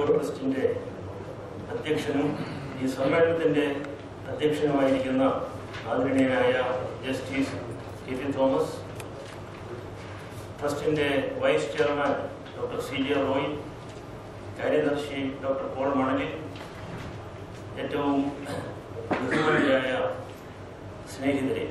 Euro ട്രസ്റ്റിന്റെ അധ്യക്ഷനും ഈ സമ്മേളനത്തിന്റെ അധ്യക്ഷനുമായിരിക്കുന്ന ആദരണീയനായ ജസ്റ്റിസ് കെ പി തോമസ് ട്രസ്റ്റിന്റെ vice chairman doctor C J Roy കാര്യദർശി ഡോക്ടർ പോൾ മണലിൽ ഏറ്റവും ബഹുമാനിയായ സ്നേഹിതരെ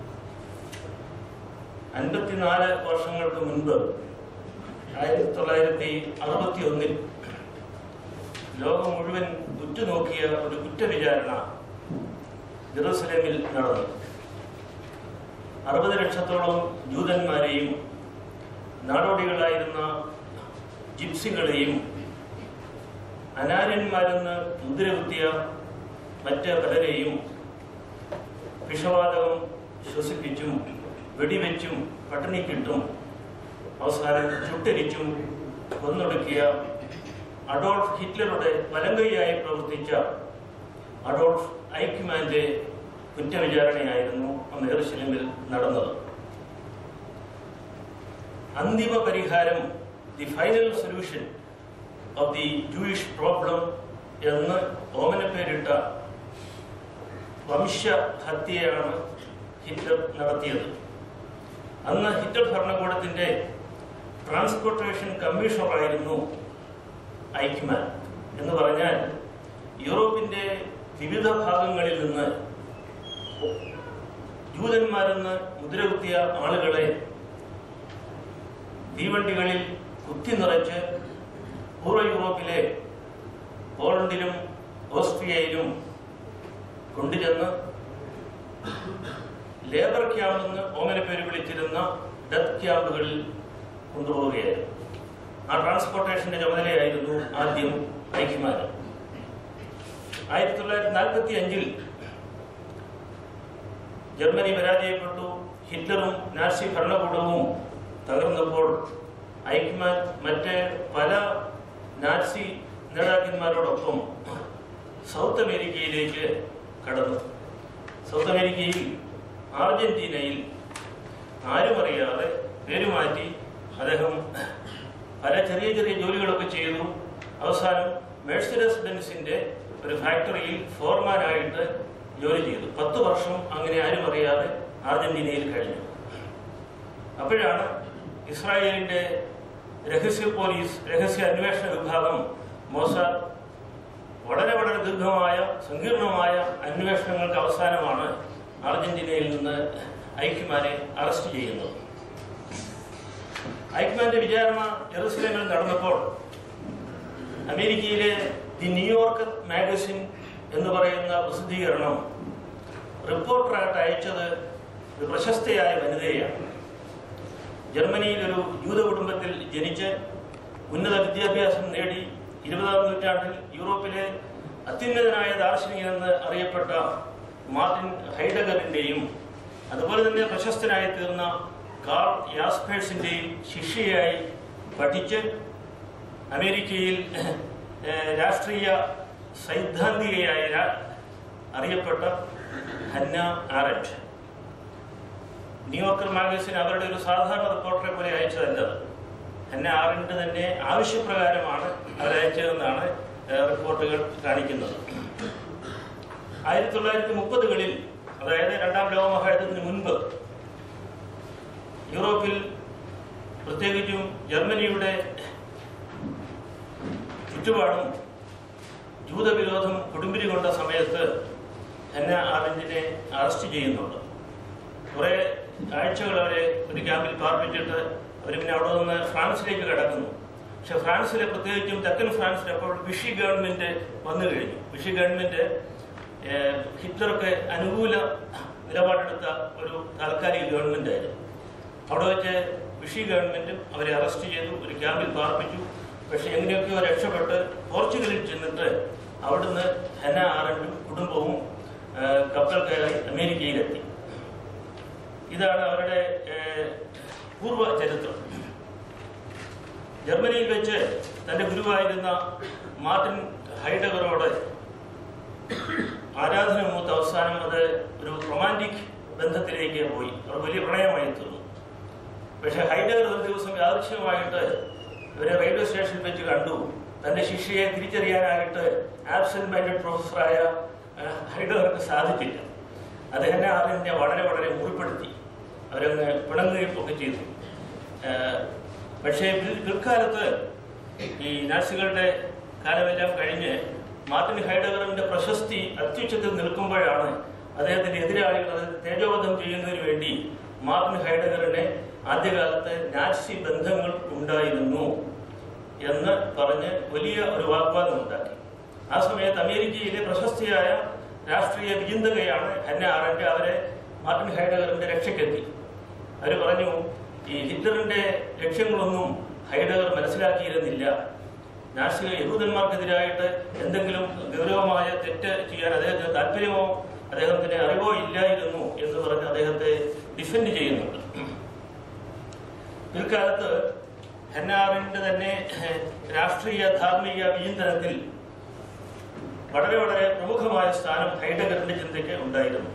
അൻപത്തിനാല് വർഷങ്ങൾക്ക് മുൻപ് ആയിരത്തി തൊള്ളായിരത്തി അറുപത്തി ഒന്നിൽ ലോകം മുഴുവൻ ഉറ്റുനോക്കിയ ഒരു കുറ്റവിചാരണ ജെറൂസലേമിൽ നടന്നു അറുപത് ലക്ഷത്തോളം ജൂതന്മാരെയും നാടോടികളായിരുന്ന ജിപ്സികളെയും അനാര്യന്മാരെന്ന് മുദ്രകുത്തിയ മറ്റ് പലരെയും വിഷവാതകം ശ്വസിപ്പിച്ചും വെടിവെച്ചും പട്ടിണിക്കിട്ടും അവസാനം ചുട്ടരിച്ചും കൊന്നൊടുക്കിയ അഡോൾഫ് ഹിറ്റ്ലറുടെ വലങ്കൈയായി പ്രവർത്തിച്ച അഡോൾഫ് ഐക്മാന്റെ കുറ്റവിചാരണയായിരുന്നു അന്ന് എറുശലേമിൽ നടന്നത് അന്തിമ പരിഹാരം the final solution of the Jewish problem എന്ന് ഓമന പേരിട്ട വംശഹത്യയാണ് ഹിറ്റ്ലർ നടത്തിയത് അന്ന് ഹിറ്റ്ലർ ഭരണകൂടത്തിന്റെ ട്രാൻസ്പോർട്ടേഷൻ കമ്മീഷണറായിരുന്നു ഐക്മാൻ എന്ന് പറഞ്ഞാൽ യൂറോപ്പിന്റെ വിവിധ ഭാഗങ്ങളിൽ നിന്ന് ജൂതന്മാരെന്ന് മുദ്രകുത്തിയ ആളുകളെ തീവണ്ടികളിൽ കുത്തി നിറച്ച് പൂർവ്വ യൂറോപ്പിലെ പോളണ്ടിലും ഓസ്ട്രിയയിലും കൊണ്ടുചെന്ന് ലേബർ ക്യാമ്പ് എന്ന് ഓമന പേര് വിളിച്ചിരുന്ന ഡെത്ത് ക്യാമ്പുകളിൽ കൊണ്ടുപോവുകയായിരുന്നു ആ ട്രാൻസ്പോർട്ടേഷന്റെ ചുമതലയായിരുന്നു ആദ്യം ഐക്യമാനം ആയിരത്തി തൊള്ളായിരത്തി നാൽപ്പത്തി അഞ്ചിൽ ജർമ്മനി പരാജയപ്പെട്ടു ഹിറ്റ്ലറും നാസി ഭരണകൂടവും തകർന്നപ്പോൾ ഐക്യമാൻ മറ്റ് പല നാസി നേതാക്കന്മാരോടൊപ്പം സൗത്ത് അമേരിക്കയിലേക്ക് കടന്നു സൗത്ത് അമേരിക്കയിൽ അർജന്റീനയിൽ ആരും അറിയാതെ പേരുമാറ്റി അദ്ദേഹം പല ചെറിയ ചെറിയ ജോലികളൊക്കെ ചെയ്തു അവസാനം മേഴ്സിഡസ് ബെൻസിന്റെ ഒരു ഫാക്ടറിയിൽ ഫോർമാനായിട്ട് ജോലി ചെയ്തു പത്ത് വർഷം അങ്ങനെ ആരും അറിയാതെ അർജന്റീനയിൽ കഴിഞ്ഞു അപ്പോഴാണ് ഇസ്രായേലിന്റെ രഹസ്യ പോലീസ് രഹസ്യ അന്വേഷണ വിഭാഗം മോസാദ് വളരെ വളരെ ദീർഘമായ സങ്കീർണമായ അന്വേഷണങ്ങൾക്ക് അവസാനമാണ് അർജന്റീനയിൽ നിന്ന് ഐക്യമാനെ അറസ്റ്റ് ചെയ്യുന്നത് ഐക്യമാന്റെ വിചാരണ ജെറുസലേമിൽ നടന്നപ്പോൾ അമേരിക്കയിലെ ദി ന്യൂയോർക്ക് മാഗസിൻ എന്ന് പറയുന്ന പ്രസിദ്ധീകരണം റിപ്പോർട്ടറായിട്ട് അയച്ചത് ഒരു പ്രശസ്തയായ വനിതയാണ് ജർമ്മനിയിൽ ഒരു ജൂത കുടുംബത്തിൽ ജനിച്ച് ഉന്നത വിദ്യാഭ്യാസം നേടി ഇരുപതാം നൂറ്റാണ്ടിൽ യൂറോപ്പിലെ അത്യുന്നതനായ ദാർശനികനെന്ന് അറിയപ്പെട്ട മാർട്ടിൻ ഹൈഡഗറിന്റെയും അതുപോലെ തന്നെ പ്രശസ്തനായി തീർന്ന കാൾ യാസ്പേഴ്സിന്റെയും ശിഷ്യയായി പഠിച്ച് അമേരിക്കയിൽ ഏഹ്, രാഷ്ട്രീയ സൈദ്ധാന്തികയായ രാ- അറിയപ്പെട്ട ഹന്ന ആരറ്റ് ന്യൂയോർക്കർ മാഗസിൻ അവരുടെ ഒരു സാധാരണ റിപ്പോർട്ടറെ പോലെ അയച്ചതല്ല അത്. ഹന്ന ആറിന്റെ തന്നെ ആവശ്യപ്രകാരമാണ് അവരയച്ചതെന്നാണ് ഏഹ്, റിപ്പോർട്ടുകൾ കാണിക്കുന്നത് ആയിരത്തി തൊള്ളായിരത്തി മുപ്പതുകളിൽ അതായത് രണ്ടാം ലോക മഹായുദ്ധത്തിന് മുൻപ് യൂറോപ്പിൽ പ്രത്യേകിച്ചും ജർമ്മനിയുടെ ചുറ്റുപാടും ജൂതവിരോധം കൊടുമ്പിരി കൊണ്ട സമയത്ത് ഹന്ന ആറിഞ്ചിനെ അറസ്റ്റ് ചെയ്യുന്നുണ്ട് കുറെ ആഴ്ചകൾ അവരെ ഒരു ക്യാമ്പിൽ പാർപ്പിച്ചിട്ട് അവർ പിന്നെ അവിടെ നിന്ന് ഫ്രാൻസിലേക്ക് കടക്കുന്നു പക്ഷെ ഫ്രാൻസിലെ പ്രത്യേകിച്ചും തെക്കൻ ഫ്രാൻസിൽ അപ്പോൾ വിഷി ഗവൺമെന്റ് വന്നു കഴിഞ്ഞു വിഷി ഗവൺമെന്റ് ഏഹ്, ഹിറ്റ്ലർക്ക് അനുകൂല നിലപാടെടുത്ത ഒരു താൽക്കാലിക ഗവൺമെന്റ് ആയിരുന്നു അവിടെ വെച്ച് വിഷി ഗവൺമെന്റും അവരെ അറസ്റ്റ് ചെയ്തു ഒരു ക്യാമ്പിൽ പാർപ്പിച്ചു പക്ഷെ എങ്ങനെയൊക്കെയോ രക്ഷപ്പെട്ട് പോർച്ചുഗലിൽ ചെന്നിട്ട് അവിടുന്ന് ഹെന ആറണ്ടും കുടുംബവും ആ, കപ്പൽ കയറി അമേരിക്കയിലെത്തി ഇതാണ് അവരുടെ ഏ, പൂർവ്വ ചരിത്രം ജർമ്മനിയിൽ വെച്ച് തന്റെ ഗുരുവായിരുന്ന മാർട്ടിൻ ഹൈഡഗറോട് ആരാധന മൂത്ത അവസാനം അത് ഒരു റൊമാൻറ്റിക് ബന്ധത്തിലേക്ക് പോയി അവർ വലിയ പ്രണയമായി തീർന്നു പക്ഷെ ഹൈഡഗർ ഒരു ദിവസം യാദൃശ്യമായിട്ട് ഇവരെ റെയിൽവേ സ്റ്റേഷനിൽ വെച്ച് കണ്ടു തന്റെ ശിഷ്യയെ തിരിച്ചറിയാനായിട്ട് ആബ്സെന്റ് മൈൻഡഡ് പ്രൊഫസറായ ഏഹ്, ഹൈഡർക്ക് സാധിച്ചില്ല അദ്ദേഹം അതിനെ വളരെ വളരെ മുറിപ്പെടുത്തി അവരങ്ങ് പിണങ്ങുകയും ഒക്കെ ചെയ്തു ഏഹ്, പക്ഷേ പിൽ- പിൽക്കാലത്ത് ഈ നാസികളുടെ കാലമെല്ലാം കഴിഞ്ഞ് മാർട്ടിൻ ഹൈഡഗറിന്റെ പ്രശസ്തി അത്യുച്ചത്തിൽ നിൽക്കുമ്പോഴാണ് അദ്ദേഹത്തിന്റെ എതിരാളികൾ അത് തേജോവധം ചെയ്യുന്നതിന് വേണ്ടി മാർട്ടിൻ ഹൈഡഗറിനെ ആദ്യകാലത്ത് നാസി ബന്ധങ്ങൾ ഉണ്ടായിരുന്നു എന്ന് പറഞ്ഞ് വലിയ ഒരു വാഗ്വാദം ഉണ്ടാക്കി ആ സമയത്ത് അമേരിക്കയിലെ പ്രശസ്തിയായ രാഷ്ട്രീയ വിചിന്തകയാണ് ഹന്ന ആറന്റ് അവരെ മാർട്ടിൻ ഹൈഡഗറിന്റെ രക്ഷയ്ക്കെത്തി അവർ പറഞ്ഞു ഈ ഹിറ്റ്ലറിന്റെ ലക്ഷ്യങ്ങളൊന്നും ഹൈഡഗർ മനസ്സിലാക്കിയിരുന്നില്ല നാസിക യഹൂദന്മാർക്കെതിരായിട്ട് എന്തെങ്കിലും ഗൗരവമായ തെറ്റ് ചെയ്യാൻ അദ്ദേഹത്തിന് താല്പര്യമോ അദ്ദേഹത്തിന് അറിവോ ഇല്ലായിരുന്നു എന്ന് പറഞ്ഞ് അദ്ദേഹത്തെ ഡിഫെൻഡ് ചെയ്യുന്നുണ്ട് പിൽക്കാലത്ത് ഹെന്നാറിന്റെ തന്നെ ഏഹ്, രാഷ്ട്രീയ ധാർമ്മിക വിചിന്തനത്തിൽ വളരെ വളരെ പ്രമുഖമായ സ്ഥാനം ഹൈഡഗറിന്റെ ചിന്തയ്ക്ക് ഉണ്ടായിരുന്നു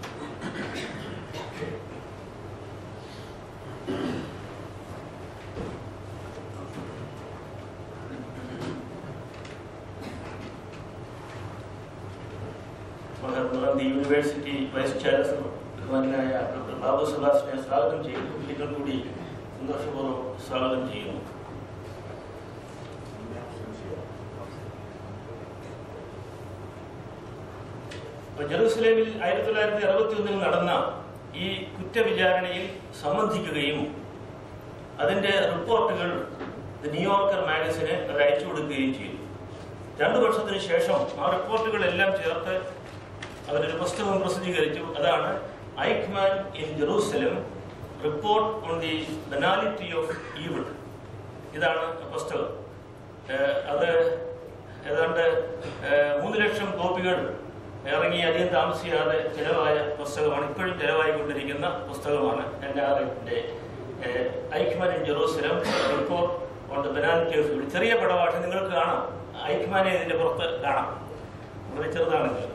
മഹാത്മാഗാന്ധി യൂണിവേഴ്സിറ്റി വൈസ് ചാൻസലർ ബഹുമാനായ ഡോക്ടർ ബാബു സുഭാഷിനെ സ്വാഗതം ചെയ്യുന്നു ഒരിക്കൽ കൂടി സന്തോഷപൂർവ്വം സ്വാഗതം ചെയ്യുന്നു അപ്പൊ ജെറൂസലേമിൽ ആയിരത്തി തൊള്ളായിരത്തി അറുപത്തി ഒന്നിൽ നടന്ന ഈ കുറ്റവിചാരണയിൽ സംബന്ധിക്കുകയും അതിന്റെ റിപ്പോർട്ടുകൾ ദി ന്യൂയോർക്കർ മാഗസിന് അത് അയച്ചു കൊടുക്കുകയും ചെയ്തു രണ്ടു വർഷത്തിന് ശേഷം ആ റിപ്പോർട്ടുകളെല്ലാം ചേർത്ത് അവരൊരു പുസ്തകം പ്രസിദ്ധീകരിച്ചു അതാണ് Eichmann in Jerusalem report on the banality of evil ഇതാണ് ആ പുസ്തകം ഏഹ് അത് ഏതാണ്ട് ഏഹ് മൂന്ന് ലക്ഷം കോപ്പികൾ ഇറങ്ങി അധികം താമസിയാതെ ചെലവായ പുസ്തകമാണ് ഇപ്പോഴും ചെലവായിക്കൊണ്ടിരിക്കുന്ന പുസ്തകമാണ് എൻ ആർ എഫിന്റെ Eichmann in Jerusalem report on the banality of evil ചെറിയ പടഭാഷ നിങ്ങൾക്ക് കാണാം ഐക്മാനെ ഇതിന്റെ പുറത്ത് കാണാം വളരെ ചെറുതാണെങ്കിൽ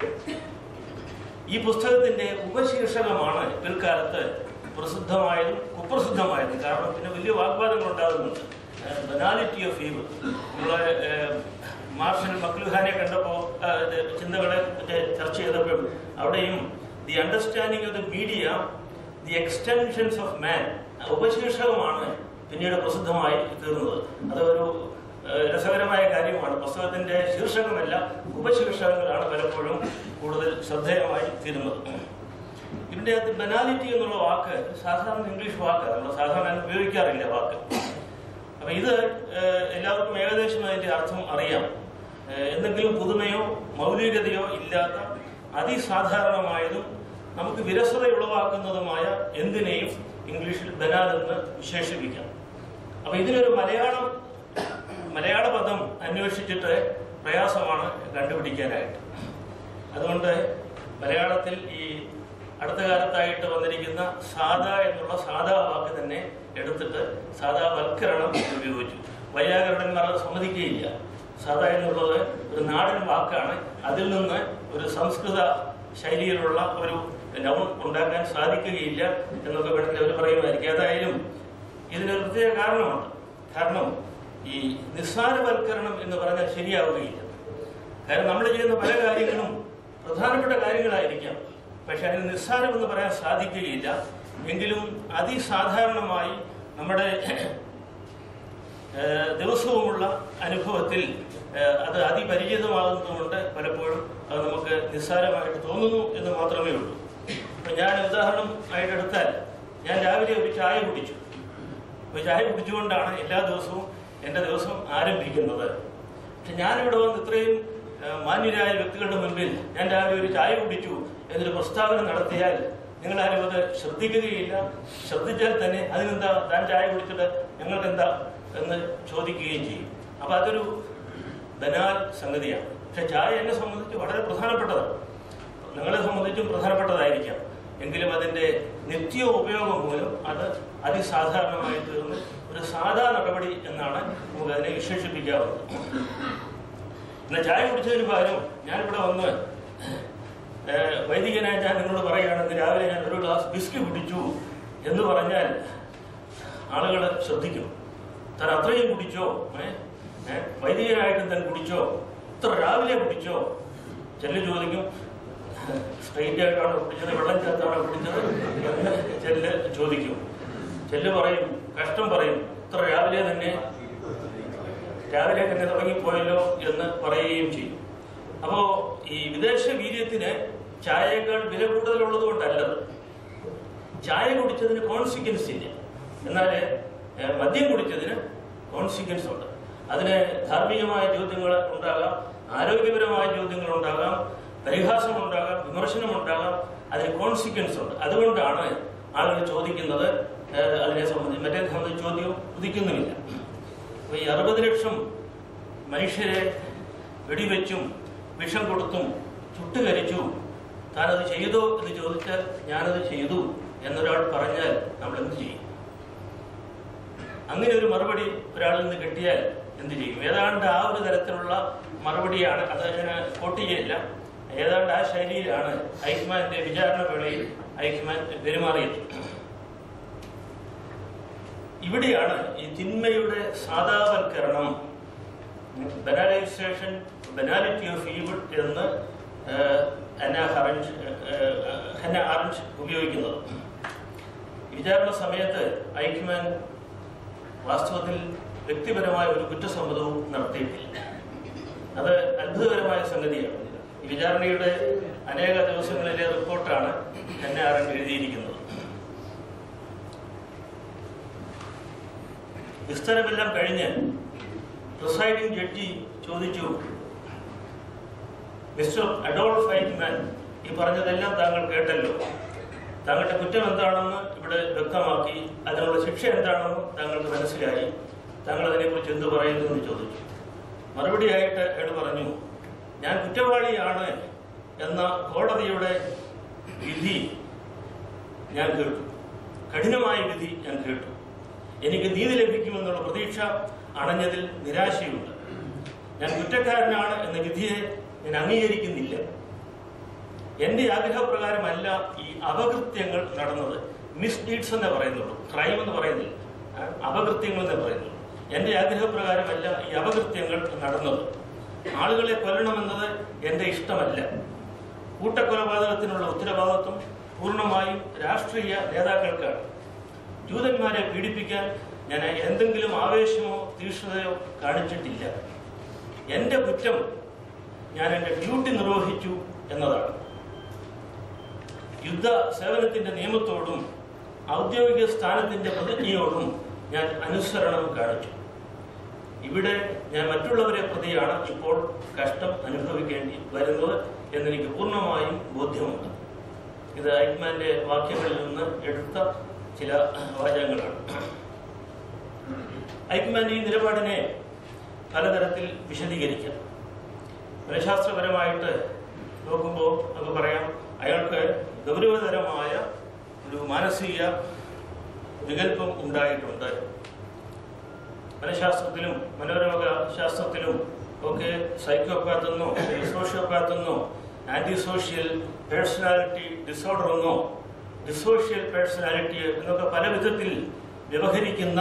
ഈ പുസ്തകത്തിന്റെ ഉപശീർഷകമാണ് പിൽക്കാലത്ത് പ്രസിദ്ധമായതും കുപ്രസിദ്ധമായതും കാരണം പിന്നെ വലിയ വാഗ്വാദങ്ങൾ ഉണ്ടാകുന്നുണ്ട് ബനാലിറ്റി ഓഫ് ഈവ് നമ്മളെ ഏഹ്, മാർഷൽ മക്ലുഹാനെ കണ്ടപ്പോൾ ചിന്തകളെ പറ്റി ചർച്ച ചെയ്തപ്പോൾ അവിടെയും the understanding of the media the extensions of man ഉപശീർഷകമാണ് പിന്നീട് പ്രസിദ്ധമായി തീർന്നത് അതൊരു ഏഹ്, രസകരമായ കാര്യമാണ് പുസ്തകത്തിന്റെ ശീർഷകമല്ല ഉപശീർഷകങ്ങളാണ് പലപ്പോഴും കൂടുതൽ ശ്രദ്ധേയമായി തീരുന്നത് ഇതിന്റെ അകത്ത് ബനാലിറ്റി എന്നുള്ള വാക്ക് സാധാരണ ഇംഗ്ലീഷ് വാക്ക് നമ്മൾ സാധാരണ ഉപയോഗിക്കാറില്ല വാക്ക് അപ്പൊ ഇത് ഏഹ്, എല്ലാവർക്കും ഏകദേശം അതിന്റെ അർത്ഥം അറിയാം ഏഹ്, എന്തെങ്കിലും പുതുമയോ മൗലികതയോ ഇല്ലാത്ത അതിസാധാരണമായതും നമുക്ക് വിരസത ഉളവാക്കുന്നതുമായ എന്തിനേയും ഇംഗ്ലീഷിൽ ബനാൽ എന്ന് വിശേഷിപ്പിക്കാം അപ്പൊ ഇതിനൊരു മലയാളം മലയാള പദം അന്വേഷിച്ചിട്ട് പ്രയാസമാണ് കണ്ടുപിടിക്കാനായിട്ട് അതുകൊണ്ട് മലയാളത്തിൽ ഈ അടുത്ത കാലത്തായിട്ട് വന്നിരിക്കുന്ന സാദാ എന്നുള്ള സാദാ വാക്ക് തന്നെ എടുത്തിട്ട് സാദാവൽക്കരണം എന്ന് ഉപയോഗിച്ചു വൈയാകരണന്മാർ അത് സമ്മതിക്കുകയില്ല സാദാ എന്നുള്ളത് ഒരു നാടൻ വാക്കാണ് അതിൽ നിന്ന് ഒരു സംസ്കൃത ശൈലിയിലുള്ള ഒരു നൗൺ ഉണ്ടാക്കാൻ സാധിക്കുകയില്ല എന്നൊക്കെ വേണമെങ്കിൽ അവർ പറയുമായിരിക്കും ഏതായാലും ഇതിനൊരു പ്രത്യേക കാരണമുണ്ട് കാരണം ഈ നിസ്സാരവൽക്കരണം എന്ന് പറഞ്ഞാൽ ശരിയാവുകയില്ല കാരണം നമ്മൾ ചെയ്യുന്ന പല കാര്യങ്ങളും പ്രധാനപ്പെട്ട കാര്യങ്ങളായിരിക്കാം പക്ഷെ അതിന് നിസ്സാരം എന്ന് പറയാൻ സാധിക്കുകയില്ല എങ്കിലും അതിസാധാരണമായി നമ്മുടെ ഏഹ്, ദിവസവുമുള്ള അനുഭവത്തിൽ ഏഹ്, അത് അതിപരിചിതമാകുന്നതുകൊണ്ട് പലപ്പോഴും അത് നമുക്ക് നിസ്സാരമായിട്ട് തോന്നുന്നു എന്ന് മാത്രമേ ഉള്ളൂ ഇപ്പൊ ഞാൻ ഉദാഹരണം ആയിട്ട് എടുത്താൽ ഞാൻ രാവിലെ ഒരു ചായ കുടിച്ചു ഒരു ചായ കുടിച്ചുകൊണ്ടാണ് എല്ലാ ദിവസവും എൻ്റെ ദിവസം ആരംഭിക്കുന്നത് പക്ഷെ ഞാനിവിടെ വന്ന് ഇത്രയും ആ, മാന്യരായ വ്യക്തികളുടെ മുൻപിൽ ഞാൻ രാവിലെ ഒരു ചായ കുടിച്ചു എന്നൊരു പ്രസ്താവന നടത്തിയാൽ നിങ്ങൾ ആരും അത് ശ്രദ്ധിക്കുകയില്ല ശ്രദ്ധിച്ചാൽ തന്നെ അതിനെന്താ താൻ ചായ കുടിച്ചിട്ട് ഞങ്ങൾക്ക് എന്താ എന്ന് ചോദിക്കുകയും ചെയ്യും അപ്പൊ അതൊരു ബനാൽ സംഗതിയാണ് പക്ഷെ ചായ എന്നെ സംബന്ധിച്ച് വളരെ പ്രധാനപ്പെട്ടതാണ് നിങ്ങളെ സംബന്ധിച്ചും പ്രധാനപ്പെട്ടതായിരിക്കാം എങ്കിലും അതിന്റെ നിത്യ ഉപയോഗം മൂലം അത് അതിസാധാരണമായി തീർന്ന് ഒരു സാധാ നടപടി എന്നാണ് നമുക്ക് അതിനെ വിശേഷിപ്പിക്കാവുന്നത് പിന്നെ ചായ കുടിച്ചതിന് പകരം ഞാനിവിടെ വന്ന് ഏഹ്, വൈദികനായി ഞാൻ നിങ്ങളോട് പറയുകയാണെങ്കിൽ രാവിലെ ഞാൻ ഒരു ഗ്ലാസ് ബിസ്കി കുടിച്ചു എന്ന് പറഞ്ഞാൽ ആളുകൾ ശ്രദ്ധിക്കും താൻ അത്രയും കുടിച്ചോ ഏ? ഏ? വൈദികനായിട്ട് താൻ കുടിച്ചോ ഇത്ര രാവിലെ കുടിച്ചോ ചെല്ല് ചോദിക്കും സ്ട്രെയിറ്റ് ആയിട്ടാണോ കുടിച്ചത് വെള്ളം ചേർത്താണോ കുടിച്ചത് എന്ന് ചെല്ല് ചോദിക്കും ചെല്ല് പറയും കഷ്ടം പറയും ഇത്ര രാവിലെ തന്നെ രാവിലെ തന്നെ തുടങ്ങിപ്പോയല്ലോ എന്ന് പറയുകയും ചെയ്യും അപ്പോ ഈ വിദേശ വീര്യത്തിന് ചായയേക്കാൾ വില കൂടുതലുള്ളത് കൊണ്ടല്ലത് ചായ കുടിച്ചതിന് കോൺസിക്വൻസ് ഇല്ല എന്നാൽ ഏഹ്, മദ്യം കുടിച്ചതിന് കോൺസിക്വൻസ് ഉണ്ട് അതിന് ധാർമ്മികമായ ചോദ്യങ്ങൾ ഉണ്ടാകാം ആരോഗ്യപരമായ ചോദ്യങ്ങൾ ഉണ്ടാകാം പരിഹാസം ഉണ്ടാകാം വിമർശനം ഉണ്ടാകാം അതിന് കോൺസിക്വൻസ് ഉണ്ട് അതുകൊണ്ടാണ് ആളുകൾ ചോദിക്കുന്നത് ഏഹ്, അതിനെ സംബന്ധിച്ച് മറ്റേ സംബന്ധിച്ച് ചോദ്യം ഉദിക്കുന്നുമില്ല അപ്പൊ ഈ അറുപത് ലക്ഷം മനുഷ്യരെ വെടിവെച്ചും വിഷം കൊടുത്തും ചുട്ടുകരിച്ചു താനത് ചെയ്തോ എന്ന് ചോദിച്ചാൽ ഞാനത് ചെയ്തു എന്നൊരാൾ പറഞ്ഞാൽ നമ്മൾ എന്ത് ചെയ്യും അങ്ങനെ ഒരു മറുപടി ഒരാളിൽ നിന്ന് കിട്ടിയാൽ എന്ത് ചെയ്യും ഏതാണ്ട് ആ ഒരു തരത്തിലുള്ള മറുപടിയാണ് അത് ഞാൻ കോട്ട് ചെയ്യില്ല ഏതാണ്ട് ആ ശൈലിയിലാണ് ഐക്മാന്റെ വിചാരണ വേളയിൽ ഐക്മാൻ പെരുമാറിയത് ഇവിടെയാണ് ഈ തിന്മയുടെ സാധാവൽക്കരണം ബനാലൈസേഷൻ ബനാലിറ്റി ഓഫ് ഈവിൾ എന്ന് ഏഹ്, ഹന്ന ഹറഞ്ച് ഏഹ്, ഹന്ന ആറഞ്ച് ഉപയോഗിക്കുന്നത് വിചാരണ സമയത്ത് ഐക്യമാൻ വാസ്തവത്തിൽ വ്യക്തിപരമായ ഒരു കുറ്റസമ്മതവും നടത്തിയിട്ടില്ല അത് അത്ഭുതകരമായ സംഗതിയാണ് ഈ വിചാരണയുടെ അനേക ദിവസങ്ങളിലെ റിപ്പോർട്ടാണ് ഹന്ന ആറഞ്ച് എഴുതിയിരിക്കുന്നത് വിസ്തരമെല്ലാം കഴിഞ്ഞ് പ്രിസൈഡിംഗ് ജഡ്ജി ചോദിച്ചു മിസ്റ്റർ അഡോൾഫ് ഐക്മാൻ ഈ പറഞ്ഞതെല്ലാം താങ്കൾ കേട്ടല്ലോ താങ്കളുടെ കുറ്റം എന്താണെന്ന് ഇവിടെ വ്യക്തമാക്കി അതിനുള്ള ശിക്ഷ എന്താണെന്ന് താങ്കൾക്ക് മനസ്സിലായി താങ്കൾ അതിനെക്കുറിച്ച് എന്ത് പറയുന്നു എന്ന് ചോദിച്ചു മറുപടിയായിട്ട് അയാൾ പറഞ്ഞു ഞാൻ കുറ്റവാളിയാണ് എന്ന കോടതിയുടെ വിധി ഞാൻ കേട്ടു കഠിനമായ വിധി ഞാൻ കേട്ടു എനിക്ക് നീതി ലഭിക്കുമെന്നുള്ള പ്രതീക്ഷ അണഞ്ഞതിൽ നിരാശയുണ്ട് ഞാൻ കുറ്റക്കാരനാണ് എന്ന വിധിയെ ഞാൻ അംഗീകരിക്കുന്നില്ല എന്റെ ആഗ്രഹപ്രകാരമല്ല ഈ അപകൃത്യങ്ങൾ നടന്നത് മിസ്ഡീഡ്സ് എന്നേ പറയുന്നുള്ളൂ ക്രൈം എന്ന് പറയുന്നില്ല ആ, അപകൃത്യങ്ങൾ എന്നേ പറയുന്നുള്ളൂ എന്റെ ആഗ്രഹപ്രകാരമല്ല ഈ അപകൃത്യങ്ങൾ നടന്നത് ആളുകളെ കൊല്ലണമെന്നത് എന്റെ ഇഷ്ടമല്ല കൂട്ടക്കൊലപാതകത്തിനുള്ള ഉത്തരവാദിത്വം പൂർണ്ണമായും രാഷ്ട്രീയ നേതാക്കൾക്കാണ് ജൂതന്മാരെ പീഡിപ്പിക്കാൻ ഞാൻ എന്തെങ്കിലും ആവേശമോ തീക്ഷ്ണതയോ കാണിച്ചിട്ടില്ല എന്റെ കുറ്റം ഞാൻ എന്റെ ഡ്യൂട്ടി നിർവഹിച്ചു എന്നതാണ് യുദ്ധ സേവനത്തിന്റെ നിയമത്തോടും ഔദ്യോഗിക സ്ഥാനത്തിന്റെ പ്രതിജ്ഞയോടും ഞാൻ അനുസരണം കാണിച്ചു ഇവിടെ ഞാൻ മറ്റുള്ളവരെ പ്രതിയാണ് ഇപ്പോൾ കഷ്ടം അനുഭവിക്കേണ്ടി വരുന്നത് എന്നെനിക്ക് പൂർണ്ണമായും ബോധ്യമുണ്ട് ഇത് ഐക്മാന്റെ വാക്യങ്ങളിൽ നിന്ന് എടുത്ത ചില വാചകങ്ങളാണ് ഐക്മാന്റെ ഈ നിലപാടിനെ പലതരത്തിൽ വിശദീകരിക്കാം മനഃശാസ്ത്രപരമായിട്ട് നോക്കുമ്പോൾ നമുക്ക് പറയാം അയാൾക്ക് ഗൗരവതരമായ ഒരു മാനസിക വികല്പം ഉണ്ടായിട്ടുണ്ട് മനഃശാസ്ത്രത്തിലും മനോരോഗ ശാസ്ത്രത്തിലും ഒക്കെ സൈക്കോപാത്ത് എന്നോ സോഷ്യോപാത്ത് എന്നോ ആന്റി സോഷ്യൽ പേഴ്സണാലിറ്റി ഡിസോർഡർ എന്നോ ഡിസോഷ്യൽ പേഴ്സണാലിറ്റി എന്നൊക്കെ പല വിധത്തിൽ വ്യവഹരിക്കുന്ന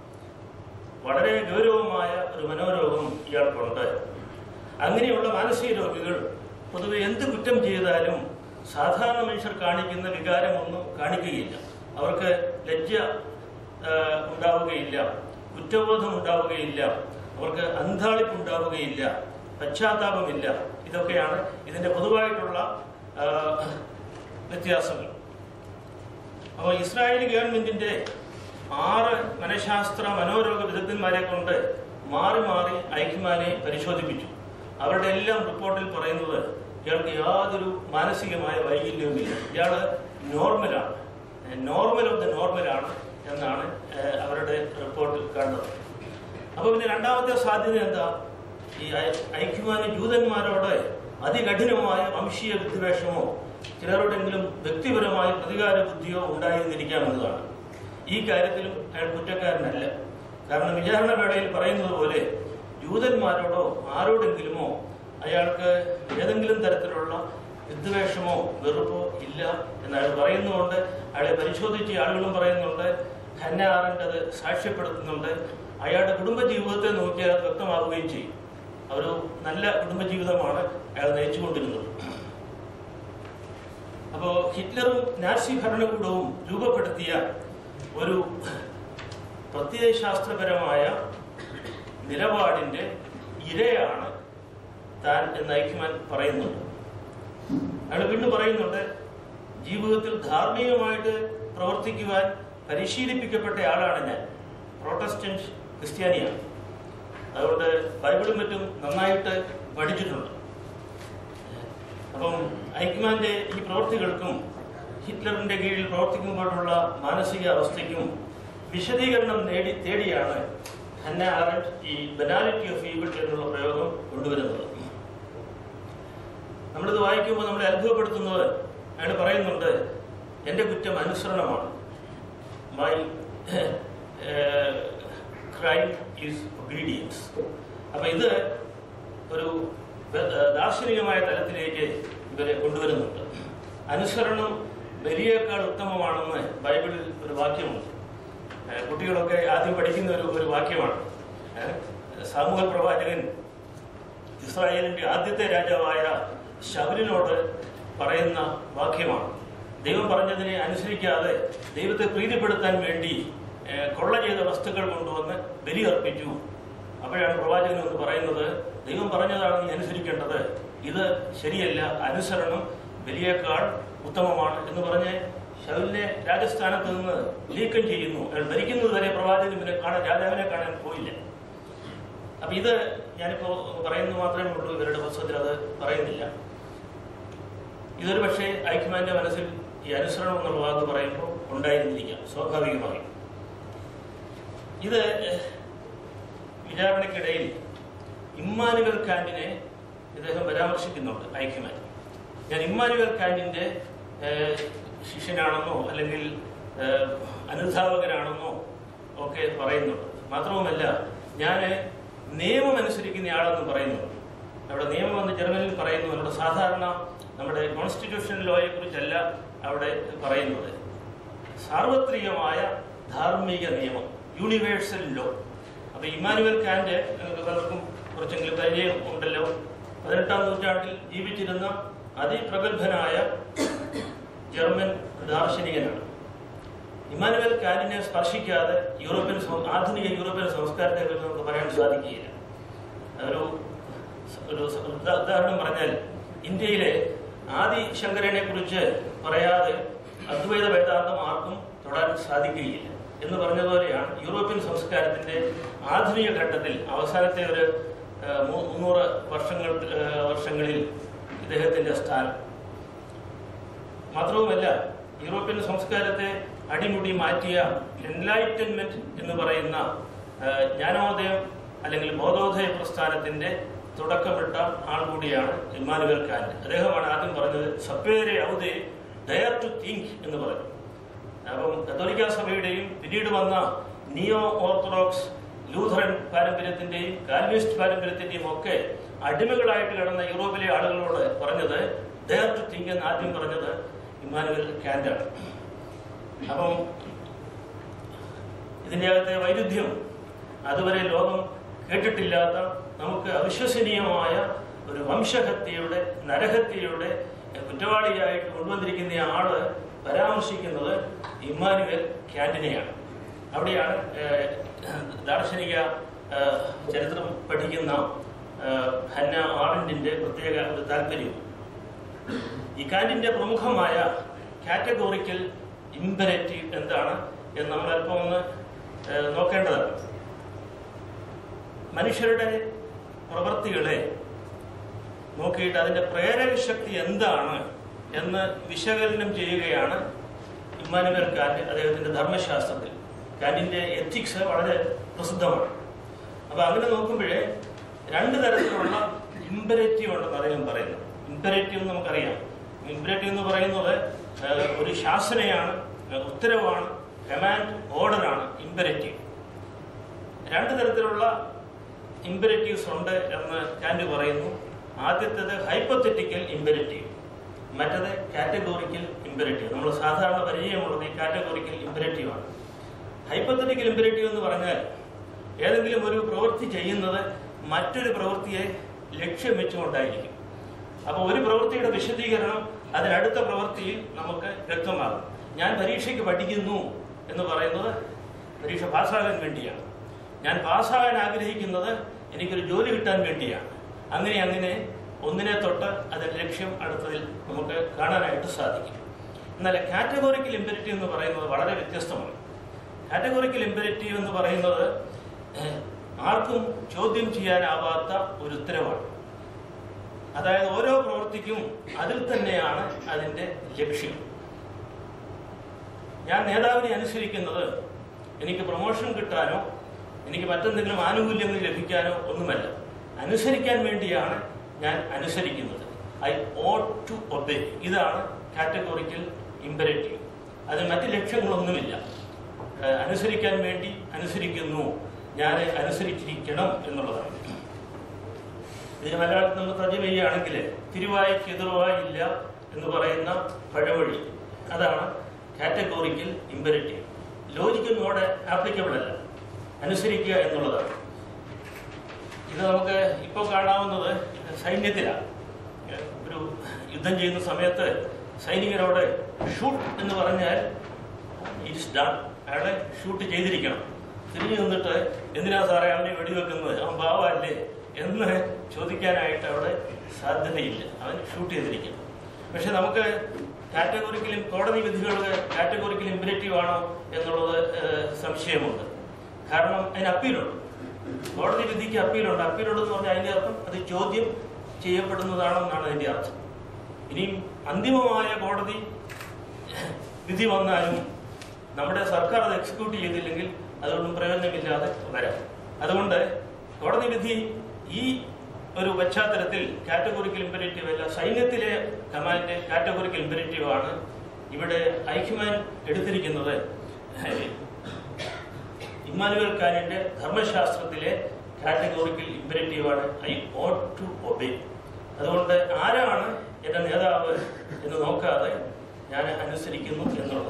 വളരെ ഗൗരവമായ ഒരു മനോരോഗം ഇയാൾക്കുണ്ട് അങ്ങനെയുള്ള മാനസിക രോഗികൾ പൊതുവെ എന്ത് കുറ്റം ചെയ്താലും സാധാരണ മനുഷ്യർ കാണിക്കുന്ന വികാരമൊന്നും കാണിക്കുകയില്ല അവർക്ക് ലജ്ജ ആ, ഉണ്ടാവുകയില്ല കുറ്റബോധം ഉണ്ടാവുകയില്ല അവർക്ക് അന്താളിപ്പ് ഉണ്ടാവുകയില്ല പശ്ചാത്താപമില്ല ഇതൊക്കെയാണ് ഇതിന്റെ പൊതുവായിട്ടുള്ള ആ, വ്യത്യാസങ്ങൾ അപ്പോൾ ഇസ്രായേലി ഗവൺമെന്റിന്റെ ആറ് മനഃശാസ്ത്ര മനോരോഗ വിദഗ്ധന്മാരെ കൊണ്ട് മാറി മാറി ഐക്യമാനെ പരിശോധിപ്പിച്ചു അവരുടെ എല്ലാം റിപ്പോർട്ടിൽ പറയുന്നത് ഇയാൾക്ക് യാതൊരു മാനസികമായ വൈകല്യവുമില്ല ഇയാള് നോർമലാണ് നോർമൽ ഓഫ് ദ നോർമലാണ് എന്നാണ് ഏഹ്, അവരുടെ റിപ്പോർട്ടിൽ കണ്ടത് അപ്പൊ പിന്നെ രണ്ടാമത്തെ സാധ്യത എന്താ ഈ ഐ- ഐക്യമാന് ജൂതന്മാരോട് അതികഠിനമായ വംശീയ വിദ്വേഷമോ ചിലരോടെങ്കിലും വ്യക്തിപരമായ പ്രതികാര ബുദ്ധിയോ ഉണ്ടായിരുന്നിരിക്കാമെന്നതാണ് ഈ കാര്യത്തിലും അയാൾ കുറ്റക്കാരനല്ല കാരണം വിചാരണ വേളയിൽ പറയുന്നത് പോലെ ജൂതന്മാരോടോ ആരോടെങ്കിലുമോ അയാൾക്ക് ഏതെങ്കിലും തരത്തിലുള്ള വിദ്വേഷമോ വെറുപ്പോ ഇല്ല എന്ന് അയാൾ പറയുന്നുണ്ട് അയാളെ പരിശോധിച്ച ആളുകളും പറയുന്നുണ്ട് ഹന്ന ആറിൻ്റെ അത് സാക്ഷ്യപ്പെടുത്തുന്നുണ്ട് അയാളുടെ കുടുംബജീവിതത്തെ നോക്കിയാൽ അത് വ്യക്തമാവുകയും ചെയ്യും ഒരു നല്ല കുടുംബജീവിതമാണ് അയാൾ നയിച്ചുകൊണ്ടിരുന്നത് അപ്പോ ഹിറ്റ്ലറും നാസി ഭരണകൂടവും രൂപപ്പെടുത്തിയ ഒരു പ്രത്യയശാസ്ത്രപരമായ നിലപാടിന്റെ ഇരയാണ് താൻ എന്ന് ഐക്യമാൻ പറയുന്നുണ്ട് അയാൾ വീണ്ടും പറയുന്നുണ്ട് ജീവിതത്തിൽ ധാർമ്മികമായിട്ട് പ്രവർത്തിക്കുവാൻ പരിശീലിപ്പിക്കപ്പെട്ട ആളാണ് ഞാൻ പ്രോട്ടസ്റ്റന്റ് ക്രിസ്ത്യാനിയാണ് അതുകൊണ്ട് ബൈബിളും മറ്റും നന്നായിട്ട് പഠിച്ചിട്ടുണ്ട് അപ്പം ഐക്യമാന്റെ ഈ പ്രവൃത്തികൾക്കും ഹിറ്റ്ലറിന്റെ കീഴിൽ പ്രവർത്തിക്കുമ്പോഴുള്ള മാനസിക അവസ്ഥയ്ക്കും വിശദീകരണം നേടി തേടിയാണ് ഹന്ന ആറൻഡ് ഈ ബനാലിറ്റി ഓഫ് ഈവിൾ എന്നുള്ള പ്രയോഗം കൊണ്ടുവരുന്നത് നമ്മളിത് വായിക്കുമ്പോൾ നമ്മളെ അത്ഭുതപ്പെടുത്തുന്നത് അയാൾ പറയുന്നുണ്ട് എൻ്റെ കുറ്റം അനുസരണമാണ് മൈ ക്രൈം ഈസ് ഒബീഡിയൻസ് അപ്പൊ ഇത് ഒരു വെ- ഏഹ് ദാർശനികമായ തലത്തിലേക്ക് ഇവരെ കൊണ്ടുവരുന്നുണ്ട് അനുസരണം ബലിയേക്കാൾ ഉത്തമമാണെന്ന് ബൈബിളിൽ ഒരു വാക്യമുണ്ട് ഏഹ് കുട്ടികളൊക്കെ ആദ്യം പഠിക്കുന്ന ഒരു ഒരു വാക്യമാണ് ഏഹ് സാമൂഹ്യ പ്രവാചകൻ ഇസ്രായേലിന്റെ ആദ്യത്തെ രാജാവായ ശബരിനോട് പറയുന്ന വാക്യമാണ് ദൈവം പറഞ്ഞതിനെ അനുസരിക്കാതെ ദൈവത്തെ പ്രീതിപ്പെടുത്താൻ വേണ്ടി ഏഹ്, കൊള്ള ചെയ്ത വസ്തുക്കൾ കൊണ്ടുവന്ന് ബലി അർപ്പിച്ചു അപ്പോഴാണ് പ്രവാചകൻ എന്ന് പറയുന്നത് ദൈവം പറഞ്ഞതാണ് നീ അനുസരിക്കേണ്ടത് ഇത് ശരിയല്ല അനുസരണം ബലിയേക്കാൾ ഉത്തമമാണ് എന്ന് പറഞ്ഞ് ശൗലിനെ രാജസ്ഥാനത്ത് നിന്ന് നീക്കം ചെയ്യുന്നു അയാൾ ഭരിക്കുന്നത് വരെ പ്രവാചകൻ ഇവനെ കാണാൻ രാജാവിനെ കാണാൻ പോയില്ല അപ്പൊ ഇത് ഞാനിപ്പോ പറയുന്നത് മാത്രമേ ഉള്ളൂ ഇവരുടെ പുസ്തകത്തിൽ അത് പറയുന്നില്ല ഇതൊരു പക്ഷേ ഐക്യമാന്റെ മനസ്സിൽ ഈ അനുസരണം എന്നുള്ള വാക്ക് പറയുമ്പോൾ ഉണ്ടായിരുന്നിരിക്കാം സ്വാഭാവികമായും ഇത് വിചാരണയ്ക്കിടയിൽ ഇമ്മാനുവൽ കാന്റിനെ ഇദ്ദേഹം പരാമർശിക്കുന്നുണ്ട് ഐക്യമാൻ ഞാൻ ഇമ്മാനുവൽ കാന്റിന്റെ ഏഹ്, ശിഷ്യനാണെന്നോ അല്ലെങ്കിൽ ഏഹ്, അനുധാവകനാണെന്നോ ഒക്കെ പറയുന്നുണ്ട് മാത്രവുമല്ല ഞാൻ നിയമം അനുസരിക്കുന്ന ആളെന്ന് പറയുന്നുണ്ട് അവിടെ നിയമം എന്ന് ജർമ്മനിൽ പറയുന്നു നമ്മുടെ സാധാരണ നമ്മുടെ കോൺസ്റ്റിറ്റ്യൂഷൻ ലോയെ കുറിച്ചല്ല അവിടെ പറയുന്നത് സാർവത്രികമായ ധാർമ്മിക നിയമം യൂണിവേഴ്സൽ ലോ അപ്പൊ ഇമാനുവൽ കാന്റ് നിങ്ങൾക്ക് പലർക്കും കുറച്ചെങ്കിലും പരിചയം ഉണ്ടല്ലോ പതിനെട്ടാം നൂറ്റാണ്ടിൽ ജീവിച്ചിരുന്ന അതിപ്രഗത്ഭനായ ജർമ്മൻ ദാർശനികനാണ് ഇമാനുവൽ കാന്റിനെ സ്പർശിക്കാതെ യൂറോപ്യൻ സം- ആധുനിക യൂറോപ്യൻ സംസ്കാരത്തെ കുറിച്ച് നമുക്ക് പറയാൻ സാധിക്കുകയില്ല ഒരു ഒരു ഉദാ- ഉദാഹരണം പറഞ്ഞാൽ ഇന്ത്യയിലെ ആദി ശങ്കരനെ കുറിച്ച് പറയാതെ അദ്വൈത വേദാന്തം ആർക്കും തൊടാൻ സാധിക്കുകയില്ല എന്ന് പറഞ്ഞതുപോലെയാണ് യൂറോപ്യൻ സംസ്കാരത്തിന്റെ ആധുനിക ഘട്ടത്തിൽ അവസാനത്തെ ഒരു ആ, മൂ- മുന്നൂറ് വർഷങ്ങൾ ആ, വർഷങ്ങളിൽ ഇദ്ദേഹത്തിന്റെ സ്ഥാനം മാത്രവുമല്ല യൂറോപ്യൻ സംസ്കാരത്തെ അടിമുടി മാറ്റിയ എൻലൈറ്റൻമെന്റ് എന്ന് പറയുന്ന ആ, ജ്ഞാനോദയം അല്ലെങ്കിൽ ബോധോദയ പ്രസ്ഥാനത്തിന്റെ തുടക്കമിട്ട ആൾ കൂടിയാണ് ഇമ്മാനുവൽ കാന്റ് അദ്ദേഹമാണ് ആദ്യം പറഞ്ഞത് സപ്പേരെ ഔദേ ഡയർ ടു തിങ്ക് എന്ന് പറഞ്ഞു അപ്പം കത്തോലിക്ക സഭയുടെയും പിന്നീട് വന്ന നിയോ ഓർത്തഡോക്സ് ലൂഥറൻ പാരമ്പര്യത്തിന്റെയും കാൽവിസ്റ്റ് പാരമ്പര്യത്തിന്റെയും ഒക്കെ അടിമകളായിട്ട് കിടന്ന യൂറോപ്പിലെ ആളുകളോട് പറഞ്ഞത് ഡയർ ടു തിങ്ക് എന്ന് ആദ്യം പറഞ്ഞത് ഇമ്മാനുവൽ കാന്റാണ് അപ്പം ഇതിന്റെ അകത്തെ വൈരുദ്ധ്യം അതുവരെ ലോകം കേട്ടിട്ടില്ലാത്ത നമുക്ക് അവിശ്വസനീയമായ ഒരു വംശഹത്യയുടെ നരഹത്യയുടെ കുറ്റവാളിയായിട്ട് കൊണ്ടുവന്നിരിക്കുന്ന ആള് പരാമർശിക്കുന്നത് ഇമ്മാനുവൽ കാന്റിനെയാണ് അവിടെയാണ് ഏഹ്, ദാർശനിക ഏഹ്, ചരിത്രം പഠിക്കുന്ന ഏഹ്, ഹന്ന ആറൻഡിന്റെ പ്രത്യേക ഒരു താല്പര്യം ഈ കാന്റിന്റെ പ്രമുഖമായ കാറ്റഗോറിക്കൽ ഇമ്പരറ്റീവ് എന്താണ് എന്ന് നമ്മൾ അല്പം ഒന്ന് ഏഹ്, നോക്കേണ്ടതാണ് മനുഷ്യരുടെ പ്രവൃത്തികളെ നോക്കിയിട്ട് അതിന്റെ പ്രേരക ശക്തി എന്താണ് എന്ന് വിശകലനം ചെയ്യുകയാണ് ഇമ്മാനുവൽ കാന്റ് അദ്ദേഹത്തിന്റെ ധർമ്മശാസ്ത്രത്തിൽ കാന്റിന്റെ എത്തിക്സ് വളരെ പ്രസിദ്ധമാണ് അപ്പൊ അങ്ങനെ നോക്കുമ്പോഴേ രണ്ട് തരത്തിലുള്ള ഇമ്പരേറ്റീവ് ഉണ്ടെന്ന് അദ്ദേഹം പറയുന്നു ഇമ്പരേറ്റീവ് എന്ന് നമുക്കറിയാം ഇമ്പരേറ്റീവ് എന്ന് പറയുന്നത് ഏഹ്, ഒരു ശാസനയാണ് ഏഹ്, ഉത്തരവാണ് കമാൻഡ് ഓർഡറാണ് ഇമ്പരേറ്റീവ് രണ്ട് തരത്തിലുള്ള ഇമ്പരറ്റീവ്സ് ഉണ്ട് എന്ന് കാന്റ് പറയുന്നു ആദ്യത്തേത് ഹൈപ്പത്തറ്റിക്കൽ ഇമ്പരറ്റീവ് മറ്റത് കാറ്റഗോറിക്കൽ ഇമ്പരറ്റീവ് നമ്മൾ സാധാരണ പരിചയമുള്ളത് ഈ കാറ്റഗോറിക്കൽ ഇമ്പരറ്റീവ് ആണ് ഹൈപ്പത്തറ്റിക്കൽ ഇമ്പരറ്റീവ് എന്ന് പറഞ്ഞാൽ ഏതെങ്കിലും ഒരു പ്രവൃത്തി ചെയ്യുന്നത് മറ്റൊരു പ്രവൃത്തിയെ ലക്ഷ്യം വെച്ചുകൊണ്ടായിരിക്കും അപ്പോൾ ഒരു പ്രവൃത്തിയുടെ വിശദീകരണം അതിനടുത്ത പ്രവൃത്തിയിൽ നമുക്ക് വ്യക്തമാകും ഞാൻ പരീക്ഷയ്ക്ക് പഠിക്കുന്നു എന്ന് പറയുന്നത് പരീക്ഷ പാസ്സാകാൻ വേണ്ടിയാണ് ഞാൻ പാസ്സാകാൻ ആഗ്രഹിക്കുന്നത് എനിക്കൊരു ജോലി കിട്ടാൻ വേണ്ടിയാണ് അങ്ങനെ അങ്ങനെ ഒന്നിനെ തൊട്ട് അതിന്റെ ലക്ഷ്യം അടുത്തതിൽ നമുക്ക് കാണാനായിട്ട് സാധിക്കും എന്നാൽ കാറ്റഗോറിക്കൽ ഇമ്പരറ്റീവ് എന്ന് പറയുന്നത് വളരെ വ്യത്യസ്തമാണ് കാറ്റഗോറിക്കൽ ഇമ്പരറ്റീവ് എന്ന് പറയുന്നത് ഏഹ്, ആർക്കും ചോദ്യം ചെയ്യാനാവാത്ത ഒരു ഉത്തരവാണ് അതായത് ഓരോ പ്രവൃത്തിക്കും അതിൽ തന്നെയാണ് അതിന്റെ ലക്ഷ്യം ഞാൻ നേതാവിനെ അനുസരിക്കുന്നത് എനിക്ക് പ്രൊമോഷൻ കിട്ടാനോ എനിക്ക് മറ്റെന്തെങ്കിലും ആനുകൂല്യങ്ങൾ ലഭിക്കാനോ ഒന്നുമല്ല അനുസരിക്കാൻ വേണ്ടിയാണ് ഞാൻ അനുസരിക്കുന്നത് ഐ ഓട്ട് ടു ഒബേ ഇതാണ് കാറ്റഗോറിക്കൽ ഇമ്പരറ്റീവ് അതിന് മറ്റ് ലക്ഷ്യങ്ങളൊന്നുമില്ല ഏഹ് അനുസരിക്കാൻ വേണ്ടി അനുസരിക്കുന്നു ഞാൻ അനുസരിച്ചിരിക്കണം എന്നുള്ളതാണ് ഇതിന് മലയാളത്തിൽ നമ്മൾ തർജ്ജമ ചെയ്യുകയാണെങ്കിൽ തിരുവായ്ക്ക് എതിർവായില്ല എന്ന് പറയുന്ന പഴമൊഴി അതാണ് categorical imperative logical mode applicable അല്ല അനുസരിക്കുക എന്നുള്ളതാണ് ഇത് നമുക്ക് ഇപ്പോൾ കാണാവുന്നത് സൈന്യത്തിലാണ് ഒരു യുദ്ധം ചെയ്യുന്ന സമയത്ത് സൈനികരോട് ഷൂട്ട് എന്ന് പറഞ്ഞാൽ ഇറ്റ്സ് ഡൺ അയാളെ ഷൂട്ട് ചെയ്തിരിക്കണം തിരിഞ്ഞു നിന്നിട്ട് എന്തിനാ സാറേ അവനെ വെടിവെക്കുന്നത് അവൻ പാവല്ലേ എന്ന് ചോദിക്കാനായിട്ട് അവിടെ സാധ്യതയില്ല അവൻ ഷൂട്ട് ചെയ്തിരിക്കണം പക്ഷെ നമുക്ക് കാറ്റഗോറിക്കലും കോടതി വിധികൾ കാറ്റഗോറിക്കൽ ഇമ്പരറ്റീവ് ആണോ എന്നുള്ളത് ഏഹ്, സംശയമുണ്ട് കാരണം അതിന് അപ്പീലുണ്ട് കോടതി വിധിക്ക് അപ്പീലുണ്ട് അപ്പീലുണ്ടെന്ന് പറഞ്ഞാൽ അതിന്റെ അർത്ഥം അത് ചോദ്യം ചെയ്യപ്പെടുന്നതാണെന്നാണ് അതിന്റെ അർത്ഥം ഇനിയും അന്തിമമായ കോടതി വിധി വന്നാലും നമ്മുടെ സർക്കാർ അത് എക്സിക്യൂട്ട് ചെയ്തില്ലെങ്കിൽ അതുകൊണ്ടും പ്രയോജനമില്ലാതെ വരാം അതുകൊണ്ട് കോടതി വിധി ഈ ഒരു പശ്ചാത്തലത്തിൽ കാറ്റഗോറിക്കൽ ഇമ്പരേറ്റീവ് അല്ല സൈന്യത്തിലെ കമാൻഡ് കാറ്റഗോറിക്കൽ ഇമ്പരേറ്റീവ് ആണ് ഇവിടെ ഐക്യമാൻ എടുത്തിരിക്കുന്നത് ഇമ്മാനുവൽ കാനിന്റെ ധർമ്മശാസ്ത്രത്തിലെ കാറ്റഗോറിക്കൽ ഇമ്പരേറ്റീവ് ആണ് ഐ ഓട്ട് ടു ഒബേ അതുകൊണ്ട് ആരാണ് എന്റെ നേതാവ് എന്ന് നോക്കാതെ ഞാൻ അനുസരിക്കുന്നു എന്നുള്ളത്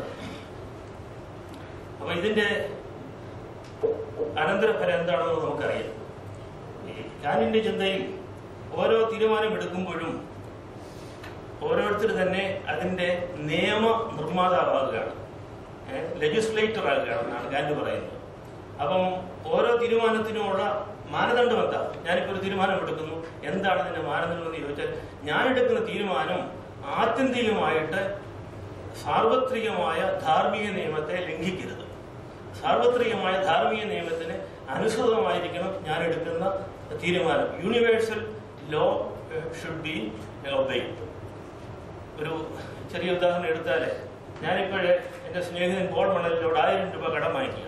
അപ്പൊ ഇതിന്റെ അനന്തരഫലം എന്താണെന്ന് നമുക്കറിയാം ഈ കാനിന്റെ ചിന്തയിൽ ഓരോ തീരുമാനം എടുക്കുമ്പോഴും ഓരോരുത്തർ തന്നെ അതിന്റെ നിയമ നിർമ്മാതാവാകുകയാണ് ലെജിസ്ലേറ്റർ ആകുകയാണ് എന്നാണ് കാന്റ് പറയുന്നത് അപ്പം ഓരോ തീരുമാനത്തിനുമുള്ള മാനദണ്ഡം എന്താ ഞാനിപ്പോൾ ഒരു തീരുമാനം എടുക്കുന്നു എന്താണ് ഇതിന്റെ മാനദണ്ഡം എന്ന് ചോദിച്ചാൽ ഞാൻ എടുക്കുന്ന തീരുമാനം ആത്യന്തികമായിട്ട് സാർവത്രികമായ ധാർമ്മിക നിയമത്തെ ലംഘിക്കരുത് സാർവത്രികമായ ധാർമ്മിക നിയമത്തിന് അനുസൃതമായിരിക്കണം ഞാൻ എടുക്കുന്ന തീരുമാനം universal law should be obeyed ഒരു ചെറിയ ഉദാഹരണം എടുത്താല് ഞാനിപ്പോഴേ എന്റെ സ്നേഹിതൻ പോൾ മണലിനോട് ആയിരം രൂപ കടം വാങ്ങിക്കുക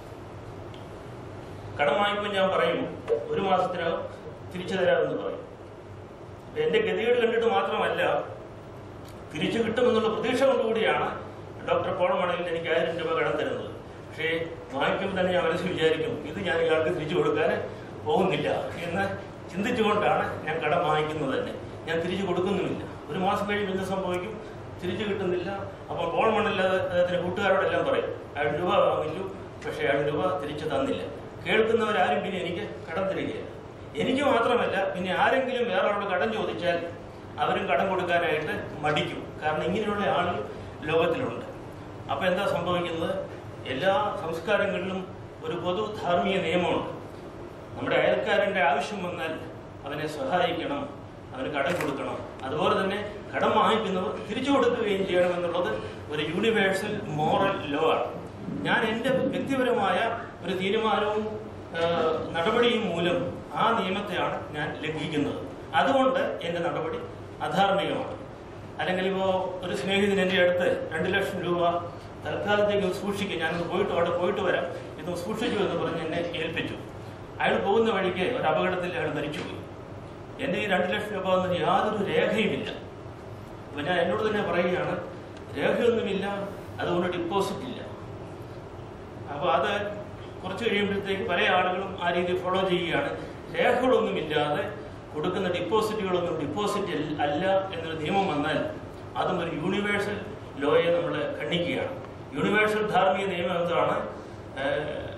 കടം വാങ്ങിക്കുമ്പോൾ ഞാൻ പറയും ഒരു മാസത്തിനകം തിരിച്ചു തരാമെന്ന് പറയും അപ്പൊ എന്റെ ഗതികേട് കണ്ടിട്ട് മാത്രമല്ല തിരിച്ചു കിട്ടുമെന്നുള്ള പ്രതീക്ഷ കൊണ്ടുകൂടിയാണ് ഡോക്ടർ പോൾ മണലിൽ എനിക്ക് ആയിരം രൂപ കടം തരുന്നത് പക്ഷേ വാങ്ങിക്കുമ്പോൾ തന്നെ ഞാൻ മനസ്സിൽ വിചാരിക്കും ഇത് ഞാൻ ഇയാൾക്ക് തിരിച്ചു കൊടുക്കാൻ പോകുന്നില്ല എന്ന് ചിന്തിച്ചുകൊണ്ടാണ് ഞാൻ കടം വാങ്ങിക്കുന്നത് തന്നെ ഞാൻ തിരിച്ചു കൊടുക്കുന്നുമില്ല ഒരു മാസം കഴിയുമ്പോൾ എന്ത് സംഭവിക്കും തിരിച്ചു കിട്ടുന്നില്ല അപ്പോൾ പോൾ മണലിൽ അദ്ദേഹത്തിന്റെ കൂട്ടുകാരോടെല്ലാം പറയും അയാൾ രൂപ വാങ്ങിച്ചു പക്ഷേ അയാൾ രൂപ തിരിച്ചു തന്നില്ല കേൾക്കുന്നവരാരും പിന്നെ എനിക്ക് കടം തരികയില്ല എനിക്ക് മാത്രമല്ല പിന്നെ ആരെങ്കിലും വേറെ ആളോട് കടം ചോദിച്ചാൽ അവരും കടം കൊടുക്കാനായിട്ട് മടിക്കും കാരണം ഇങ്ങനെയുള്ള ആളുകൾ ലോകത്തിലുണ്ട് അപ്പൊ എന്താ സംഭവിക്കുന്നത് എല്ലാ സംസ്കാരങ്ങളിലും ഒരു പൊതു ധാർമ്മിക നിയമമുണ്ട് നമ്മുടെ അയൽക്കാരന്റെ ആവശ്യം വന്നാൽ അവനെ സഹായിക്കണം അവന് കടം കൊടുക്കണം അതുപോലെ തന്നെ കടം വാങ്ങിക്കുന്നവർ തിരിച്ചു കൊടുക്കുകയും ചെയ്യണം എന്നുള്ളത് ഒരു യൂണിവേഴ്സൽ മോറൽ ലോ ആണ് ഞാൻ എൻ്റെ വ്യക്തിപരമായ ഒരു തീരുമാനവും ആ, നടപടിയും മൂലം ആ നിയമത്തെയാണ് ഞാൻ ലംഘിക്കുന്നത് അതുകൊണ്ട് എൻ്റെ നടപടി അധാർമികമാണ് അല്ലെങ്കിൽ ഇപ്പോൾ ഒരു സ്നേഹിതൻ എൻ്റെ അടുത്ത് രണ്ട് ലക്ഷം രൂപ തൽക്കാലത്തേക്ക് ഒന്ന് സൂക്ഷിക്കുക ഞാനൊന്ന് പോയിട്ട് അവിടെ പോയിട്ട് വരാം ഇതൊന്ന് സൂക്ഷിച്ചു എന്ന് പറഞ്ഞ് എന്നെ ഏൽപ്പിച്ചു അയാൾ പോകുന്ന വഴിക്ക് ഒരു അപകടത്തിൽ അയാൾ മരിച്ചുപോയി എൻ്റെ ഈ രണ്ട് ലക്ഷം രൂപ ഒന്നും യാതൊരു രേഖയുമില്ല അപ്പൊ ഞാൻ എന്നോട് തന്നെ പറയുകയാണ് രേഖയൊന്നുമില്ല അതുകൊണ്ട് ഡിപ്പോസിറ്റ് ഇല്ല അപ്പൊ അത് കുറച്ച് കഴിയുമ്പോഴത്തേക്ക് പല ആളുകളും ആ രീതി ഫോളോ ചെയ്യുകയാണ് രേഖകളൊന്നുമില്ലാതെ കൊടുക്കുന്ന ഡിപ്പോസിറ്റുകളൊന്നും ഡിപ്പോസിറ്റ് അല്ല എന്നൊരു നിയമം വന്നാൽ അതും ഒരു യൂണിവേഴ്സൽ ലോയെ നമ്മൾ ഖണ്ഡിക്കുകയാണ് യൂണിവേഴ്സൽ ധാർമ്മിക നിയമം എന്താണ്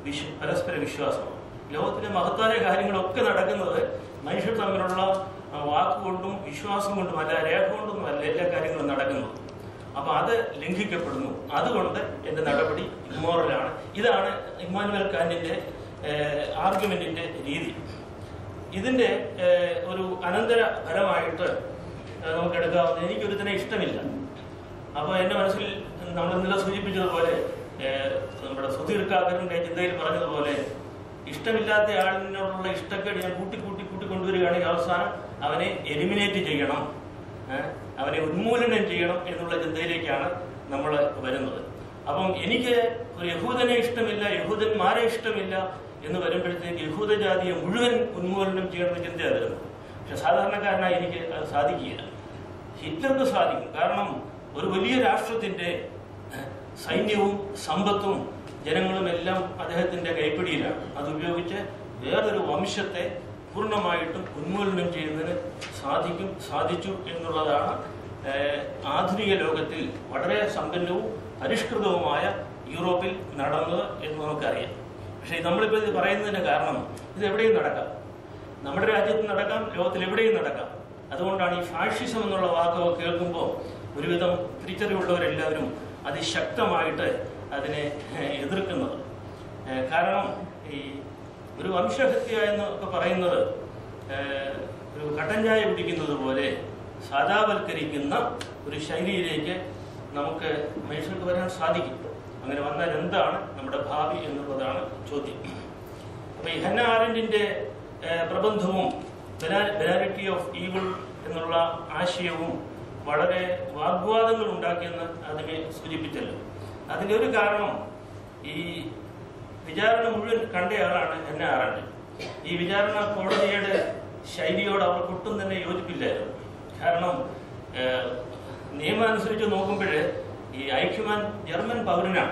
വിശ്വ പരസ്പര വിശ്വാസമാണ് ലോകത്തിലെ മഹത്തായ കാര്യങ്ങളൊക്കെ നടക്കുന്നത് മനുഷ്യർ തമ്മിലുള്ള ആ, വാക്കുകൊണ്ടും വിശ്വാസം കൊണ്ടും അല്ല രേഖ കൊണ്ടൊന്നും അല്ല എല്ലാ കാര്യങ്ങളും നടക്കുന്നത് അപ്പൊ അത് ലംഘിക്കപ്പെടുന്നു അതുകൊണ്ട് എന്റെ നടപടി ഇമ്മോറലാണ് ഇതാണ് ഇമ്മാനുവൽ കാന്റിന്റെ ആർഗ്യുമെന്റിന്റെ രീതി ഇതിന്റെ ഏഹ്, ഒരു അനന്തര ഫലമായിട്ട് ഏഹ്, നമുക്ക് എടുക്കാവുന്ന എനിക്കൊരുത്തിനെ ഇഷ്ടമില്ല അപ്പൊ എന്റെ മനസ്സിൽ നമ്മൾ ഇന്നലെ സൂചിപ്പിച്ചതുപോലെ ഏഹ്, നമ്മുടെ സുധീർ കാക്കറിന്റെ ചിന്തയിൽ പറഞ്ഞതുപോലെ ഇഷ്ടമില്ലാത്ത ആളിനോടുള്ള ഇഷ്ടക്കേട് ഞാൻ കൂട്ടി കൂട്ടി കൂട്ടി കൊണ്ടുവരികയാണെങ്കിൽ അവസാനം അവനെ എലിമിനേറ്റ് ചെയ്യണം ഏഹ്, അവനെ ഉന്മൂലനം ചെയ്യണം എന്നുള്ള ചിന്തയിലേക്കാണ് നമ്മൾ വരുന്നത് അപ്പം എനിക്ക് ഒരു യഹൂദനെ ഇഷ്ടമില്ല യഹൂദന്മാരെ ഇഷ്ടമില്ല എന്ന് വരുമ്പോഴത്തേക്ക് യഹൂദ ജാതിയെ മുഴുവൻ ഉന്മൂലനം ചെയ്യണമെന്ന ചിന്തയാണ് വരുന്നത് പക്ഷെ സാധാരണക്കാരനായി എനിക്ക് അത് സാധിക്കുകയില്ല ഹിറ്റ്ലർക്ക് സാധിക്കും കാരണം ഒരു വലിയ രാഷ്ട്രത്തിന്റെ ഏഹ്, സൈന്യവും സമ്പത്തും ജനങ്ങളും എല്ലാം അദ്ദേഹത്തിന്റെ കൈപ്പിടിയിലാണ് അത് ഉപയോഗിച്ച് വേറൊരു വംശത്തെ പൂർണ്ണമായിട്ടും ഉന്മൂലനം ചെയ്യുന്നതിന് സാധിക്കും സാധിച്ചു എന്നുള്ളതാണ് ഏഹ്, ആധുനിക ലോകത്തിൽ വളരെ സമ്പന്നവും പരിഷ്കൃതവുമായ യൂറോപ്പിൽ നടന്നത് എന്ന് നമുക്കറിയാം പക്ഷേ നമ്മളിപ്പോൾ ഇത് പറയുന്നതിന്റെ കാരണം ഇത് എവിടെയും നടക്കാം നമ്മുടെ രാജ്യത്ത് നടക്കാം ലോകത്തിൽ എവിടെയും നടക്കാം അതുകൊണ്ടാണ് ഈ ഫാഷിസം എന്നുള്ള വാക്ക് കേൾക്കുമ്പോൾ ഒരുവിധം തിരിച്ചറിവുള്ളവരെല്ലാവരും അതിശക്തമായിട്ട് അതിനെ ഏഹ്, എതിർക്കുന്നത് ഏഹ്, കാരണം ഈ ഒരു വംശഹത്യ എന്ന് ഒക്കെ പറയുന്നത് ഏഹ്, ഒരു കട്ടൻ ചായ കുടിക്കുന്നത് പോലെ സാധാവൽക്കരിക്കുന്ന ഒരു ശൈലിയിലേക്ക് നമുക്ക് മനുഷ്യർക്ക് വരാൻ സാധിക്കും അങ്ങനെ വന്നാൽ എന്താണ് നമ്മുടെ ഭാവി എന്നുള്ളതാണ് ചോദ്യം അപ്പൊ ഈ ഹന്ന ആരൻഡിന്റെ ഏഹ്, പ്രബന്ധവും ബെനാലിറ്റി ഓഫ് ഈവിൾ എന്നുള്ള ആശയവും വളരെ വാഗ്വാദങ്ങൾ ഉണ്ടാക്കിയെന്ന് ആദ്യമേ സൂചിപ്പിച്ചല്ലോ അതിന്റെ ഒരു കാരണം ഈ വിചാരണ മുഴുവൻ കണ്ടയാളാണ് ഹന്ന ആരൻഡ് ഈ വിചാരണ കോടതിയുടെ ശൈലിയോട് അവർക്ക് ഒട്ടും തന്നെ യോജിപ്പില്ലായിരുന്നു കാരണം ഏഹ്, നിയമം അനുസരിച്ച് നോക്കുമ്പോൾ ഈ ഐക്യമാൻ ജർമ്മൻ പൗരനാണ്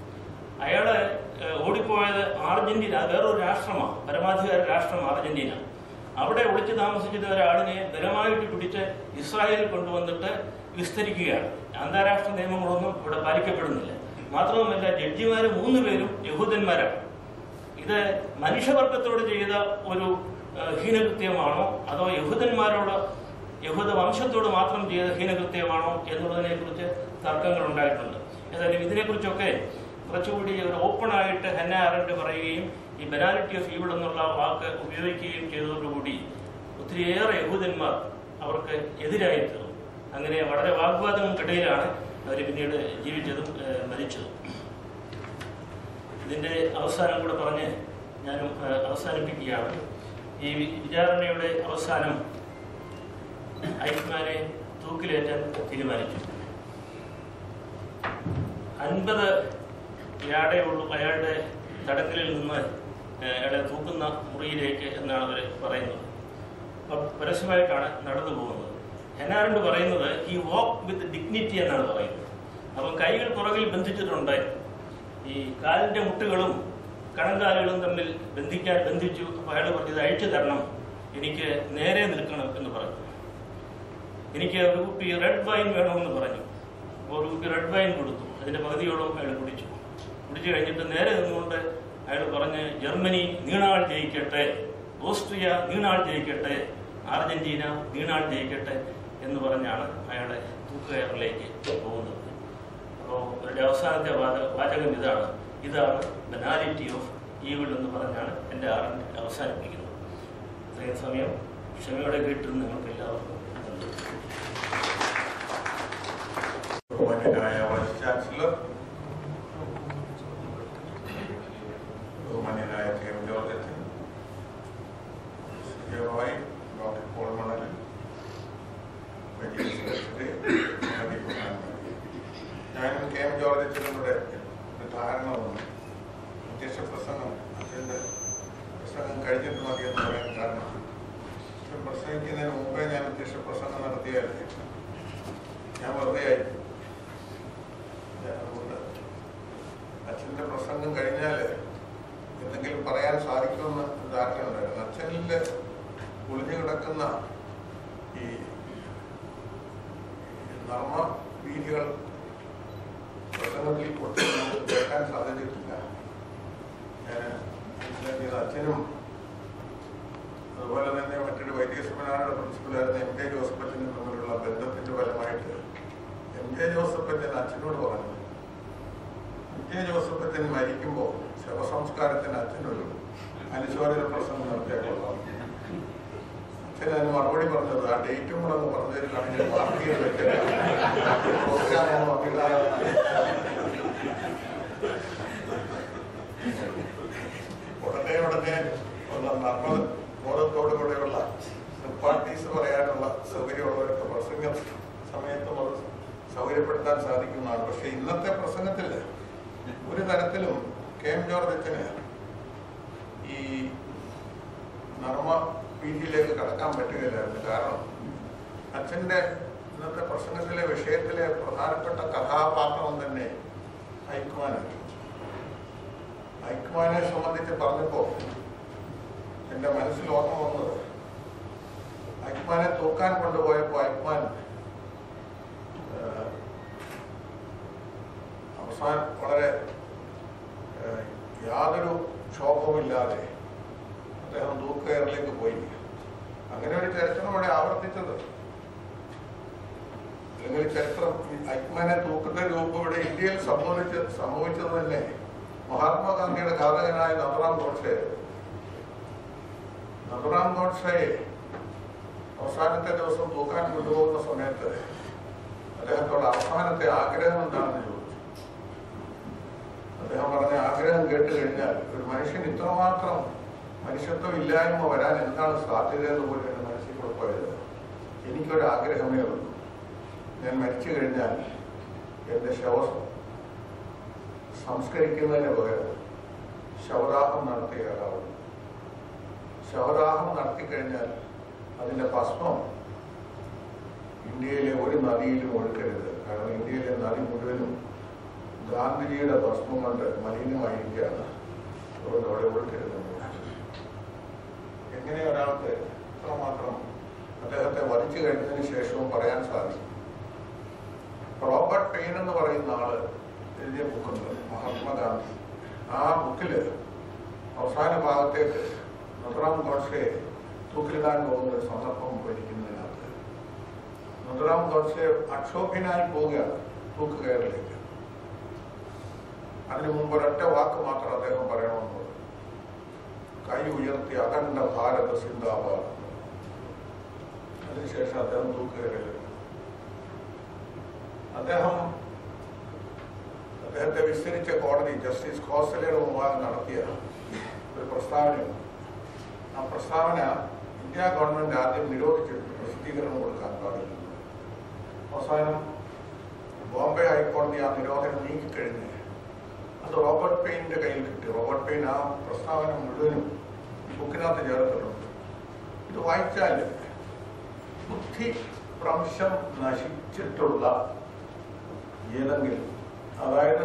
അയാള് ഏഹ്, ഓടിപ്പോയത് അർജന്റീന അത് വേറൊരു രാഷ്ട്രമാണ് പരമാധികാര രാഷ്ട്രം അർജന്റീന അവിടെ ഒളിച്ചു താമസിച്ചിരുന്ന ഒരാളിനെ ബലമായിട്ട് പിടിച്ച് ഇസ്രായേലിൽ കൊണ്ടുവന്നിട്ട് വിസ്തരിക്കുകയാണ് അന്താരാഷ്ട്ര നിയമങ്ങളൊന്നും ഇവിടെ പാലിക്കപ്പെടുന്നില്ല മാത്രവുമല്ല ജഡ്ജിമാര് മൂന്ന് പേരും യഹൂദന്മാരാണ് ഇത് മനുഷ്യവർഗത്തോട് ചെയ്ത ഒരു ഏഹ്, ഹീനകൃത്യമാണോ അതോ യഹൂദന്മാരോട് യഹൂദ വംശത്തോട് മാത്രം ചെയ്ത ഹീനകൃത്യമാണോ എന്നുള്ളതിനെ കുറിച്ച് തർക്കങ്ങൾ ഉണ്ടായിട്ടുണ്ട് ഏതായാലും ഇതിനെക്കുറിച്ചൊക്കെ കുറച്ചുകൂടി ഒരു ഓപ്പൺ ആയിട്ട് ഹെന്ന ആരണ്ട് പറയുകയും ഈ ബെനാലിറ്റി ഓഫ് ഈവിൾ എന്നുള്ള വാക്ക് ഉപയോഗിക്കുകയും ചെയ്തതോടുകൂടി ഒത്തിരിയേറെ യഹൂദന്മാർ അവർക്ക് എതിരായി തീർന്നു അങ്ങനെ വളരെ വാഗ്വാദങ്ങൾക്കിടയിലാണ് അവർ പിന്നീട് ജീവിച്ചതും ഏഹ്, മരിച്ചതും ഇതിന്റെ അവസാനം കൂടെ പറഞ്ഞ് ഞാനും ഏഹ്, അവസാനിപ്പിക്കുകയാണ് ഈ വി- വിചാരണയുടെ അവസാനം ഐക്മാനെ തൂക്കിലേറ്റാൻ തീരുമാനിച്ചു അൻപത് യാടേ ഉള്ളൂ അയാളുടെ തടങ്കലിൽ നിന്ന് ഏഹ്, അയാളെ തൂക്കുന്ന മുറിയിലേക്ക് എന്നാണ് അവർ പറയുന്നത് അപ്പൊ പരസ്യമായിട്ടാണ് നടന്നു പോകുന്നത് ഹെനാരണ്ട് പറയുന്നത് ഈ വാക്ക് വിത്ത് ഡിഗ്നിറ്റി എന്നാണ് പറയുന്നത് അപ്പം കൈകൾ പുറകിൽ ബന്ധിച്ചിട്ടുണ്ട് ഈ കാലിന്റെ മുട്ടുകളും കണങ്കാലുകളും തമ്മിൽ ബന്ധിക്കാൻ ബന്ധിച്ചു അപ്പൊ അയാൾ പറഞ്ഞത് അഴിച്ചു തരണം എനിക്ക് നേരെ നിൽക്കണം എന്ന് പറഞ്ഞു എനിക്ക് ഒരു കുപ്പി റെഡ് വൈൻ വേണമെന്ന് പറഞ്ഞു അപ്പോൾ ഒരു കുപ്പി റെഡ് വൈൻ കൊടുത്തു അതിന്റെ പകുതിയോളം അയാൾ കുടിച്ചു കുടിച്ചു കഴിഞ്ഞിട്ട് നേരെ നിന്നുകൊണ്ട് അയാൾ പറഞ്ഞ് ജർമ്മനി നീണാൾ ജയിക്കട്ടെ ഓസ്ട്രിയ നീണാൾ ജയിക്കട്ടെ അർജന്റീന നീണാൾ ജയിക്കട്ടെ എന്ന് പറഞ്ഞാണ് അയാളെ തൂക്കുകയറിലേക്ക് പോകുന്നത് അപ്പോൾ അവരുടെ അവസാനത്തെ വാച വാചകം ഇതാണ് ഇതാണ് ബനാലിറ്റി ഓഫ് ഈവിൾ എന്ന് പറഞ്ഞാണ് എൻ്റെ ആറിൻ്റെ അവസാനിപ്പിക്കുന്നത് ഇത്രയും സമയം ക്ഷമയോടെ കേട്ടിരുന്ന നിങ്ങൾക്ക് എല്ലാവർക്കും നന്ദി ബഹുമാന്യനായ വൈസ് ചാൻസലർ ബഹുമാന്യനായ കെ എം ജോർജ് അച്ഛൻ റോയ് ഡോക്ടർ പോൾ മണൽ വലിയ സെക്രട്ടറി മതി പ്രധാനമന്ത്രി ഞാനും കെ എം ജോർജ് അച്ഛനും കൂടെ ഒരു ധാരണ വന്നു അധ്യക്ഷ പ്രസംഗം അച്ഛൻ്റെ പ്രസംഗം കഴിഞ്ഞിട്ട് മതി എന്ന് പറയാൻ കാരണം അച്ഛൻ പ്രസംഗിക്കുന്നതിന് മുമ്പേ ഞാൻ അധ്യക്ഷ പ്രസംഗം നടത്തിയായിരുന്നു ഞാൻ വെറുതെ ആയി അതുകൊണ്ട് അച്ഛൻ്റെ പ്രസംഗം കഴിഞ്ഞാൽ എന്തെങ്കിലും പറയാൻ സാധിക്കുമെന്ന് ഒരു ധാരണ ഉണ്ടായിരുന്നു അച്ഛനിൽ ഒളിഞ്ഞു കിടക്കുന്ന ഈ നർമ്മ വീതികൾ പ്രസംഗത്തിൽ കൊടുത്ത് നമുക്ക് കേൾക്കാൻ സാധിച്ചിട്ടില്ല ഞാൻ മനസ്സിലാക്കിയത് അച്ഛനും അതുപോലെ തന്നെ മറ്റൊരു വൈദിക സെമിനാറുടെ പ്രിൻസിപ്പലായിരുന്ന എം കെ ജോസഫ് അച്ഛനും തമ്മിലുള്ള ബന്ധത്തിന്റെ ഫലമായിട്ട് എം കെ ജോസഫ് അച്ഛൻ അച്ഛനോട് പറഞ്ഞു എം കെ ജോസഫ് അച്ഛൻ മരിക്കുമ്പോൾ ശവസംസ്കാരത്തിന് അച്ഛനൊരു അനുശോചന പ്രസംഗം നടത്തിയാൽ കൊള്ളാം അച്ഛൻ അതിന് മറുപടി പറഞ്ഞത് ആ ഡേറ്റും കൂടെ ഒന്ന് പറഞ്ഞു തരുകയാണെങ്കിൽ മാർക്ക് ചെയ്ത് വെച്ചേക്കാം പ്രോഗ്രാം നോക്കിയിട്ടാണ് ഉടനെ ഉടനെ ഉള്ള നർമ്മ ബോധത്തോടു കൂടെയുള്ള പാർട്ടീസ് പറയാനുള്ള സൗകര്യമുള്ളവർക്ക് പ്രസംഗ സമയത്തും അത് സൗകര്യപ്പെടുത്താൻ സാധിക്കുന്നതാണ് പക്ഷെ ഇന്നത്തെ പ്രസംഗത്തിൽ ഒരു തരത്തിലും കെ എം ജോർജ് അച്ഛന് ഈ നർമ്മ വീതിയിലേക്ക് കടക്കാൻ പറ്റുകയില്ലായിരുന്നു കാരണം അച്ഛൻ്റെ ഇന്നത്തെ പ്രസംഗത്തിലെ വിഷയത്തിലെ പ്രധാനപ്പെട്ട കഥാപാത്രം തന്നെ ഹൈക്കുമാനാണ് ഐക്മാനെ സംബന്ധിച്ച് പറഞ്ഞപ്പോൾ എൻ്റെ മനസ്സിൽ ഓർമ്മ വന്നത് ഐക്മാനെ തൂക്കാൻ കൊണ്ടുപോയപ്പോൾ ഐക്മാൻ അവസാനം വളരെ ഏഹ്, യാതൊരു ക്ഷോഭവുമില്ലാതെ അദ്ദേഹം തൂക്കുകയറിലേക്ക് പോയി അങ്ങനെ ഒരു ചരിത്രം ഇവിടെ ആവർത്തിച്ചത് അല്ലെങ്കിൽ ചരിത്രം ഐക്മാനെ തൂക്കുന്ന രൂപം ഇവിടെ ഇന്ത്യയിൽ സംഭവിച്ച സംഭവിച്ചത് തന്നെ മഹാത്മാഗാന്ധിയുടെ ഘാതകനായ നഥറാം ഗോഡ്സെ നഥറാം ഗോഡ്സയെ അവസാനത്തെ ദിവസം തൂക്കാൻ കൊണ്ടുപോകുന്ന സമയത്ത് അദ്ദേഹത്തോട് അവസാനത്തെ ആഗ്രഹം എന്താണെന്ന് ചോദിച്ചു അദ്ദേഹം പറഞ്ഞ ആഗ്രഹം കേട്ട് കഴിഞ്ഞാൽ ഒരു മനുഷ്യൻ ഇത്രമാത്രം മനുഷ്യത്വം ഇല്ലായ്മ വരാൻ എന്താണ് സാധ്യത എന്ന് പോലും എൻ്റെ മനസ്സിൽ കൂടെ പോയത് എനിക്കൊരു ആഗ്രഹമേ ഉള്ളൂ ഞാൻ മരിച്ചു കഴിഞ്ഞാൽ എൻ്റെ ശവം സംസ്കരിക്കുന്നതിന് പകരം ശവദാഹം നടത്തിയാലാവും ശവദാഹം നടത്തിക്കഴിഞ്ഞാൽ അതിന്റെ ഭസ്മം ഇന്ത്യയിലെ ഒരു നദിയിലും ഒഴുക്കരുത് കാരണം ഇന്ത്യയിലെ നദി മുഴുവനും ഗാന്ധിജിയുടെ ഭസ്മം കൊണ്ട് മലിനമായിരിക്കുകയാണ് അതുകൊണ്ട് അവിടെ ഒഴുക്കരുത് എങ്ങനെ ഒരാൾക്ക് ഇത്രമാത്രം അദ്ദേഹത്തെ വധിച്ചു കഴിഞ്ഞതിന് ശേഷവും പറയാൻ സാധിക്കും റോബർട്ട് പെയിൻ എന്ന് പറയുന്ന ആള് എഴുതിയ ബുക്കുണ്ട് മഹാത്മാഗാന്ധി ആ ബുക്കില് അവസാന ഭാഗത്തേക്ക് നഥറാം ഗോഡ്സെ തൂക്കിലിടാൻ പോകുന്ന ഒരു സന്ദർഭം ഭരിക്കുന്നതിനകത്ത് നഥറാം ഗോഡ്സെ അക്ഷോഭ്യനായി പോവുകയാണ് തൂക്കുകയറിലേക്ക് അതിനു മുമ്പ് ഒരൊറ്റ വാക്ക് മാത്രം അദ്ദേഹം പറയണമെന്നുള്ളത് കൈ ഉയർത്തി അഖണ്ഡ ഭാരത സിന്ദാബാദ് അതിനുശേഷം അദ്ദേഹം തൂക്കുകയറിലേക്ക് അദ്ദേഹം അദ്ദേഹത്തെ വിസ്തരിച്ച കോടതി ജസ്റ്റിസ് ഖോസലയുടെ മുമ്പാകെ നടത്തിയ ഒരു പ്രസ്താവനയുണ്ട് ആ പ്രസ്താവന ഇന്ത്യ ഗവൺമെന്റ് ആദ്യം നിരോധിച്ചിട്ട് പ്രസിദ്ധീകരണം കൊടുക്കാൻ പാടില്ല അവസാനം ബോംബെ ഹൈക്കോടതി ആ നിരോധനം നീക്കിക്കഴിഞ്ഞ് അത് റോബർട്ട് പെയിന്റെ കയ്യിൽ കിട്ടി റോബർട്ട് പെയിൻ ആ പ്രസ്താവന മുഴുവനും ബുക്കിനകത്ത് ചേർത്തിട്ടുണ്ട് ഇത് വായിച്ചാൽ ബുദ്ധി ഭ്രംശം നശിച്ചിട്ടുള്ള ഏതെങ്കിലും അതായത്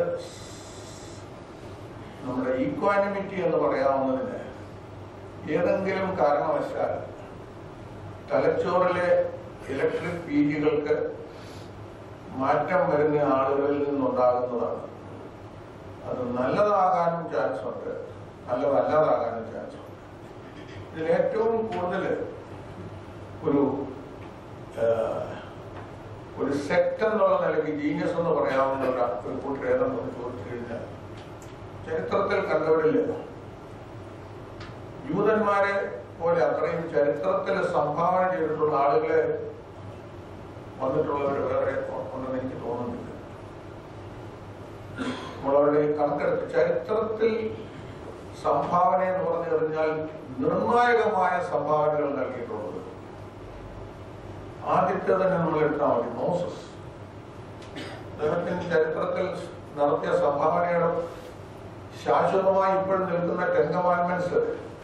നമ്മുടെ ഈക്വാനിമിറ്റി എന്ന് പറയാവുന്നതിന് ഏതെങ്കിലും കാരണവശാൽ തലച്ചോറിലെ ഇലക്ട്രിക് പീജികൾക്ക് മാറ്റം വരുന്ന ആളുകളിൽ നിന്നുണ്ടാകുന്നതാണ് അത് നല്ലതാകാനും ചാൻസ് ഉണ്ട് നല്ലതല്ലാതാകാനും ചാൻസ് ഉണ്ട് ഇതിൽ ഏറ്റവും കൂടുതൽ ഒരു ആ, ഒരു സെക്ട് എന്നുള്ള നിലയ്ക്ക് ജീനിയസ് എന്ന് പറയാവുന്ന ഒരു ഒരു കൂട്ടർ ഏതെന്ന് ചോദിച്ചു കഴിഞ്ഞാൽ ചരിത്രത്തിൽ കണ്ടവരില്ല ജൂതന്മാരെ പോലെ അത്രയും ചരിത്രത്തിൽ സംഭാവന ചെയ്തിട്ടുള്ള ആളുകളെ വന്നിട്ടുള്ളവർ വേറെ ഉണ്ടെന്ന് എനിക്ക് തോന്നുന്നില്ല നമ്മളവരുടെ കണക്കെടുത്ത് ചരിത്രത്തിൽ സംഭാവന എന്ന് പറഞ്ഞു കഴിഞ്ഞാൽ നിർണായകമായ സംഭാവനകൾ നൽകിയിട്ടുള്ളത് ആദ്യത്തെ തന്നെ നമ്മൾ എടുത്താൽ മതി മോസസ് അദ്ദേഹത്തിന് ചരിത്രത്തിൽ നടത്തിയ സംഭാവനയുടെ ശാശ്വതമായി ഇപ്പോഴും നിൽക്കുന്ന ടെൻ കമാൻഡ്മെന്റ്സ്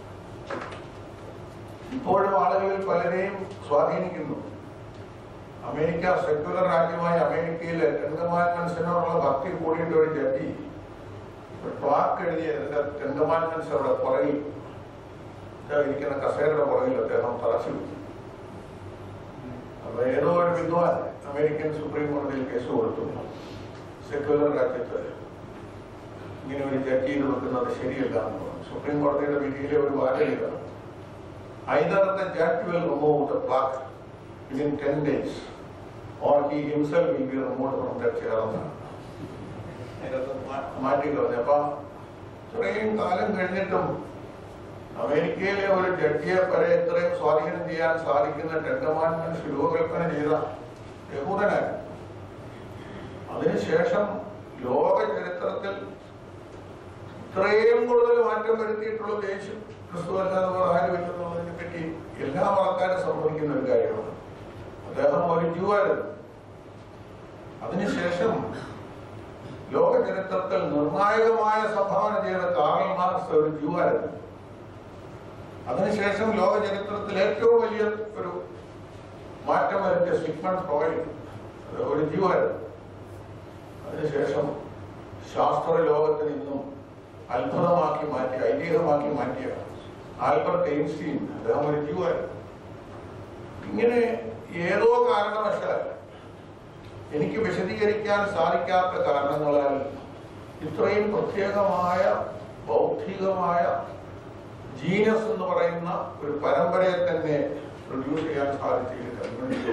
ഇപ്പോഴും ആളുകളിൽ പലരെയും സ്വാധീനിക്കുന്നു അമേരിക്ക സെക്യുലർ രാജ്യമായ അമേരിക്കയിലെ ടെൻ കമാൻഡ്മെന്റ്സിനോടുള്ള ഭക്തി കൂടിയിട്ട് ഒരു ജഡ്ജി ഒരു ക്ലാർക്ക് എഴുതിയ ടെൻ കമാൻഡ്മെന്റ്സ് അവിടെ പുറകിൽ ഇതാ ഇരിക്കുന്ന കസേരയുടെ പുറകിൽ അദ്ദേഹം തറച്ചു വെച്ചു അപ്പൊ ഏതോ ഒരു വിദ്വാൻ അമേരിക്കൻ സുപ്രീം കോടതിയിൽ കേസ് കൊടുത്തു സെക്യുലർ രാജ്യത്ത് ഇങ്ങനെ ഒരു ജഡ്ജിയിൽ വെക്കുന്നത് ശരിയല്ല എന്ന് പറഞ്ഞു സുപ്രീം കോടതിയുടെ വിധിയിലെ ഒരു വാചകം either the judge will remove the plaque within ten days or he himself will be remove from the chair എന്നാണ് അതിനകത്ത് മാ- മാറ്റി കളഞ്ഞു അപ്പൊ ഇത്രയും കാലം കഴിഞ്ഞിട്ടും അമേരിക്കയിലെ ഒരു ജഡ്ജിയെ വരെ ഇത്രയും സ്വാധീനം ചെയ്യാൻ സാധിക്കുന്ന ടെൻ കമാൻഡ്മെന്റ്സ് രൂപകൽപ്പന ചെയ്ത യഹൂദനായിരുന്നു അതിനുശേഷം ലോക ചരിത്രത്തിൽ ഇത്രയും കൂടുതൽ മാറ്റം വരുത്തിയിട്ടുള്ള ദേശം ക്രിസ്തു അല്ലാതെ വേറെ ആരുമില്ലെന്നുള്ളതിനെ പറ്റി എല്ലാ മതക്കാരും സമ്മതിക്കുന്ന ഒരു കാര്യമാണ് അദ്ദേഹം ഒരു ജൂവായിരുന്നു അതിനുശേഷം ലോക ചരിത്രത്തിൽ നിർണായകമായ സംഭാവന ചെയ്ത കാറൽ മാർക്സ് ഒരു ജൂവായിരുന്നു അതിനുശേഷം ലോക ചരിത്രത്തിൽ ഏറ്റവും വലിയ ഒരു മാറ്റം വരുത്തിയ സിഗ്മണ്ട് ഫ്രോയിഡ് അത് ഒരു ജൂവായിരുന്നു അതിനുശേഷം ശാസ്ത്ര ലോകത്തിൽ നിന്നും അത്ഭുതമാക്കി മാറ്റി ഐതിഹ്യമാക്കി മാറ്റിയ ആൽബർട്ട് ഐൻസ്റ്റീൻ അദ്ദേഹം ഒരു ജൂവായിരുന്നു ഇങ്ങനെ ഏതോ കാരണവശാൽ എനിക്ക് വിശദീകരിക്കാൻ സാധിക്കാത്ത കാരണങ്ങളാൽ ഇത്രയും പ്രത്യേകമായ ബൗദ്ധികമായ ജീനസ് എന്ന് പറയുന്ന ഒരു പരമ്പരയെ തന്നെ പ്രൊഡ്യൂസ് ചെയ്യാൻ സാധിച്ചതിൽ കമ്മ്യൂണിറ്റി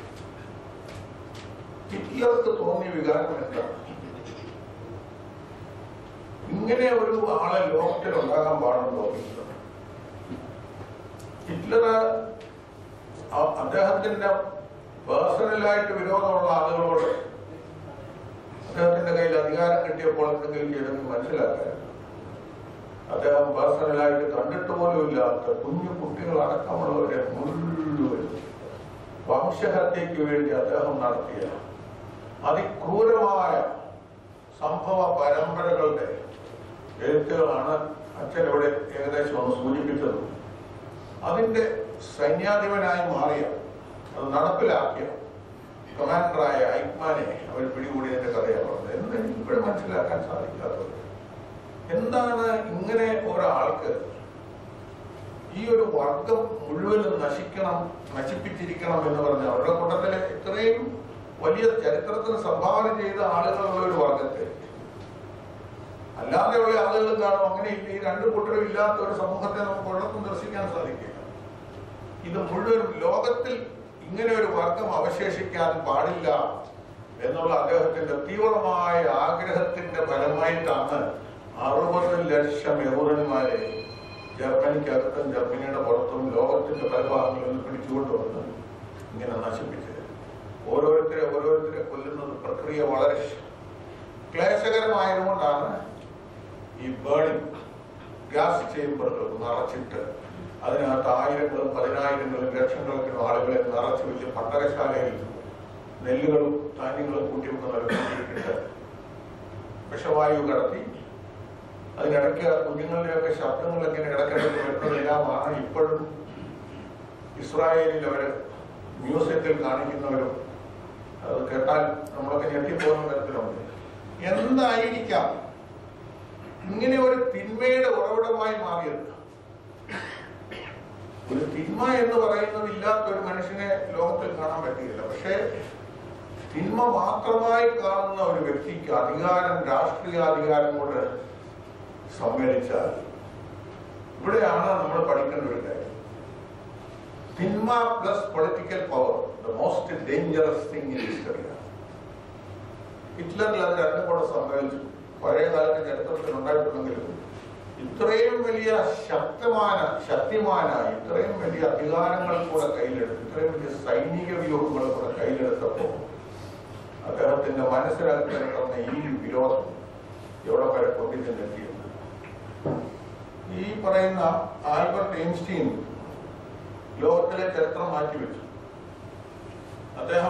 ഹിറ്റ്ലർക്ക് തോന്നിയ വികാരം എന്താണ് ഇങ്ങനെ ഒരു ആളെ ലോകത്തിൽ ഉണ്ടാകാൻ പാടുണ്ടോ ഹിറ്റ്ലർ ഹിറ്റ്ലർ അ- അദ്ദേഹത്തിന്റെ പേഴ്സണലായിട്ട് വിരോധമുള്ള ആളുകളോട് അദ്ദേഹത്തിന്റെ കയ്യിൽ അധികാരം കിട്ടിയപ്പോൾ എന്തെങ്കിലും ചെയ്തെന്ന് മനസ്സിലാക്കാൻ അദ്ദേഹം പേഴ്സണലായിട്ട് കണ്ടിട്ട് പോലും ഇല്ലാത്ത കുഞ്ഞു കുട്ടികൾ അടക്കമുള്ളവരെ മുഴുവൻ വംശഹത്യയ്ക്ക് വേണ്ടി അദ്ദേഹം നടത്തിയ അതിക്രൂരമായ സംഭവ പരമ്പരകളുടെ എഴുത്തുകളാണ് അച്ഛൻ ഇവിടെ ഏകദേശം ഒന്ന് സൂചിപ്പിച്ചത് അതിന്റെ സൈന്യാധിപനായി മാറിയ അത് നടപ്പിലാക്കിയ കമാൻഡറായ ഐക്മാനെ അവർ പിടികൂടിയതിന്റെ കഥയാണ് പറഞ്ഞത് എന്ന് എനിക്ക് ഇപ്പോഴും മനസ്സിലാക്കാൻ സാധിക്കാത്തത് എന്താണ് ഇങ്ങനെ ഒരാൾക്ക് ഈ ഒരു വർഗം മുഴുവനും നശിക്കണം നശിപ്പിച്ചിരിക്കണം എന്ന് പറഞ്ഞ അവരുടെ കൂട്ടത്തിലെ ഇത്രയും വലിയ ചരിത്രത്തിന് സംഭാവന ചെയ്ത ആളുകളുള്ള ഒരു വർഗത്തെ അല്ലാതെയുള്ള ആളുകൾ കാണും അങ്ങനെ ഇല്ല ഈ രണ്ട് കൂട്ടരും ഇല്ലാത്ത ഒരു സമൂഹത്തെ നമുക്ക് ഒരിടത്തും ദർശിക്കാൻ സാധിക്കില്ല ഇത് മുഴുവൻ ലോകത്തിൽ ഇങ്ങനെ ഒരു വർഗം അവശേഷിക്കാൻ പാടില്ല എന്നുള്ള അദ്ദേഹത്തിന്റെ തീവ്രമായ ആഗ്രഹത്തിന്റെ ഫലമായിട്ടാണ് അറുപത് ലക്ഷം യഹൂദന്മാരെ ജർമ്മനിക്കകത്തും ജർമ്മനിയുടെ പുറത്തും ലോകത്തിന്റെ പല ഭാഗങ്ങളിൽ നിന്ന് പിടിച്ചുകൊണ്ടുവന്ന് ഇങ്ങനെ നശിപ്പിച്ചത് ഓരോരുത്തരെ ഓരോരുത്തരെ കൊല്ലുന്നത് പ്രക്രിയ വളരെ ക്ലേശകരമായതുകൊണ്ടാണ് ഈ ബേണിംഗ് ഗ്യാസ് ചേമ്പറുകൾ നിറച്ചിട്ട് അതിനകത്ത് ആയിരങ്ങളും പതിനായിരങ്ങളും ലക്ഷക്കണക്കിനും ആളുകളെ നിറച്ച് വലിയ പട്ടകശാലയിൽ നെല്ലുകളും ധാന്യങ്ങളും കൂട്ടിവെക്കുന്ന ഒരു കൂട്ടിയിട്ടിട്ട് വിഷവായു കടത്തി അതിനിടയ്ക്ക് കുഞ്ഞുങ്ങളുടെയൊക്കെ ശബ്ദങ്ങൾ ഇങ്ങനെ ഇടയ്ക്കിടയ്ക്ക് വരുന്നതെല്ലാമാണ് ഇപ്പോഴും ഇസ്രായേലിൽ അവര് മ്യൂസിയത്തിൽ കാണിക്കുന്നവരും അത് കേട്ടാൽ നമ്മളൊക്കെ ഞെട്ടിപ്പോകുന്ന തരത്തിലുണ്ട് എന്തായിരിക്കാം ഇങ്ങനെ ഒരു തിന്മയുടെ ഉറവിടമായി മാറിയത് ഒരു തിന്മ എന്ന് പറയുന്നത് ഇല്ലാത്ത ഒരു മനുഷ്യനെ ലോകത്തിൽ കാണാൻ പറ്റുകയില്ല പക്ഷേ തിന്മ മാത്രമായി കാണുന്ന ഒരു വ്യക്തിക്ക് അധികാരം രാഷ്ട്രീയ അധികാരം കൊണ്ട് സമ്മേളിച്ചാൽ ഇവിടെയാണ് നമ്മൾ പഠിക്കേണ്ട ഒരു കാര്യം തിന്മ plus political power the most dangerous thing in ഹിസ്റ്ററിയാണ് ഹിറ്റ്ലറിൽ അത് രണ്ടും കൂടെ സമ്മേളിച്ചു പഴയ കാലത്ത് ചരിത്രത്തിൽ ഉണ്ടായിട്ടുണ്ടെങ്കിലും ഇത്രയും വലിയ ശക്തമായ ശക്തിമാനായി ഇത്രയും വലിയ അധികാരങ്ങൾ കൂടെ കയ്യിലെടുത്ത് ഇത്രയും വലിയ സൈനിക വ്യൂഹങ്ങൾ കൂടെ കയ്യിലെടുത്തപ്പോൾ അദ്ദേഹത്തിന്റെ മനസ്സിലാക്കി കിടക്കുന്ന ഈ വിരോധം എവിടെ വരെ കൊണ്ടിരുന്നെത്തിയെന്ന് ഈ പറയുന്ന ആൽബർട്ട് ഐൻസ്റ്റീൻ ലോകത്തിലെ ചരിത്രം മാറ്റിവെച്ചു അദ്ദേഹം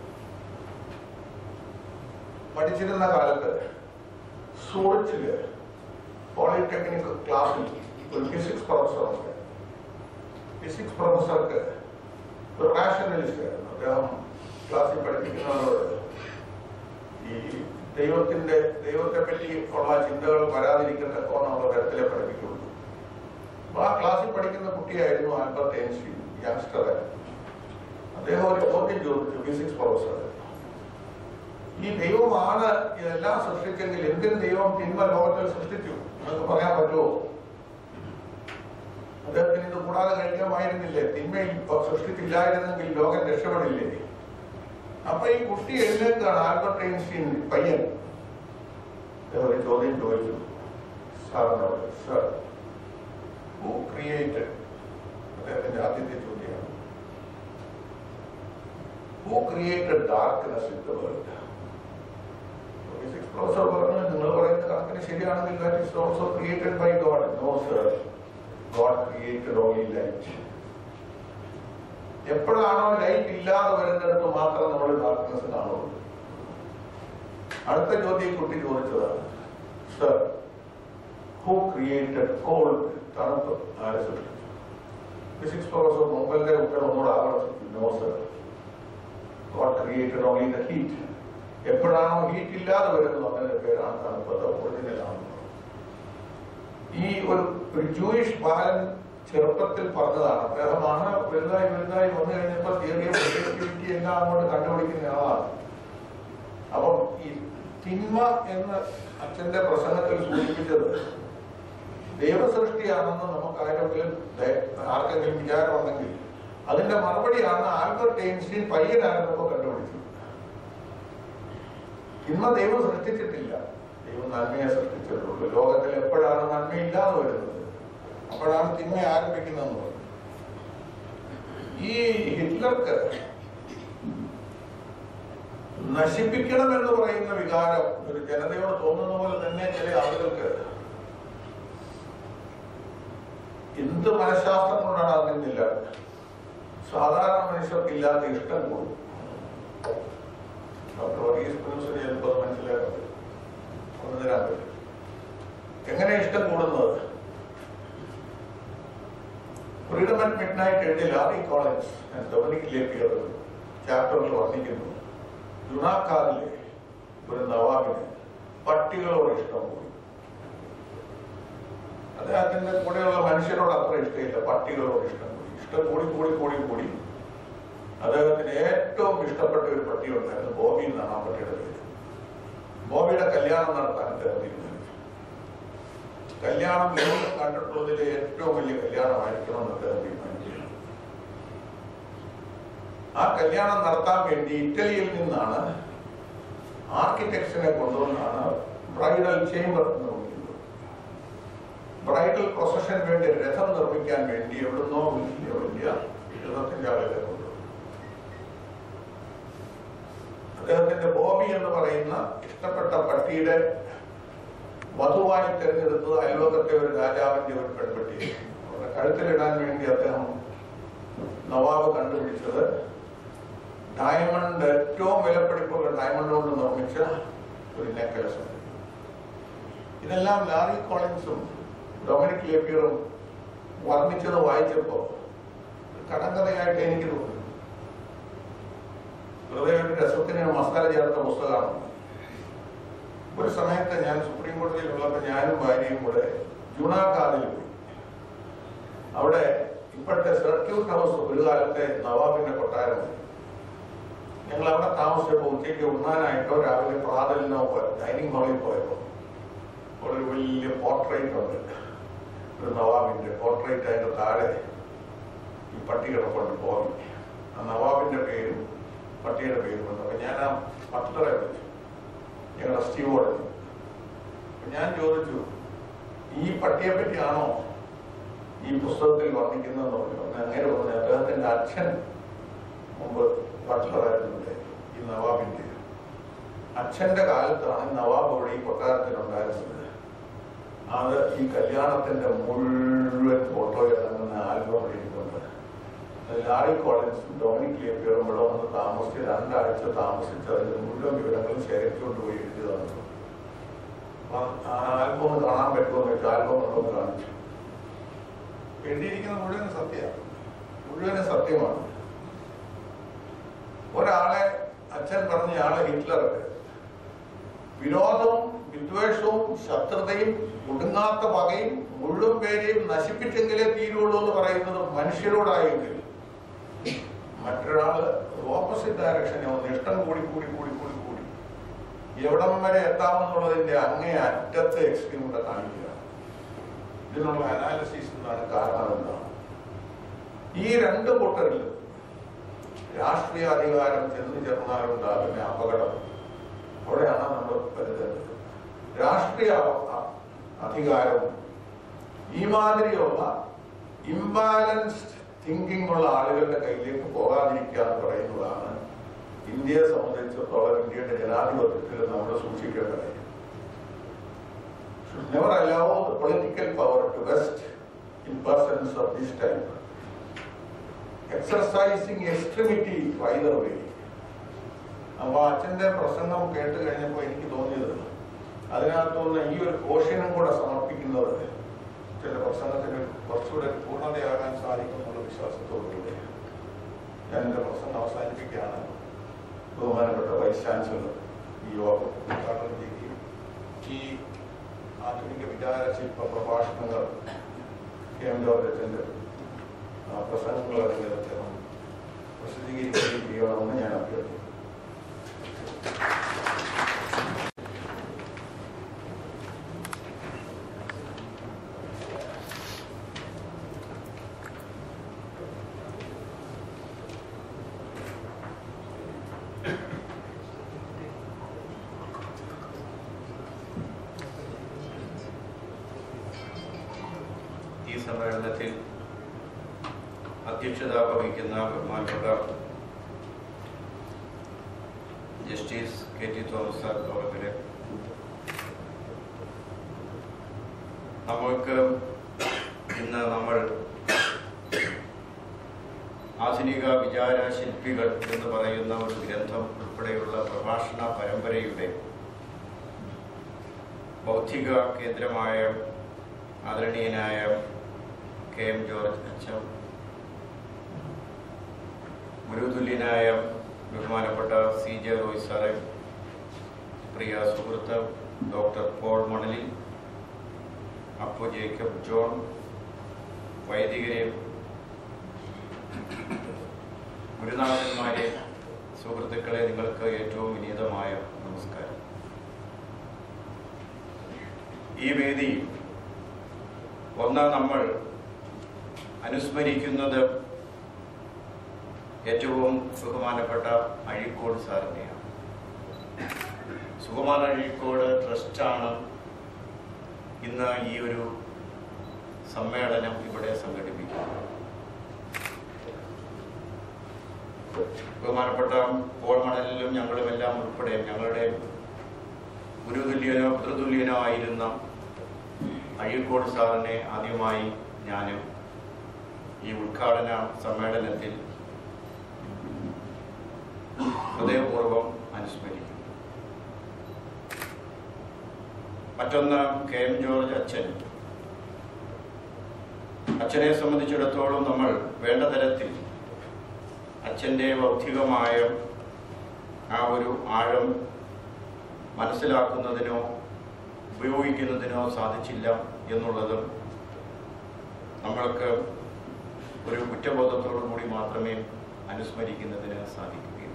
പഠിച്ചിരുന്ന കാലത്ത് സൂറിച്ചില് പോളിടെക്നിക് ക്ലാസ്സിൽ ഒരു ഫിസിക്സ് പ്രൊഫസറുണ്ട് ഫിസിക്സ് പ്രൊഫസർക്ക് ഒരു റാഷണലിസ്റ്റ് ആയിരുന്നു അദ്ദേഹം ക്ലാസ്സിൽ പഠിപ്പിക്കുന്നവരോട് ഈ ദൈവത്തിന്റെ ദൈവത്തെ പറ്റി ഉള്ള ചിന്തകൾ വരാതിരിക്കത്തക്കോന്നുള്ള തരത്തിലെ പഠിപ്പിക്കുള്ളൂ അപ്പൊ ആ ക്ലാസ്സിൽ പഠിക്കുന്ന കുട്ടിയായിരുന്നു ആൽബർട്ട് ഐൻസ്റ്റീൻ യങ്സ്റ്റർ അദ്ദേഹം ഒരു ചോദ്യം ചോദിച്ചു ഫിസിക്സ് പ്രൊഫസർ ഈ ദൈവമാണ് ഇതെല്ലാം സൃഷ്ടിച്ചെങ്കിൽ എന്തിന് ദൈവം തിന്മ ലോകത്തിൽ സൃഷ്ടിച്ചു എന്നൊക്കെ പറയാൻ പറ്റുമോ അദ്ദേഹത്തിന് ഇത് കൂടാതെ കഴിക്കാമായിരുന്നില്ലേ തിന്മയിൽ സൃഷ്ടിച്ചില്ലായിരുന്നെങ്കിൽ ലോകം രക്ഷപ്പെടില്ലേ അപ്പൊ ഈ കുട്ടി എഴുന്നേൽക്കാണ് ആൽബർട്ട് ഐൻസ്റ്റീൻ പയ്യൻ ഒരു ചോദ്യം ചോദിച്ചു സാറിനോട് സർ ഹു ക്രിയേറ്റഡ് അദ്ദേഹത്തിന്റെ ആദ്യത്തെ ചോദ്യമാണ് who created darkness in the world physics professor പറഞ്ഞു നിങ്ങൾ പറയുന്ന കണക്കിന് ശരിയാണെങ്കിൽ that is also created by God no sir God created only light എപ്പോഴാണോ ലൈറ്റ് ഇല്ലാതെ വരുന്നിടത്ത് മാത്രം നമ്മൾ ഡാർക്ക്നെസ് കാണുള്ളൂ അടുത്ത ചോദ്യം ഈ കുട്ടി ചോദിച്ചതാണ് സർ ഹു ക്രിയേറ്റഡ് കോൾഡ് തണുപ്പ് ആരെ സൃഷ്ടിച്ചു ഫിസിക്സ് പ്രൊഫസർ മുമ്പലിന്റെ ഉത്തരം ഒന്നുകൂടെ ആവർത്തിച്ചു no sir God created only the heat എപ്പോഴാണോ ഹീറ്റ് ഇല്ലാതെ വരുന്നത് അതിന്റെ പേരാണ് തണുപ്പ് ഒറിജിനലാണ് ഈ ഒരു ഒരു ജൂയിഷ് ബാലൻ ചെറുപ്പത്തിൽ പറഞ്ഞതാണ് അദ്ദേഹമാണ് വലുതായി വലുതായി വന്നു കഴിഞ്ഞപ്പോൾ തിയറി റിലേറ്റിവിറ്റി എല്ലാം അങ്ങോട്ട് കണ്ടുപിടിക്കുന്ന ആളാണ് അപ്പം ഈ തിന്മ എന്ന് അച്ഛന്റെ പ്രസംഗത്തിൽ സൂചിപ്പിച്ചത് ദൈവസൃഷ്ടിയാണെന്ന് നമുക്ക് ആരെങ്കിലും ദയ- ആർക്കെങ്കിലും വിചാരമുണ്ടെങ്കിൽ അതിന്റെ മറുപടിയാണ് ആൽബർട്ട് ഐൻസ്റ്റീൻ പയ്യനായിരുന്നപ്പോൾ കണ്ടുപിടിച്ചത് തിന്മ ദൈവം സൃഷ്ടിച്ചിട്ടില്ല ദൈവം നന്മയെ സൃഷ്ടിച്ചിട്ടുള്ളൂ ലോകത്തിൽ എപ്പോഴാണ് നന്മയില്ലാതെ വരുന്നത് അപ്പോഴാണ് തിന്മ ആരംഭിക്കുന്നതെന്ന് പറഞ്ഞു ഈ ഹിറ്റ്ലർക്ക് നശിപ്പിക്കണം എന്ന് പറയുന്ന വികാരം ഒരു ജനതയോട് തോന്നുന്ന പോലെ തന്നെ ചില ആളുകൾക്ക് എന്ത് മനഃശാസ്ത്രം കൊണ്ടാണ് അറിഞ്ഞില്ല സാധാരണ മനുഷ്യർക്ക് ഇല്ലാത്ത ഇഷ്ടം കൂടും ഡോക്ടർ വർഗീസ് കുഞ്ഞുസിന് ചിലപ്പോൾ അത് മനസ്സിലാക്കാൻ പറ്റും കൊണ്ടുതരാൻ പറ്റും എങ്ങനെ ഇഷ്ടം കൂടുന്നത് ഫ്രീഡം അറ്റ് മിഡ് നൈറ്റ് എഴുതിയ ലാറി കോളൻസ് ഡൊമിനിക് ലേപ്പിയർ ചാപ്റ്ററിൽ വർണ്ണിക്കുന്നു ജുണാക്കാദിലെ ഒരു നവാബിന് പട്ടികളോട് ഇഷ്ടം കൂടി അദ്ദേഹത്തിന്റെ കൂടെയുള്ള മനുഷ്യരോട് അത്ര ഇഷ്ടമില്ല പട്ടികളോട് ഇഷ്ടം കൂടി ഇഷ്ടം കൂടി കൂടി കൂടി കൂടി അദ്ദേഹത്തിന് ഏറ്റവും ഇഷ്ടപ്പെട്ട ഒരു പട്ടി ഉണ്ടായിരുന്നു ബോബി എന്നാണ് ആ പട്ടിയുടെ പേര് ബോബിയുടെ കല്യാണം നടത്താൻ അദ്ദേഹം തീരുമാനിച്ചു കല്യാണം ലോകം കണ്ടിട്ടുള്ളതിലെ ഏറ്റവും വലിയ കല്യാണമായിരിക്കണം എന്ന് അദ്ദേഹം തീരുമാനിച്ചു ആ കല്യാണം നടത്താൻ വേണ്ടി ഇറ്റലിയിൽ നിന്നാണ് ആർക്കിടെക്ചറിനെ കൊണ്ടുവന്നാണ് ബ്രൈഡൽ ചേംബർ നിർമ്മിക്കുന്നത് ബ്രൈഡൽ പ്രൊസഷൻ വേണ്ടി രഥം നിർമ്മിക്കാൻ വേണ്ടി എവിടുന്നോ വലിയ വലിയ രഥത്തിന്റെ ആളുകളെ കൊണ്ടുവന്നു അദ്ദേഹത്തിന്റെ ബോബി എന്ന് പറയുന്ന ഇഷ്ടപ്പെട്ട പട്ടിയുടെ വധുവായി തിരഞ്ഞെടുത്തത് അയൽവക്കത്തെ ഒരു രാജാവിന്റെ ഒരു പെൺപട്ടി അവരുടെ കഴുത്തിലിടാൻ വേണ്ടി അദ്ദേഹം നവാബ് കണ്ടുപിടിച്ചത് ഡയമണ്ട് ഏറ്റവും വിലപിടിപ്പുള്ള ഡയമണ്ട് കൊണ്ട് നിർമ്മിച്ച ഒരു നെക്ലസ് ഇതെല്ലാം ലാറി കോളിൻസും ഡൊമിനിക് ലേപ്പിയറും വർണ്ണിച്ചത് വായിച്ചപ്പോ ഒരു കടങ്കഥയായിട്ട് എനിക്ക് തോന്നി വെറുതെ ഒരു രസത്തിന് മസാല ചേർത്ത പുസ്തകമാണ് ഒരു സമയത്ത് ഞാൻ സുപ്രീം കോടതിയിലുള്ളപ്പോൾ ഞാനും ഭാര്യയും കൂടെ ജുണാഖാദിൽ പോയി അവിടെ ഇപ്പോഴത്തെ സർക്യൂട്ട് ഹൗസ് ഒരു കാലത്തെ നവാബിന്റെ കൊട്ടാരമാണ് ഞങ്ങൾ അവിടെ താമസിച്ചപ്പോൾ ഉച്ചയ്ക്ക് ഉണ്ണാനായിട്ടോ രാവിലെ പ്രാതലിനോ ഡൈനിങ് ഹാളിൽ പോയപ്പോൾ അവിടെ ഒരു വലിയ പോർട്രേറ്റ് ഉണ്ട് ഒരു നവാബിന്റെ പോർട്രേറ്റ് അതിന്റെ താഴെ ഈ പട്ടി കിടപ്പുണ്ട് ബോബി ആ നവാബിന്റെ പേരും പട്ടിയുടെ പേരും ഉണ്ട് അപ്പൊ ഞാൻ ആ ബട്ട്ലറെ വിളിച്ചു ഞങ്ങളുടെ സ്റ്റീവോട് അപ്പൊ ഞാൻ ചോദിച്ചു ഈ പട്ടിയെ പറ്റിയാണോ ഈ പുസ്തകത്തിൽ വർണ്ണിക്കുന്നതെന്ന് പറഞ്ഞു അന്ന് അങ്ങനെ പറഞ്ഞു അദ്ദേഹത്തിന്റെ അച്ഛൻ മുമ്പ് ബട്ട്ലറായിരുന്നു ഇവിടെ ഈ നവാബിന്റെ അച്ഛന്റെ കാലത്താണ് നവാബ് ഇവിടെ ഈ കൊട്ടാരത്തിലുണ്ടായിരുന്നത് അത് ഈ കല്യാണത്തിന്റെ മുഴുവൻ ഫോട്ടോ ഇറങ്ങുന്ന ആൽബം ഇവിടെ ഇരിപ്പുണ്ട് അത് ലാറി കോളിൻസും ഡൊമിനിക് ലിയപ്പിയറും ഇവിടെ വന്ന് താമസിച്ച് രണ്ടാഴ്ച താമസിച്ച് അതിന്റെ മുഴുവൻ വിവരങ്ങളും ശേഖരിച്ചുകൊണ്ട് പോയി എഴുതിയതാണ് അപ്പൊ ആ ആൽബം ഒന്ന് കാണാൻ പറ്റുമെന്ന് വെച്ചാൽ ആൽബം കൊണ്ടൊന്ന് കാണിച്ചു എഴുതിയിരിക്കുന്ന മുഴുവൻ സത്യമാണ് മുഴുവനും സത്യമാണ് ഒരാളെ അച്ഛൻ പറഞ്ഞ ആളെ ഹിറ്റ്ലർ വിരോധവും വിദ്വേഷവും ശത്രുതയും ഒടുങ്ങാത്ത പകയും മുഴുവൻ പേരെയും നശിപ്പിച്ചെങ്കിലേ തീരുള്ളൂ എന്ന് പറയുന്നത് മനുഷ്യരോടായെങ്കിൽ മറ്റൊരാള് ഓപ്പോസിറ്റ് ഡയറക്ഷനെ ഒന്ന് ഇഷ്ടം കൂടി കൂടി കൂടി കൂടി കൂടി എവിടം വരെ എത്താമെന്നുള്ളതിന്റെ അങ്ങേ അറ്റത്തെ എക്സ്ട്രീം കൂടെ കാണിക്കുക ഇതിനുള്ള അനാലിസിസ് എന്നാണ് കാരണം എന്താണ് ഈ രണ്ട് കൂട്ടരിലും രാഷ്ട്രീയ അധികാരം ചെന്നു ചേർന്നാലുണ്ടാകുന്ന അപകടം അവിടെയാണ് നമ്മൾ കരുതേണ്ടത് രാഷ്ട്രീയ അ- അധികാരവും ഈ മാതിരിയുള്ള ഇംബാലൻസ്ഡ് തിങ്കിങ് ഉള്ള ആളുകളുടെ കയ്യിലേക്ക് പോകാതിരിക്കുക എന്ന് പറയുന്നതാണ് ഇന്ത്യയെ സംബന്ധിച്ചിടത്തോളം ഇന്ത്യയുടെ ജനാധിപത്യത്തിൽ നമ്മൾ സൂക്ഷിക്കേണ്ട കാര്യം should never allow the political power to vest in persons of this type. Exercising extremity either way. അപ്പൊ അച്ഛന്റെ പ്രസംഗം കേട്ട് കഴിഞ്ഞപ്പോൾ എനിക്ക് തോന്നിയത് അതിനകത്തുനിന്ന് ഈ ഒരു കോഷ്യനും കൂടെ സമർപ്പിക്കുന്നത് ചില പ്രസംഗത്തിന് കുറച്ചുകൂടെ പൂർണ്ണതയാകാൻ സാധിക്കും എന്നുള്ള വിശ്വാസത്തോടുകൂടി ഞാൻ എൻ്റെ പ്രസംഗം അവസാനിപ്പിക്കുകയാണ് ബഹുമാനപ്പെട്ട വൈസ് ചാൻസലർ ഈ യോഗം ഉദ്ഘാടനം ചെയ്യുകയും ഈ ആധുനിക വിചാരശില്പ പ്രഭാഷണങ്ങൾ കെ എം ജോർജന്റെ പ്രസംഗങ്ങൾ അല്ലെങ്കിൽ അദ്ദേഹം പ്രസിദ്ധീകരിക്കുകയും ചെയ്യണമെന്ന് ഞാൻ അഭ്യർത്ഥിക്കുന്നു ഈ സമ്മേളനത്തിൽ അധ്യക്ഷത വഹിക്കുന്ന ബഹുമാനപ്പെട്ട justice K T Thomas sir അവരുടെ നമ്മൾക്ക് ഇന്ന് നമ്മൾ ആധുനിക വിചാര ശില്പികൾ എന്ന് പറയുന്ന ഒരു ഗ്രന്ഥം ഉൾപ്പെടെയുള്ള പ്രഭാഷണ പരമ്പരയുടെ ബൗദ്ധിക കേന്ദ്രമായ ആദരണീയനായ കെ എം ജോർജ് അച്ഛൻ ഗുരുതുല്യനായ ബഹുമാനപ്പെട്ട സി ജെ റോയ് സാറെ പ്രിയ സുഹൃത്ത് ഡോക്ടർ പോൾ മണലിൽ അപ്പു ജേക്കബ് ജോൺ വൈദികരെ ഗുരുനാഥന്മാരെ സുഹൃത്തുക്കളെ നിങ്ങൾക്ക് ഏറ്റവും വിനീതമായ നമസ്കാരം ഈ വേദിയിൽ ഒന്ന് നമ്മൾ അനുസ്മരിക്കുന്നത് ഏറ്റവും ബഹുമാനപ്പെട്ട അഴീക്കോട് സാറിനെയാണ് സുകുമാർ അഴീക്കോട് ട്രസ്റ്റാണ് ഇന്ന് ഈ ഒരു സമ്മേളനം ഇവിടെ സംഘടിപ്പിക്കുന്നത് ബഹുമാനപ്പെട്ട പോൾ മണലിലും ഞങ്ങളുമെല്ലാം ഉൾപ്പെടെ ഞങ്ങളുടെ ഗുരുതുല്യനോ പിതൃതുല്യനോ ആയിരുന്ന അഴീക്കോട് സാറിനെ ആദ്യമായി ഞാൻ ഈ ഉദ്ഘാടന സമ്മേളനത്തിൽ ഹൃദയപൂർവ്വം അനുസ്മരിക്കും മറ്റൊന്ന് കെ എം ജോർജ് അച്ഛൻ അച്ഛനെ സംബന്ധിച്ചിടത്തോളം നമ്മൾ വേണ്ട തരത്തിൽ അച്ഛൻ്റെ ബൗദ്ധികമായ ആ ഒരു ആഴം മനസ്സിലാക്കുന്നതിനോ ഉപയോഗിക്കുന്നതിനോ സാധിച്ചില്ല എന്നുള്ളതും നമ്മൾക്ക് ഒരു കുറ്റബോധത്തോടു കൂടി മാത്രമേ അനുസ്മരിക്കുന്നതിന് സാധിക്കുകയുള്ളൂ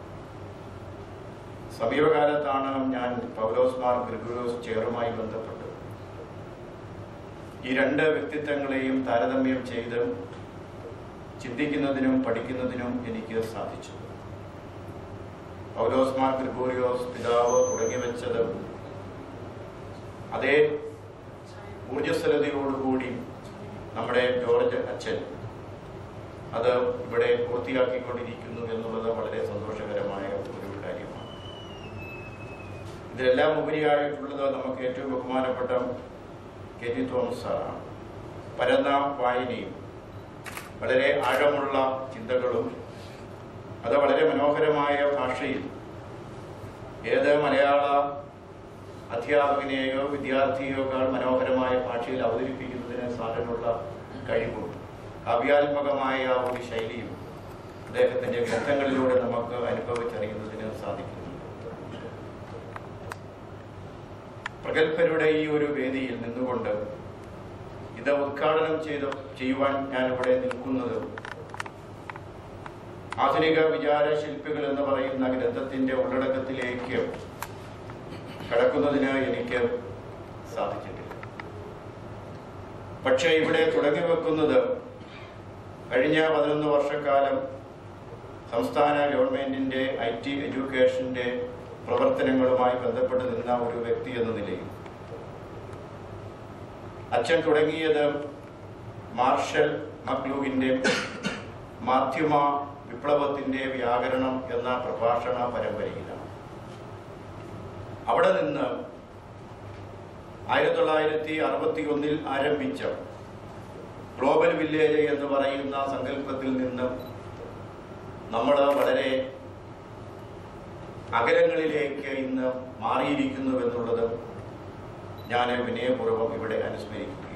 സമീപകാലത്താണ് ഞാൻ പൗലോസ് മാർ ഗ്രിഗോസ് ചെയറുമായി ബന്ധപ്പെട്ട് ഈ രണ്ട് വ്യക്തിത്വങ്ങളെയും താരതമ്യം ചെയ്ത് ചിന്തിക്കുന്നതിനും പഠിക്കുന്നതിനും എനിക്ക് സാധിച്ചു പൗലോസ് മാർ ഗ്രിഗോറിയോസ് പിതാവ് തുടങ്ങി വെച്ചത് അതേ ഊർജസ്വലതയോടുകൂടി നമ്മുടെ ജോർജ് അച്ഛൻ അത് ഇവിടെ പൂർത്തിയാക്കിക്കൊണ്ടിരിക്കുന്നു എന്നുള്ളത് വളരെ സന്തോഷകരമായ ഒരു കാര്യമാണ് ഇതിലെല്ലാം ഉപരിയായിട്ടുള്ളത് നമുക്ക് ഏറ്റവും ബഹുമാനപ്പെട്ട കെ ടി തോമസ് സാറാണ് പരന്ന വായനയും വളരെ ആഴമുള്ള ചിന്തകളും അത് വളരെ മനോഹരമായ ഭാഷയിൽ ഏത് മലയാള അധ്യാപകനെയോ വിദ്യാർത്ഥിയോക്കാൾ മനോഹരമായ ഭാഷയിൽ അവതരിപ്പിക്കുന്നതിന് സാറിനുള്ള കഴിവും കാവ്യാത്മകമായ ആ ഒരു ശൈലിയും അദ്ദേഹത്തിന്റെ ഗ്രന്ഥങ്ങളിലൂടെ നമുക്ക് അനുഭവിച്ചറിയുന്നതിന് സാധിക്കുന്നു പ്രഗത്ഭരുടെ ഈ ഒരു വേദിയിൽ നിന്നുകൊണ്ട് ഇത് ഉദ്ഘാടനം ചെയ്ത് ചെയ്യുവാൻ ഞാൻ ഇവിടെ നിൽക്കുന്നത് ആധുനിക വിചാര ശില്പികൾ എന്ന് പറയുന്ന ഗ്രന്ഥത്തിന്റെ ഉള്ളടക്കത്തിലേക്ക് കടക്കുന്നതിന് എനിക്ക് സാധിച്ചിട്ടില്ല പക്ഷേ ഇവിടെ തുടങ്ങി വെക്കുന്നത് കഴിഞ്ഞ പതിനൊന്ന് വർഷക്കാലം സംസ്ഥാന ഗവൺമെന്റിന്റെ ഐ ടി എഡ്യൂക്കേഷന്റെ പ്രവർത്തനങ്ങളുമായി ബന്ധപ്പെട്ട് നിന്ന ഒരു വ്യക്തി എന്ന നിലയിൽ അച്ഛൻ തുടങ്ങിയത് മാർഷൽ മക്ലൂവിന്റെ മാധ്യമ വിപ്ലവത്തിന്റെ വ്യാകരണം എന്ന പ്രഭാഷണ പരമ്പരയിലാണ് അവിടെ നിന്ന് ആയിരത്തി തൊള്ളായിരത്തി അറുപത്തി ഒന്നിൽ ആരംഭിച്ച ഗ്ലോബൽ വില്ലേജ് എന്ന് പറയുന്ന സങ്കല്പത്തിൽ നിന്ന് നമ്മൾ വളരെ അകലങ്ങളിലേക്ക് ഇന്ന് മാറിയിരിക്കുന്നു എന്നുള്ളത് ഞാൻ വിനയപൂർവ്വം ഇവിടെ അനുസ്മരിക്കുകയാണ്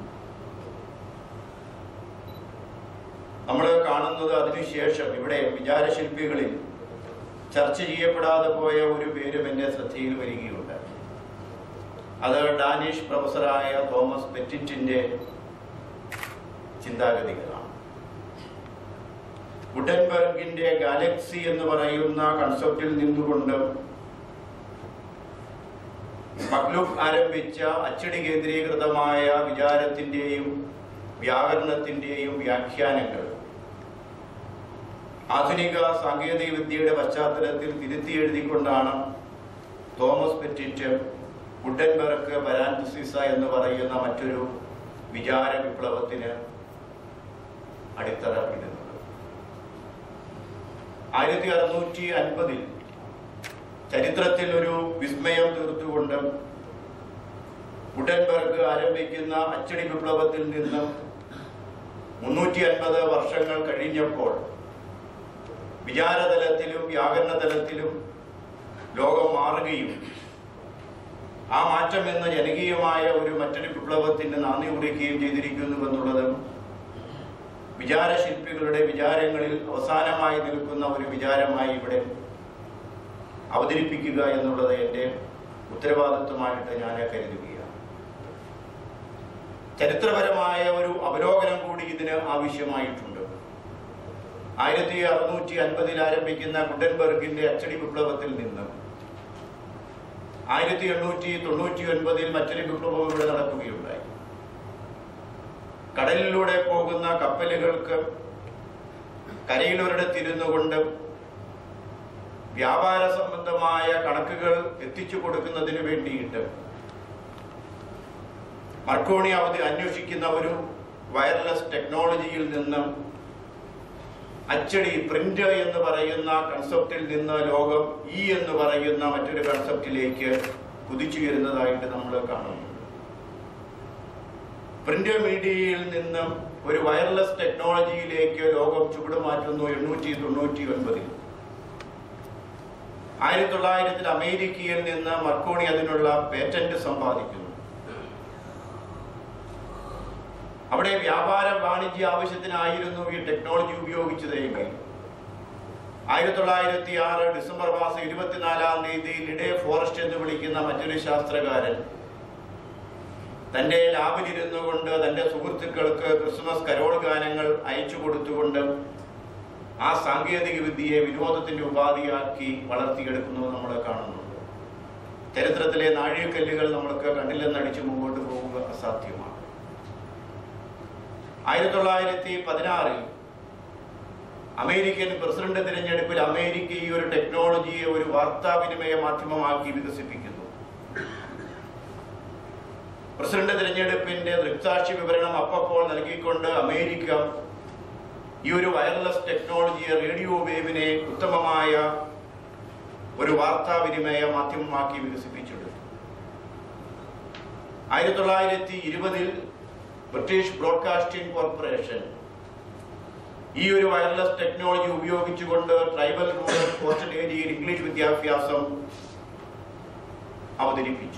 നമ്മൾ കാണുന്നത് അതിനുശേഷം ഇവിടെ വിചാരശില്പികളിൽ ചർച്ച ചെയ്യപ്പെടാതെ പോയ ഒരു പേരും എന്റെ ശ്രദ്ധയിൽ വരികയുണ്ട് അത് ഡാനിഷ് പ്രൊഫസറായ തോമസ് പെറ്റിറ്റിന്റെ ചിന്താഗതികളാണ് ഗുഡൻബർഗിന്റെ ഗാലക്സി എന്ന് പറയുന്ന കൺസെപ്റ്റിൽ നിന്നുകൊണ്ട് മക്ലൂക്ക് ആരംഭിച്ച അച്ചടി കേന്ദ്രീകൃതമായ വിചാരത്തിന്റെയും വ്യാകരണത്തിന്റെയും വ്യാഖ്യാനങ്ങൾ ആധുനിക സാങ്കേതിക വിദ്യയുടെ പശ്ചാത്തലത്തിൽ തിരുത്തി എഴുതിക്കൊണ്ടാണ് തോമസ് പെറ്റിറ്റ് ഗുഡൻബർഗ് പരാൻസിസ എന്ന് പറയുന്ന മറ്റൊരു വിചാര വിപ്ലവത്തിന് അടിത്തറ ഇടുന്നത് ആയിരത്തി അറുന്നൂറ്റി അൻപതിൽ ചരിത്രത്തിൽ ഒരു വിസ്മയം തീർത്തുകൊണ്ട് ഗുഡൻബർഗ് ആരംഭിക്കുന്ന അച്ചടി വിപ്ലവത്തിൽ നിന്നും മുന്നൂറ്റി അൻപത് വർഷങ്ങൾ കഴിഞ്ഞപ്പോൾ വിചാരതലത്തിലും വ്യാകരണ തലത്തിലും ലോകം മാറുകയും ആ മാറ്റം എന്ന ജനകീയമായ ഒരു മറ്റൊരു വിപ്ലവത്തിന് നാന്ദി കുറിക്കുകയും ചെയ്തിരിക്കുന്നു എന്നുള്ളത് വിചാരശില്പികളുടെ വിചാരങ്ങളിൽ അവസാനമായി നിൽക്കുന്ന ഒരു വിചാരമായി ഇവിടെ അവതരിപ്പിക്കുക എന്നുള്ളത് എൻ്റെ ഉത്തരവാദിത്വമായിട്ട് ഞാൻ കരുതുകയാണ് ചരിത്രപരമായ ഒരു അവലോകനം കൂടി ഇതിന് ആവശ്യമായിട്ടുണ്ട് ആയിരത്തി അറുന്നൂറ്റി അൻപതിൽ ആരംഭിക്കുന്ന ഗുഡൻബർഗിന്റെ അച്ചടി വിപ്ലവത്തിൽ നിന്ന് ആയിരത്തി എണ്ണൂറ്റി തൊണ്ണൂറ്റി ഒൻപതിൽ മറ്റൊരു വിപ്ലവം ഇവിടെ നടക്കുകയുണ്ടായി കടലിലൂടെ പോകുന്ന കപ്പലുകൾക്ക് കരയിലൊരിടത്തിരുന്നു കൊണ്ട് വ്യാപാര സംബന്ധമായ കണക്കുകൾ എത്തിച്ചു കൊടുക്കുന്നതിന് വേണ്ടിയിട്ട് മർക്കോണി അവധി അന്വേഷിക്കുന്ന ഒരു വയർലെസ് ടെക്നോളജിയിൽ നിന്ന് അച്ചടി പ്രിന്റ് എന്ന് പറയുന്ന കൺസെപ്റ്റിൽ നിന്ന് ലോകം ഇ എന്ന് പറയുന്ന മറ്റൊരു കൺസെപ്റ്റിലേക്ക് കുതിച്ചുയരുന്നതായിട്ട് നമ്മൾ കാണുന്നു പ്രിന്റ് മീഡിയയിൽ നിന്നും ഒരു വയർലെസ് ടെക്നോളജിയിലേക്ക് ലോകം ചുവടുമാറ്റുന്നു എണ്ണൂറ്റി തൊണ്ണൂറ്റി ഒൻപതിൽ ആയിരത്തി തൊള്ളായിരത്തിൽ അമേരിക്കയിൽ നിന്ന് മർക്കോണി അതിനുള്ള പേറ്റന്റ് സമ്പാദിക്കുന്നു അവിടെ വ്യാപാര വാണിജ്യ ആവശ്യത്തിനായിരുന്നു ഈ ടെക്നോളജി ഉപയോഗിച്ചതെങ്കിൽ ആയിരത്തി തൊള്ളായിരത്തി ആറ് ഡിസംബർ മാസം ഇരുപത്തിനാലാം തീയതി ലിഡേ ഫോറസ്റ്റ് എന്ന് വിളിക്കുന്ന മറ്റൊരു ശാസ്ത്രകാരൻ തന്റെ ലാബിലിരുന്നു കൊണ്ട് തന്റെ സുഹൃത്തുക്കൾക്ക് ക്രിസ്മസ് കരോൾ ഗാനങ്ങൾ അയച്ചു കൊടുത്തുകൊണ്ട് ആ സാങ്കേതിക വിദ്യയെ വിനോദത്തിന്റെ ഉപാധിയാക്കി വളർത്തിയെടുക്കുന്നത് നമ്മൾ കാണുന്നുണ്ട് ചരിത്രത്തിലെ നാഴികക്കല്ലുകൾ നമ്മൾക്ക് കണ്ണിലെന്നടിച്ച് മുമ്പോട്ട് പോവുക അസാധ്യമാണ് ആയിരത്തി തൊള്ളായിരത്തി പതിനാറിൽ അമേരിക്കൻ പ്രസിഡന്റ് തിരഞ്ഞെടുപ്പിൽ അമേരിക്ക ഈ ഒരു ടെക്നോളജിയെ ഒരു വാർത്താവിനിമയ മാധ്യമമാക്കി വികസിപ്പിക്കുന്നു പ്രസിഡന്റ് തിരഞ്ഞെടുപ്പിന്റെ ദൃക്സാക്ഷി വിവരണം അപ്പപ്പോൾ നൽകിക്കൊണ്ട് അമേരിക്ക ഈ ഒരു വയർലെസ് ടെക്നോളജിയെ റേഡിയോ വേവിനെ ഉത്തമമായ ഒരു വാർത്താവിനിമയ മാധ്യമമാക്കി വികസിപ്പിച്ചെടുത്തു ആയിരത്തി തൊള്ളായിരത്തി ഇരുപതിൽ ബ്രിട്ടീഷ് ബ്രോഡ്കാസ്റ്റിംഗ് കോർപ്പറേഷൻ ഈ ഒരു വയർലെസ് ടെക്നോളജി ഉപയോഗിച്ചുകൊണ്ട് ട്രൈബൽ റൂറൽ കോസ്റ്റൽ ഏരിയയിൽ ഇംഗ്ലീഷ് വിദ്യാഭ്യാസം അവതരിപ്പിച്ചു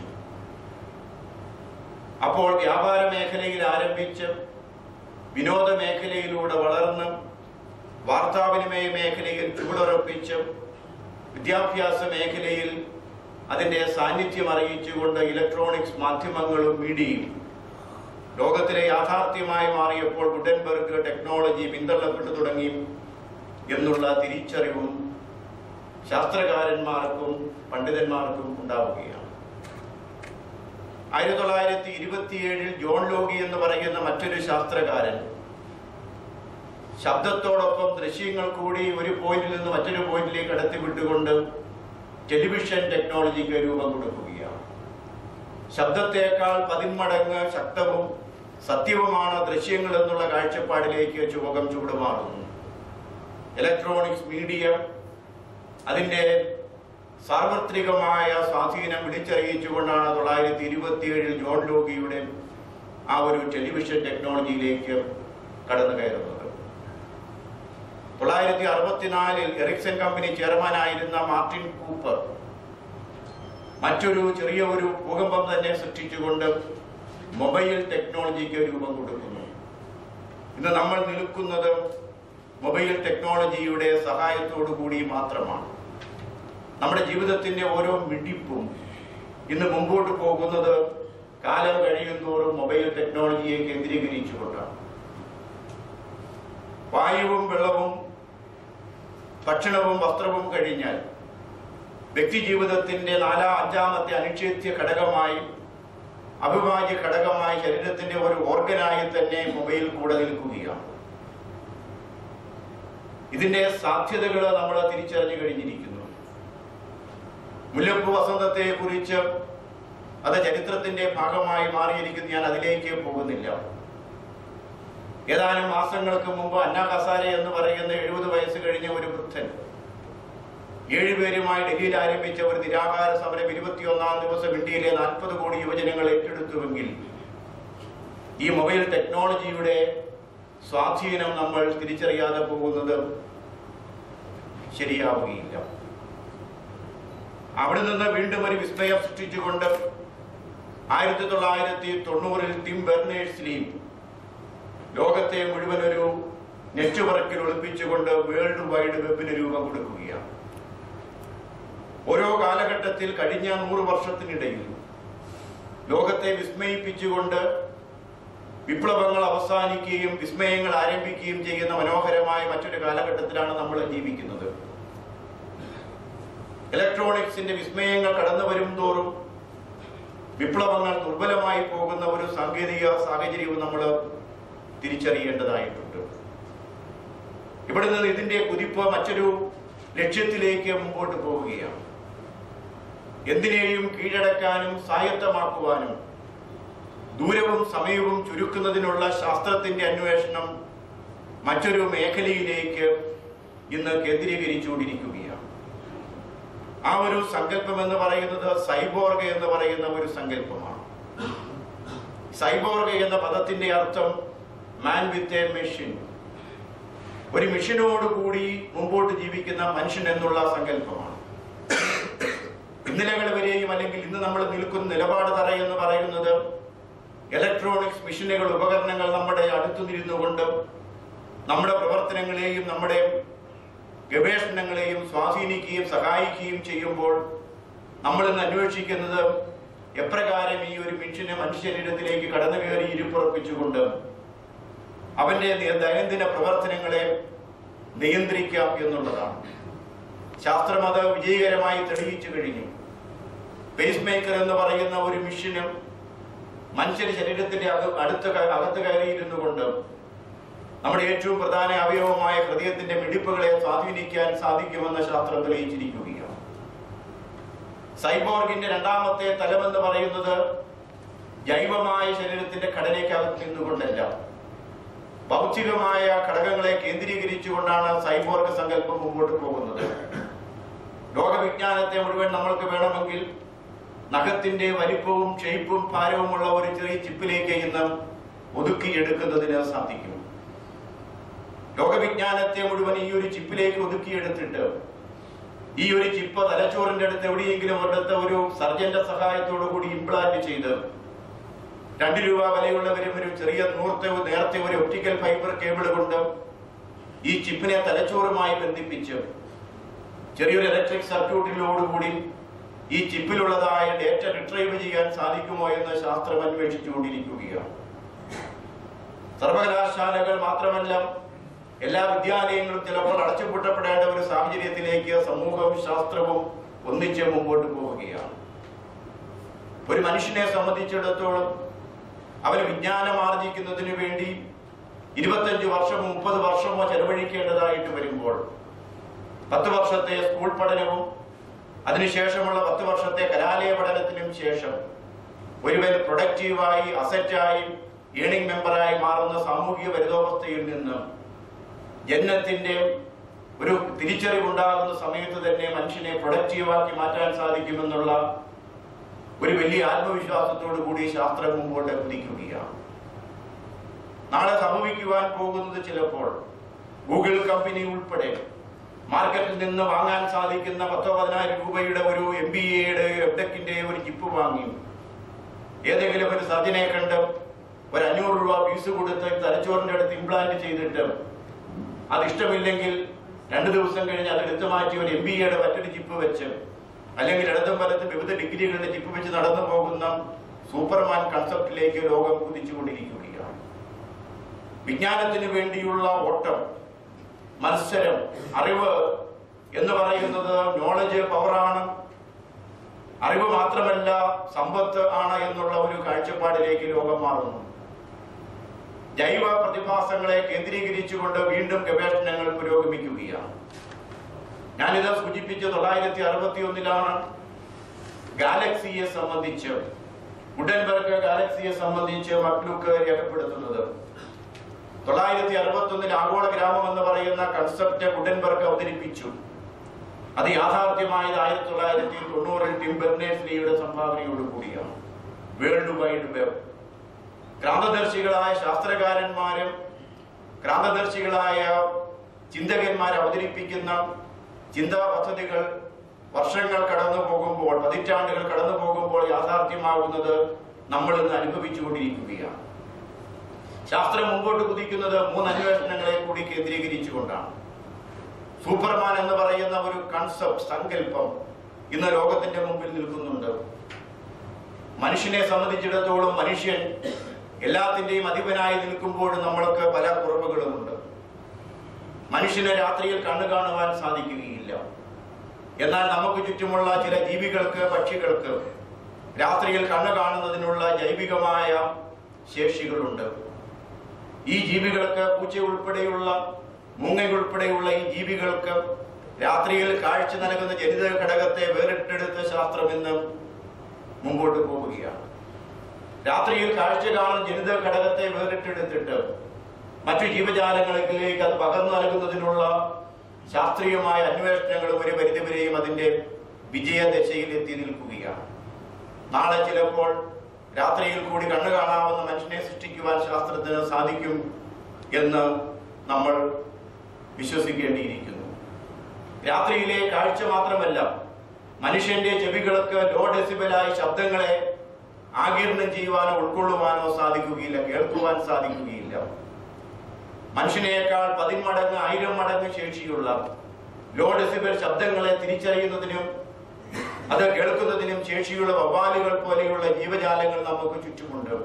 അപ്പോൾ വ്യാപാര മേഖലയിൽ ആരംഭിച്ച് വിനോദ മേഖലയിലൂടെ വളർന്ന് വാർത്താവിനിമയ മേഖലയിൽ ചുവടുറപ്പിച്ച് വിദ്യാഭ്യാസ മേഖലയിൽ അതിന്റെ സാന്നിധ്യം അറിയിച്ചുകൊണ്ട് ഇലക്ട്രോണിക്സ് മാധ്യമങ്ങളും മീഡിയയും ലോകത്തിലെ യാഥാർത്ഥ്യമായി മാറിയപ്പോൾ ഗുഡൻബർഗ് ടെക്നോളജി പിന്തള്ളപ്പെട്ടു തുടങ്ങി എന്നുള്ള തിരിച്ചറിവും ശാസ്ത്രകാരന്മാർക്കും പണ്ഡിതന്മാർക്കും ഉണ്ടാവുകയാണ് ആയിരത്തി തൊള്ളായിരത്തി ഇരുപത്തിയേഴിൽ ജോൺ ലോഗി എന്ന് പറയുന്ന മറ്റൊരു ശാസ്ത്രകാരൻ ശബ്ദത്തോടൊപ്പം ദൃശ്യങ്ങൾ കൂടി ഒരു പോയിന്റിൽ നിന്ന് മറ്റൊരു പോയിന്റിലേക്ക് കടത്തിവിട്ടുകൊണ്ട് ടെലിവിഷൻ ടെക്നോളജിക്ക് രൂപം കൊടുക്കുകയാണ് ശബ്ദത്തേക്കാൾ പതിന്മടങ്ങ് ശക്തവും സത്യവുമാണ് ദൃശ്യങ്ങൾ എന്നുള്ള കാഴ്ചപ്പാടിലേക്ക് ചുവകം ചൂടുമാറുന്നു ഇലക്ട്രോണിക്സ് മീഡിയ അതിന്റെ സാർവത്രികമായ സ്വാധീനം വിളിച്ചറിയിച്ചുകൊണ്ടാണ് തൊള്ളായിരത്തി ഇരുപത്തിയേഴിൽ ജോൺ ലോഗിയുടെ ആ ഒരു ടെലിവിഷൻ ടെക്നോളജിയിലേക്ക് കടന്നു കയറുന്നത് തൊള്ളായിരത്തി അറുപത്തിനാലിൽ എറിക്സൺ കമ്പനി ചെയർമാനായിരുന്ന മാർട്ടിൻ കൂപ്പർ മറ്റൊരു ചെറിയ ഒരു ഭൂകമ്പം തന്നെ സൃഷ്ടിച്ചുകൊണ്ട് മൊബൈൽ ടെക്നോളജിക്ക് രൂപം കൊടുക്കുന്നു ഇന്ന് നമ്മൾ നിൽക്കുന്നത് മൊബൈൽ ടെക്നോളജിയുടെ സഹായത്തോടു കൂടി മാത്രമാണ് നമ്മുടെ ജീവിതത്തിന്റെ ഓരോ മിടിപ്പും ഇന്ന് മുമ്പോട്ട് പോകുന്നത് കാലം കഴിയുന്തോറും മൊബൈൽ ടെക്നോളജിയെ കേന്ദ്രീകരിച്ചുകൊണ്ടാണ് വായുവും വെള്ളവും ഭക്ഷണവും വസ്ത്രവും കഴിഞ്ഞാൽ വ്യക്തി ജീവിതത്തിന്റെ നാലാ അഞ്ചാമത്തെ അനിക്ഷേത്യ ഘടകമായി അവിഭാജ്യ ഘടകമായി ശരീരത്തിന്റെ ഒരു ഓർഗനായി തന്നെ മൊബൈൽ കൂടെ നിൽക്കുകയാണ് ഇതിന്റെ സാധ്യതകൾ നമ്മൾ തിരിച്ചറിഞ്ഞു കഴിഞ്ഞിരിക്കുന്നു മുല്ലപ്പൂ വസന്തത്തെ കുറിച്ച് അത് ചരിത്രത്തിന്റെ ഭാഗമായി മാറിയിരിക്കുന്നു ഞാൻ അതിലേക്ക് പോകുന്നില്ല ഏതാനും മാസങ്ങൾക്ക് മുമ്പ് അന്ന ഹസാരെ എന്ന് പറയുന്ന എഴുപത് വയസ്സ് കഴിഞ്ഞ ഒരു വൃദ്ധൻ ഏഴുപേരുമായി ഡൽഹിയിൽ ആരംഭിച്ച ഒരു നിരാഹാര സമരം ഇരുപത്തിയൊന്നാം ദിവസം ഇന്ത്യയിലെ നാൽപ്പത് കോടി യുവജനങ്ങൾ ഏറ്റെടുത്തുവെങ്കിൽ ഈ മൊബൈൽ ടെക്നോളജിയുടെ സ്വാധീനം നമ്മൾ തിരിച്ചറിയാതെ പോകുന്നത് ശരിയാവുകയില്ല അവിടെ നിന്ന് വീണ്ടും ഒരു വിസ്മയം സൃഷ്ടിച്ചുകൊണ്ട് ആയിരത്തി തൊള്ളായിരത്തി തൊണ്ണൂറിൽ ടിം ബെർണേഴ്സ് ലീ ലോകത്തെ മുഴുവൻ ഒരു നെറ്റ്വർക്കിൽ ഒളിപ്പിച്ചുകൊണ്ട് വേൾഡ് വൈഡ് വെബിന് രൂപം കൊടുക്കുകയാണ് ഓരോ കാലഘട്ടത്തിൽ കഴിഞ്ഞ നൂറ് വർഷത്തിനിടയിൽ ലോകത്തെ വിസ്മയിപ്പിച്ചുകൊണ്ട് വിപ്ലവങ്ങൾ അവസാനിക്കുകയും വിസ്മയങ്ങൾ ആരംഭിക്കുകയും ചെയ്യുന്ന മനോഹരമായ മറ്റൊരു കാലഘട്ടത്തിലാണ് നമ്മൾ ജീവിക്കുന്നത് ഇലക്ട്രോണിക്സിന്റെ വിസ്മയങ്ങൾ കടന്നു വരും തോറും വിപ്ലവങ്ങൾ ദുർബലമായി പോകുന്ന ഒരു സാങ്കേതിക സാഹചര്യവും നമ്മൾ തിരിച്ചറിയേണ്ടതായിട്ടുണ്ട് ഇവിടെ നിന്ന് ഇതിന്റെ കുതിപ്പ് മറ്റൊരു ലക്ഷ്യത്തിലേക്ക് മുമ്പോട്ട് പോവുകയാണ് എന്തിനേയും കീഴടക്കാനും സ്വായത്തമാക്കുവാനും ദൂരവും സമയവും ചുരുക്കുന്നതിനുള്ള ശാസ്ത്രത്തിന്റെ അന്വേഷണം മറ്റൊരു മേഖലയിലേക്ക് ഇന്ന് കേന്ദ്രീകരിച്ചുകൊണ്ടിരിക്കുകയാണ് ആ ഒരു സങ്കല്പം എന്ന് പറയുന്നത് സൈബോർഗ എന്ന് പറയുന്ന ഒരു സങ്കല്പമാണ് സൈബോർഗ എന്ന പദത്തിന്റെ അർത്ഥം മാൻ വിത്ത് എ മെഷീൻ ഒരു മിഷനോട് കൂടി മുമ്പോട്ട് ജീവിക്കുന്ന മനുഷ്യൻ എന്നുള്ള സങ്കല്പമാണ് ഇന്നലകൾ വരെയും അല്ലെങ്കിൽ ഇന്ന് നമ്മൾ നിൽക്കുന്ന നിലപാട് തറ എന്ന് പറയുന്നത് ഇലക്ട്രോണിക്സ് മെഷീനുകൾ ഉപകരണങ്ങൾ നമ്മുടെ അടുത്തു നിരുന്നുകൊണ്ട് നമ്മുടെ പ്രവർത്തനങ്ങളെയും നമ്മുടെ ഗവേഷണങ്ങളെയും സ്വാധീനിക്കുകയും സഹായിക്കുകയും ചെയ്യുമ്പോൾ നമ്മൾ ഇന്ന് അന്വേഷിക്കുന്നത് എപ്രകാരം ഈ ഒരു മനുഷ്യനെ മനുഷ്യരീരത്തിലേക്ക് കടന്നു കയറി ഇരുപ്പുറപ്പിച്ചുകൊണ്ട് അവന്റെ നി- ദൈനംദിന പ്രവർത്തനങ്ങളെ നിയന്ത്രിക്കാം എന്നുള്ളതാണ് ശാസ്ത്രം അത് വിജയകരമായി തെളിയിച്ചു കഴിഞ്ഞു പേസ് മേക്കർ എന്ന് പറയുന്ന ഒരു മിഷനും മനുഷ്യ ശരീരത്തിന്റെ അക അടുത്ത് ക- അകത്ത് കയറിയിരുന്നു കൊണ്ട് നമ്മുടെ ഏറ്റവും പ്രധാന അവയവമായ ഹൃദയത്തിന്റെ മിടിപ്പുകളെ സ്വാധീനിക്കാൻ സാധിക്കുമെന്ന് ശാസ്ത്രം തെളിയിച്ചിരിക്കുകയാണ് സൈബോർഗിന്റെ രണ്ടാമത്തെ തലമെന്ന് പറയുന്നത് ജൈവമായ ശരീരത്തിന്റെ ഘടനയ്ക്കകത്ത് നിന്നുകൊണ്ടല്ല ഭൗതികമായ ഘടകങ്ങളെ കേന്ദ്രീകരിച്ചുകൊണ്ടാണ് സൈബോർഗ് സങ്കല്പം മുമ്പോട്ട് പോകുന്നത് ലോകവിജ്ഞാനത്തെ മുഴുവൻ നമ്മൾക്ക് വേണമെങ്കിൽ നഖത്തിന്റെ വലിപ്പവും ഷെയ്പ്പും ഭാരവുമുള്ള ഒരു ചെറിയ ചിപ്പിലേക്ക് ഇന്ന് ഒതുക്കിയെടുക്കുന്നതിന് സാധിക്കും ലോകവിജ്ഞാനത്തെ മുഴുവൻ ഈ ഒരു ചിപ്പിലേക്ക് ഒതുക്കിയെടുത്തിട്ട് ഈ ഒരു ചിപ്പ് തലച്ചോറിന്റെ അടുത്ത് എവിടെയെങ്കിലും ഒരിടത്ത് ഒരു സർജന്റെ സഹായത്തോടു കൂടി ഇംപ്ലാന്റ് ചെയ്ത് രണ്ട് രൂപ വിലയുള്ളവരും ഒരു ചെറിയ നൂർത്തെ നേരത്തെ ഒരു ഒപ്റ്റിക്കൽ ഫൈബർ കേബിൾ കൊണ്ട് ഈ ചിപ്പിനെ തലച്ചോറുമായി ബന്ധിപ്പിച്ച് ചെറിയൊരു ഇലക്ട്രിക് സർക്യൂട്ടിലോടുകൂടി ഈ ചിപ്പിലുള്ളതായ ഡേറ്റ റിട്രൈവ് ചെയ്യാൻ സാധിക്കുമോ എന്ന് ശാസ്ത്രം അന്വേഷിച്ചുകൊണ്ടിരിക്കുകയാണ് സർവകലാശാലകൾ മാത്രമല്ല എല്ലാ വിദ്യാലയങ്ങളും ചിലപ്പോൾ അടച്ചുപൂട്ടപ്പെടേണ്ട ഒരു സാഹചര്യത്തിലേക്ക് സമൂഹവും ശാസ്ത്രവും ഒന്നിച്ച് മുമ്പോട്ട് പോവുകയാണ് ഒരു മനുഷ്യനെ സംബന്ധിച്ചിടത്തോളം അവന് വിജ്ഞാനം ആർജിക്കുന്നതിന് വേണ്ടി ഇരുപത്തഞ്ച് വർഷമോ മുപ്പത് വർഷമോ ചെലവഴിക്കേണ്ടതായിട്ട് വരുമ്പോൾ പത്ത് വർഷത്തെ സ്കൂൾ പഠനവും അതിനുശേഷമുള്ള പത്ത് വർഷത്തെ കലാലയ പഠനത്തിനും ശേഷം ഒരുവൻ പ്രൊഡക്റ്റീവായി അസറ്റായി ഏണിംഗ് മെമ്പറായി മാറുന്ന സാമൂഹിക പരിതോവസ്ഥയിൽ നിന്ന് ജന്മത്തിന്റെ ഒരു തിരിച്ചറിവുണ്ടാകുന്ന സമയത്ത് തന്നെ മനുഷ്യനെ പ്രൊഡക്റ്റീവാക്കി മാറ്റാൻ സാധിക്കുമെന്നുള്ള ഒരു വലിയ ആത്മവിശ്വാസത്തോടു കൂടി ശാസ്ത്രം മുമ്പോട്ട് കുതിക്കുകയാണ് നാളെ സംഭവിക്കുവാൻ പോകുന്നത് ചിലപ്പോൾ ഗൂഗിൾ കമ്പനി ഉൾപ്പെടെ മാർക്കറ്റിൽ നിന്ന് വാങ്ങാൻ സാധിക്കുന്ന പത്തോ പതിനായിരം രൂപയുടെ ഒരു എം ബി എയുടെ എബ്ഡക്കിന്റെ ഒരു ചിപ്പ് വാങ്ങി ഏതെങ്കിലും ഒരു സർജനെ കണ്ട് ഒരു അഞ്ഞൂറ് രൂപ ഫീസ് കൊടുത്ത് തലച്ചോറിന്റെ അടുത്ത് ഇംപ്ലാന്റ് ചെയ്തിട്ട് അത് ഇഷ്ടമില്ലെങ്കിൽ രണ്ടു ദിവസം കഴിഞ്ഞ് അത് എടുത്തു മാറ്റി ഒരു എം ബി എയുടെ മറ്റൊരു ചിപ്പ് വെച്ച് അല്ലെങ്കിൽ ഇടതും വലത്തും വിവിധ ഡിഗ്രികളുടെ ചിപ്പ് വെച്ച് നടന്നു പോകുന്ന സൂപ്പർമാൻ കൺസെപ്റ്റിലേക്ക് ലോകം കുതിച്ചുകൊണ്ടിരിക്കുകയാണ് വിജ്ഞാനത്തിന് വേണ്ടിയുള്ള ഓട്ടം മത്സരം അറിവ് എന്ന് പറയുന്നത് നോളജ് പവറാണ് അറിവ് മാത്രമല്ല സമ്പത്ത് ആണ് എന്നുള്ള ഒരു കാഴ്ചപ്പാടിലേക്ക് ലോകം മാറുന്നു ജൈവ പ്രതിഭാസങ്ങളെ കേന്ദ്രീകരിച്ചുകൊണ്ട് വീണ്ടും ഗവേഷണങ്ങൾ പുരോഗമിക്കുകയാണ് ഞാനിത് സൂചിപ്പിച്ച തൊള്ളായിരത്തി അറുപത്തി ഒന്നിലാണ് ഗാലക്സിയെ സംബന്ധിച്ച് ഗുഡൻബർഗ് ഗാലക്സിയെ സംബന്ധിച്ച് മക്ലൂക്ക് രേഖപ്പെടുത്തുന്നത് തൊള്ളായിരത്തി അറുപത്തി ഒന്നിൽ ആഗോള ഗ്രാമം എന്ന് പറയുന്ന കൺസെപ്റ്റ് ഗുഡൻബർഗ് അവതരിപ്പിച്ചു അത് യാഥാർത്ഥ്യമായത് ആയിരത്തി തൊള്ളായിരത്തി തൊണ്ണൂറിൽ ടിം ബെർണേഴ്സ് ലീയുടെ സംഭാവനയോട് കൂടിയാണ് വേൾഡ് വൈഡ് വെബ് ക്രാന്തദർശികളായ ശാസ്ത്രകാരന്മാരും ക്രാന്തദർശികളായ ചിന്തകന്മാർ അവതരിപ്പിക്കുന്ന ചിന്താ പദ്ധതികൾ വർഷങ്ങൾ കടന്നു പോകുമ്പോൾ പതിറ്റാണ്ടുകൾ കടന്നു പോകുമ്പോൾ യാഥാർത്ഥ്യമാകുന്നത് നമ്മൾ ഇന്ന് അനുഭവിച്ചുകൊണ്ടിരിക്കുകയാണ് ശാസ്ത്രം മുമ്പോട്ട് കുതിക്കുന്നത് മൂന്ന് അന്വേഷണങ്ങളെ കൂടി കേന്ദ്രീകരിച്ചുകൊണ്ടാണ് സൂപ്പർമാൻ എന്ന് പറയുന്ന ഒരു കൺസെപ്റ്റ് സങ്കല്പം ഇന്ന് ലോകത്തിന്റെ മുമ്പിൽ നിൽക്കുന്നുണ്ട് മനുഷ്യനെ സംബന്ധിച്ചിടത്തോളം മനുഷ്യൻ എല്ലാത്തിന്റെയും അധിപനായി നിൽക്കുമ്പോൾ നമ്മൾക്ക് പല കുറവുകളുമുണ്ട് മനുഷ്യന് രാത്രിയിൽ കണ്ണു കാണുവാൻ സാധിക്കുകയില്ല എന്നാൽ നമുക്ക് ചുറ്റുമുള്ള ചില ജീവികൾക്ക് പക്ഷികൾക്ക് രാത്രിയിൽ കണ്ണു കാണുന്നതിനുള്ള ജൈവികമായ ശേഷികളുണ്ട് ഈ ജീവികൾക്ക് പൂച്ച ഉൾപ്പെടെയുള്ള മൂങ്ങ ഉൾപ്പെടെയുള്ള ഈ ജീവികൾക്ക് രാത്രിയിൽ കാഴ്ച നൽകുന്ന ജനിതക ഘടകത്തെ വേറിട്ടെടുത്ത ശാസ്ത്രം ഇന്ന് മുമ്പോട്ട് പോവുകയാണ് രാത്രിയിൽ കാഴ്ച കാണുന്ന ജനിതക ഘടകത്തെ വേറിട്ടെടുത്തിട്ട് മറ്റു ജീവജാലങ്ങളിലേക്ക് അത് പകർന്നു നൽകുന്നതിനുള്ള ശാസ്ത്രീയമായ അന്വേഷണങ്ങളും ഒരു പരിധിവരെയും അതിന്റെ വിജയദശയിൽ എത്തി നിൽക്കുകയാണ് നാളെ ചിലപ്പോൾ രാത്രിയിൽ കൂടി കണ്ണു കാണാവുന്ന മനുഷ്യനെ സൃഷ്ടിക്കുവാൻ ശാസ്ത്രത്തിന് സാധിക്കും എന്ന് നമ്മൾ വിശ്വസിക്കേണ്ടിയിരിക്കുന്നു രാത്രിയിലെ കാഴ്ച മാത്രമല്ല മനുഷ്യന്റെ ചെവികൾക്ക് ലോ ഡെസിബലായി ശബ്ദങ്ങളെ ആകിരണം ചെയ്യുവാനോ ഉൾക്കൊള്ളുവാനോ സാധിക്കുകയില്ല കേൾക്കുവാൻ സാധിക്കുകയില്ല മനുഷ്യനേക്കാൾ പതിന്മടങ്ങ് ആയിരം മടങ്ങ് ശേഷിയുള്ള ലോ ഡെസിബൽ ശബ്ദങ്ങളെ തിരിച്ചറിയുന്നതിനും അത് കേൾക്കുന്നതിനും ശേഷിയുള്ള വവ്വാലുകൾ പോലെയുള്ള ജീവജാലങ്ങൾ നമുക്ക് ചുറ്റുമുണ്ട്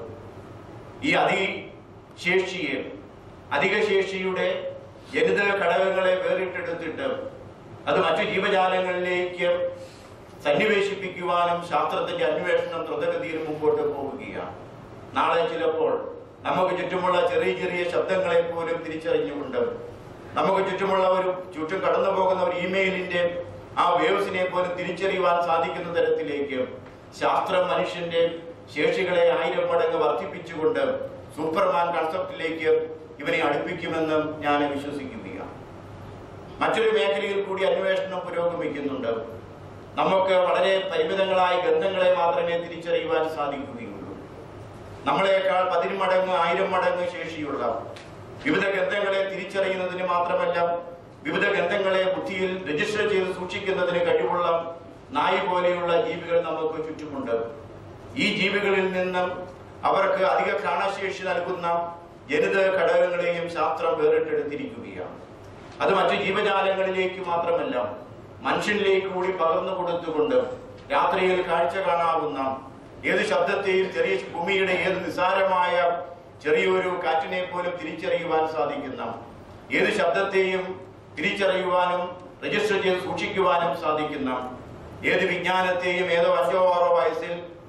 ഈ അതിശേഷിയെ അധിക ശേഷിയുടെ ജനിതക ഘടകങ്ങളെ വേറിട്ടെടുത്തിട്ട് അത് മറ്റു ജീവജാലങ്ങളിലേക്ക് സന്നിവേശിപ്പിക്കുവാനും ശാസ്ത്രത്തിന്റെ അന്വേഷണം ദ്രുതഗതിയിൽ മുമ്പോട്ട് പോവുകയാണ് നാളെ ചിലപ്പോൾ നമുക്ക് ചുറ്റുമുള്ള ചെറിയ ചെറിയ ശബ്ദങ്ങളെ പോലും തിരിച്ചറിഞ്ഞുകൊണ്ട് നമുക്ക് ചുറ്റുമുള്ള ഒരു ചുറ്റും കടന്നു പോകുന്ന ഒരു ഇമെയിലിന്റെ ആ വേവ്സിനെ പോലും തിരിച്ചറിയുവാൻ സാധിക്കുന്ന തരത്തിലേക്ക് ശാസ്ത്രം മനുഷ്യന്റെ ശേഷികളെ ആയിരം മടങ്ങ് വർദ്ധിപ്പിച്ചുകൊണ്ട് സൂപ്പർമാൻ കൺസെപ്റ്റിലേക്ക് ഇവനെ അടുപ്പിക്കുമെന്ന് ഞാൻ വിശ്വസിക്കുകയാണ് മറ്റൊരു മേഖലയിൽ കൂടി അന്വേഷണം പുരോഗമിക്കുന്നുണ്ട് നമുക്ക് വളരെ പരിമിതങ്ങളായ ഗന്ധങ്ങളെ മാത്രമേ തിരിച്ചറിയുവാൻ സാധിക്കുകയുള്ളൂ നമ്മളെക്കാൾ പതിന്മടങ്ങ് ആയിരം മടങ്ങ് ശേഷിയുള്ള വിവിധ ഗന്ധങ്ങളെ തിരിച്ചറിയുന്നതിന് മാത്രമല്ല വിവിധ ഗന്ധങ്ങളെ ബുദ്ധിയിൽ രജിസ്റ്റർ ചെയ്ത് സൂക്ഷിക്കുന്നതിന് കഴിവുള്ള നായി പോലെയുള്ള ജീവികൾ നമുക്ക് ചുറ്റുമുണ്ട് ഈ ജീവികളിൽ നിന്നും അവർക്ക് അധിക ഘ്രാണശേഷി നൽകുന്ന ജനിതക ഘടകങ്ങളെയും ശാസ്ത്രം വേറിട്ടെടുത്തിരിക്കുകയാണ് അത് മറ്റു ജീവജാലങ്ങളിലേക്ക് മാത്രമല്ല മനുഷ്യനിലേക്ക് കൂടി പകർന്നു കൊടുത്തുകൊണ്ട് രാത്രിയിൽ കാഴ്ച കാണാവുന്ന ഏത് ശബ്ദത്തെയും ചെറിയ ഭൂമിയുടെ ഏത് നിസാരമായ ചെറിയൊരു കാറ്റിനെ പോലും തിരിച്ചറിയുവാൻ സാധിക്കുന്ന ഏത് ശബ്ദത്തെയും തിരിച്ചറിയുവാനും രജിസ്റ്റർ ചെയ്ത് സൂക്ഷിക്കുവാനും സാധിക്കുന്ന ഏത് വിജ്ഞാനത്തെയും ഏതോ അഞ്ചോ ആറോ വയസ്സിൽ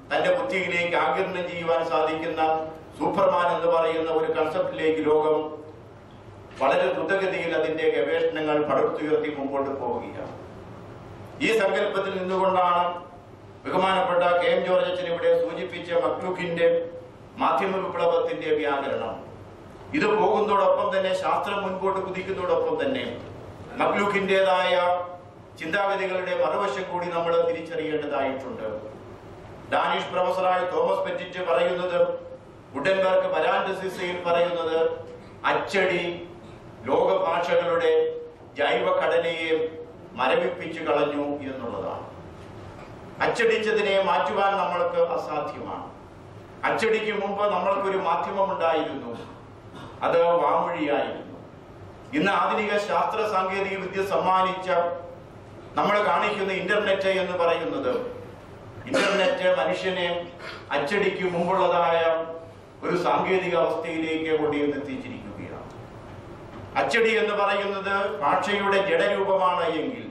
തന്റെ ബുദ്ധിയിലേക്ക് ആകിരണം ചെയ്യുവാൻ സാധിക്കുന്ന സൂപ്പർമാൻ എന്ന് പറയുന്ന ഒരു കൺസെപ്റ്റിലേക്ക് ലോകം വളരെ ദ്രുതഗതിയിൽ അതിന്റെ ഗവേഷണങ്ങൾ പടുത്തുയർത്തി മുമ്പോട്ട് പോവുകയാണ് ഈ സങ്കല്പത്തിൽ നിന്നുകൊണ്ടാണ് ബഹുമാനപ്പെട്ട കെ എം ജോർജ് അച്ഛൻ ഇവിടെ സൂചിപ്പിച്ച മക്ലൂക്കിന്റെ മാധ്യമ വിപ്ലവത്തിന്റെ വ്യാകരണം ഇത് പോകുന്നതോടൊപ്പം തന്നെ ശാസ്ത്രം മുൻപോട്ട് കുതിക്കുന്നതോടൊപ്പം തന്നെ മക്ലൂക്കിൻ്റെതായ ചിന്താഗതികളുടെ മറുവശം കൂടി നമ്മൾ തിരിച്ചറിയേണ്ടതായിട്ടുണ്ട് ഡാനിഷ് പ്രൊഫസറായ തോമസ് പെറ്റിറ്റ് പറയുന്നത് ഗുഡൻബർഗ് പരാൻഡസിസയിൽ പറയുന്നത് അച്ചടി ലോക ഭാഷകളുടെ ജൈവ ഘടനയെ മരവിപ്പിച്ചു കളഞ്ഞു എന്നുള്ളതാണ് അച്ചടിച്ചതിനെ മാറ്റുവാൻ നമ്മൾക്ക് അസാധ്യമാണ് അച്ചടിക്ക് മുമ്പ് നമ്മൾക്കൊരു മാധ്യമം ഉണ്ടായിരുന്നു അത് വാമൊഴിയായിരുന്നു ഇന്ന് ആധുനിക ശാസ്ത്ര സാങ്കേതിക വിദ്യ സമ്മാനിച്ച നമ്മൾ കാണിക്കുന്ന ഇന്റർനെറ്റ് എന്ന് പറയുന്നത് ഇന്റർനെറ്റ് മനുഷ്യനെ അച്ചടിക്ക് മുമ്പുള്ളതായ ഒരു സാങ്കേതിക അവസ്ഥയിലേക്ക് കൊണ്ടുവന്ന് എത്തിച്ചിരിക്കുകയാണ് അച്ചടി എന്ന് പറയുന്നത് ഭാഷയുടെ ജഡരൂപമാണ് എങ്കിൽ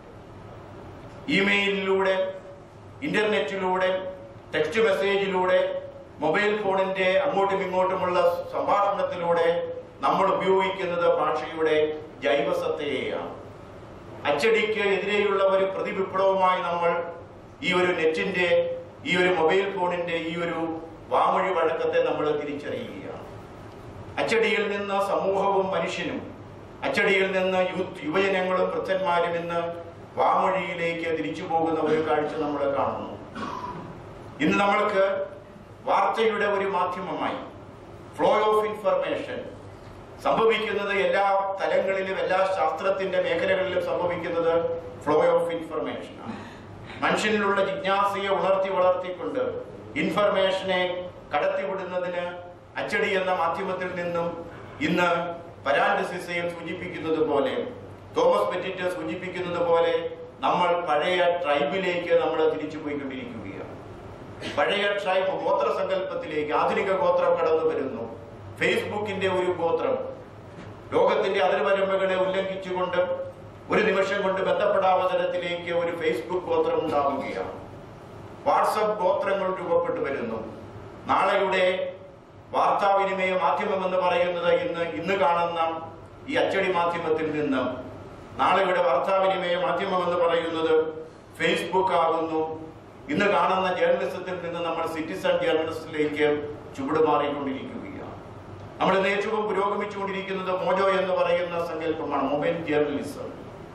ഇമെയിലിലൂടെ ഇന്റർനെറ്റിലൂടെ ടെക്സ്റ്റ് മെസ്സേജിലൂടെ മൊബൈൽ ഫോണിന്റെ അങ്ങോട്ടും ഇങ്ങോട്ടുമുള്ള സംഭാഷണത്തിലൂടെ നമ്മൾ ഉപയോഗിക്കുന്നത് ഭാഷയുടെ ജൈവസത്തയെയാണ് അച്ചടിക്ക് എതിരെയുള്ള ഒരു പ്രതിവിപ്ലവമായി നമ്മൾ ഈ ഒരു നെറ്റിന്റെ ഈ ഒരു മൊബൈൽ ഫോണിന്റെ ഈ ഒരു വാമൊഴി വഴക്കത്തെ നമ്മൾ തിരിച്ചറിയുകയാണ് അച്ചടിയിൽ നിന്ന് സമൂഹവും മനുഷ്യനും അച്ചടിയിൽ നിന്ന് യൂത്ത് യുവജനങ്ങളും വൃദ്ധന്മാരും ഇന്ന് വാമൊഴിയിലേക്ക് തിരിച്ചു പോകുന്ന ഒരു കാഴ്ച നമ്മൾ കാണുന്നു ഇന്ന് നമ്മൾക്ക് വാർത്തയുടെ ഒരു മാധ്യമമായി ഫ്ലോ ഓഫ് ഇൻഫർമേഷൻ സംഭവിക്കുന്നത് എല്ലാ തലങ്ങളിലും എല്ലാ ശാസ്ത്രത്തിന്റെ മേഖലകളിലും സംഭവിക്കുന്നത് ഫ്ലോ ഓഫ് ഇൻഫർമേഷൻ ആണ് മനുഷ്യനിലുള്ള ജിജ്ഞാസയെ ഉണർത്തി വളർത്തിക്കൊണ്ട് ഇൻഫർമേഷനെ കടത്തിവിടുന്നതിന് അച്ചടി എന്ന മാധ്യമത്തിൽ നിന്നും ഇന്ന് പരാൻഡസിസയിൽ സൂചിപ്പിക്കുന്നത് പോലെ തോമസ് പെറ്റിറ്റ് സൂചിപ്പിക്കുന്നത് പോലെ നമ്മൾ പഴയ ട്രൈബിലേക്ക് നമ്മൾ തിരിച്ചു പോയിക്കൊണ്ടിരിക്കുകയാണ് പഴയ ട്രൈബ് ഗോത്ര സങ്കല്പത്തിലേക്ക് ആധുനിക ഗോത്രം കടന്നു വരുന്നു ഫേസ്ബുക്കിന്റെ ഒരു ഗോത്രം ലോകത്തിന്റെ അതിർവരമ്പുകളെ ഉല്ലംഘിച്ചുകൊണ്ട് ഒരു നിമിഷം കൊണ്ട് ബന്ധപ്പെടാവുന്ന തരത്തിലേക്ക് ഒരു ഫേസ്ബുക്ക് ഗോത്രം ഉണ്ടാവുകയാണ് വാട്സപ്പ് ഗോത്രങ്ങൾ രൂപപ്പെട്ടു വരുന്നു നാളെയുടെ വാർത്താവിനിമയ മാധ്യമം എന്ന് പറയുന്നത് ഇന്ന് ഇന്ന് കാണുന്ന ഈ അച്ചടി മാധ്യമത്തിൽ നിന്ന് നാളെയുടെ വാർത്താവിനിമയ മാധ്യമം എന്ന് പറയുന്നത് ഫേസ്ബുക്ക് ആകുന്നു ഇന്ന് കാണുന്ന ജേർണലിസത്തിൽ നിന്ന് നമ്മൾ സിറ്റിസൺ ജേർണലിസ്റ്റിലേക്ക് ചുവടുമാറിക്കൊണ്ടിരിക്കുകയാണ് നമ്മൾ ഇന്ന് ഏറ്റവും പുരോഗമിച്ചുകൊണ്ടിരിക്കുന്നത് മോജോ എന്ന് പറയുന്ന സങ്കല്പമാണ് മൊബൈൽ ജേർണലിസം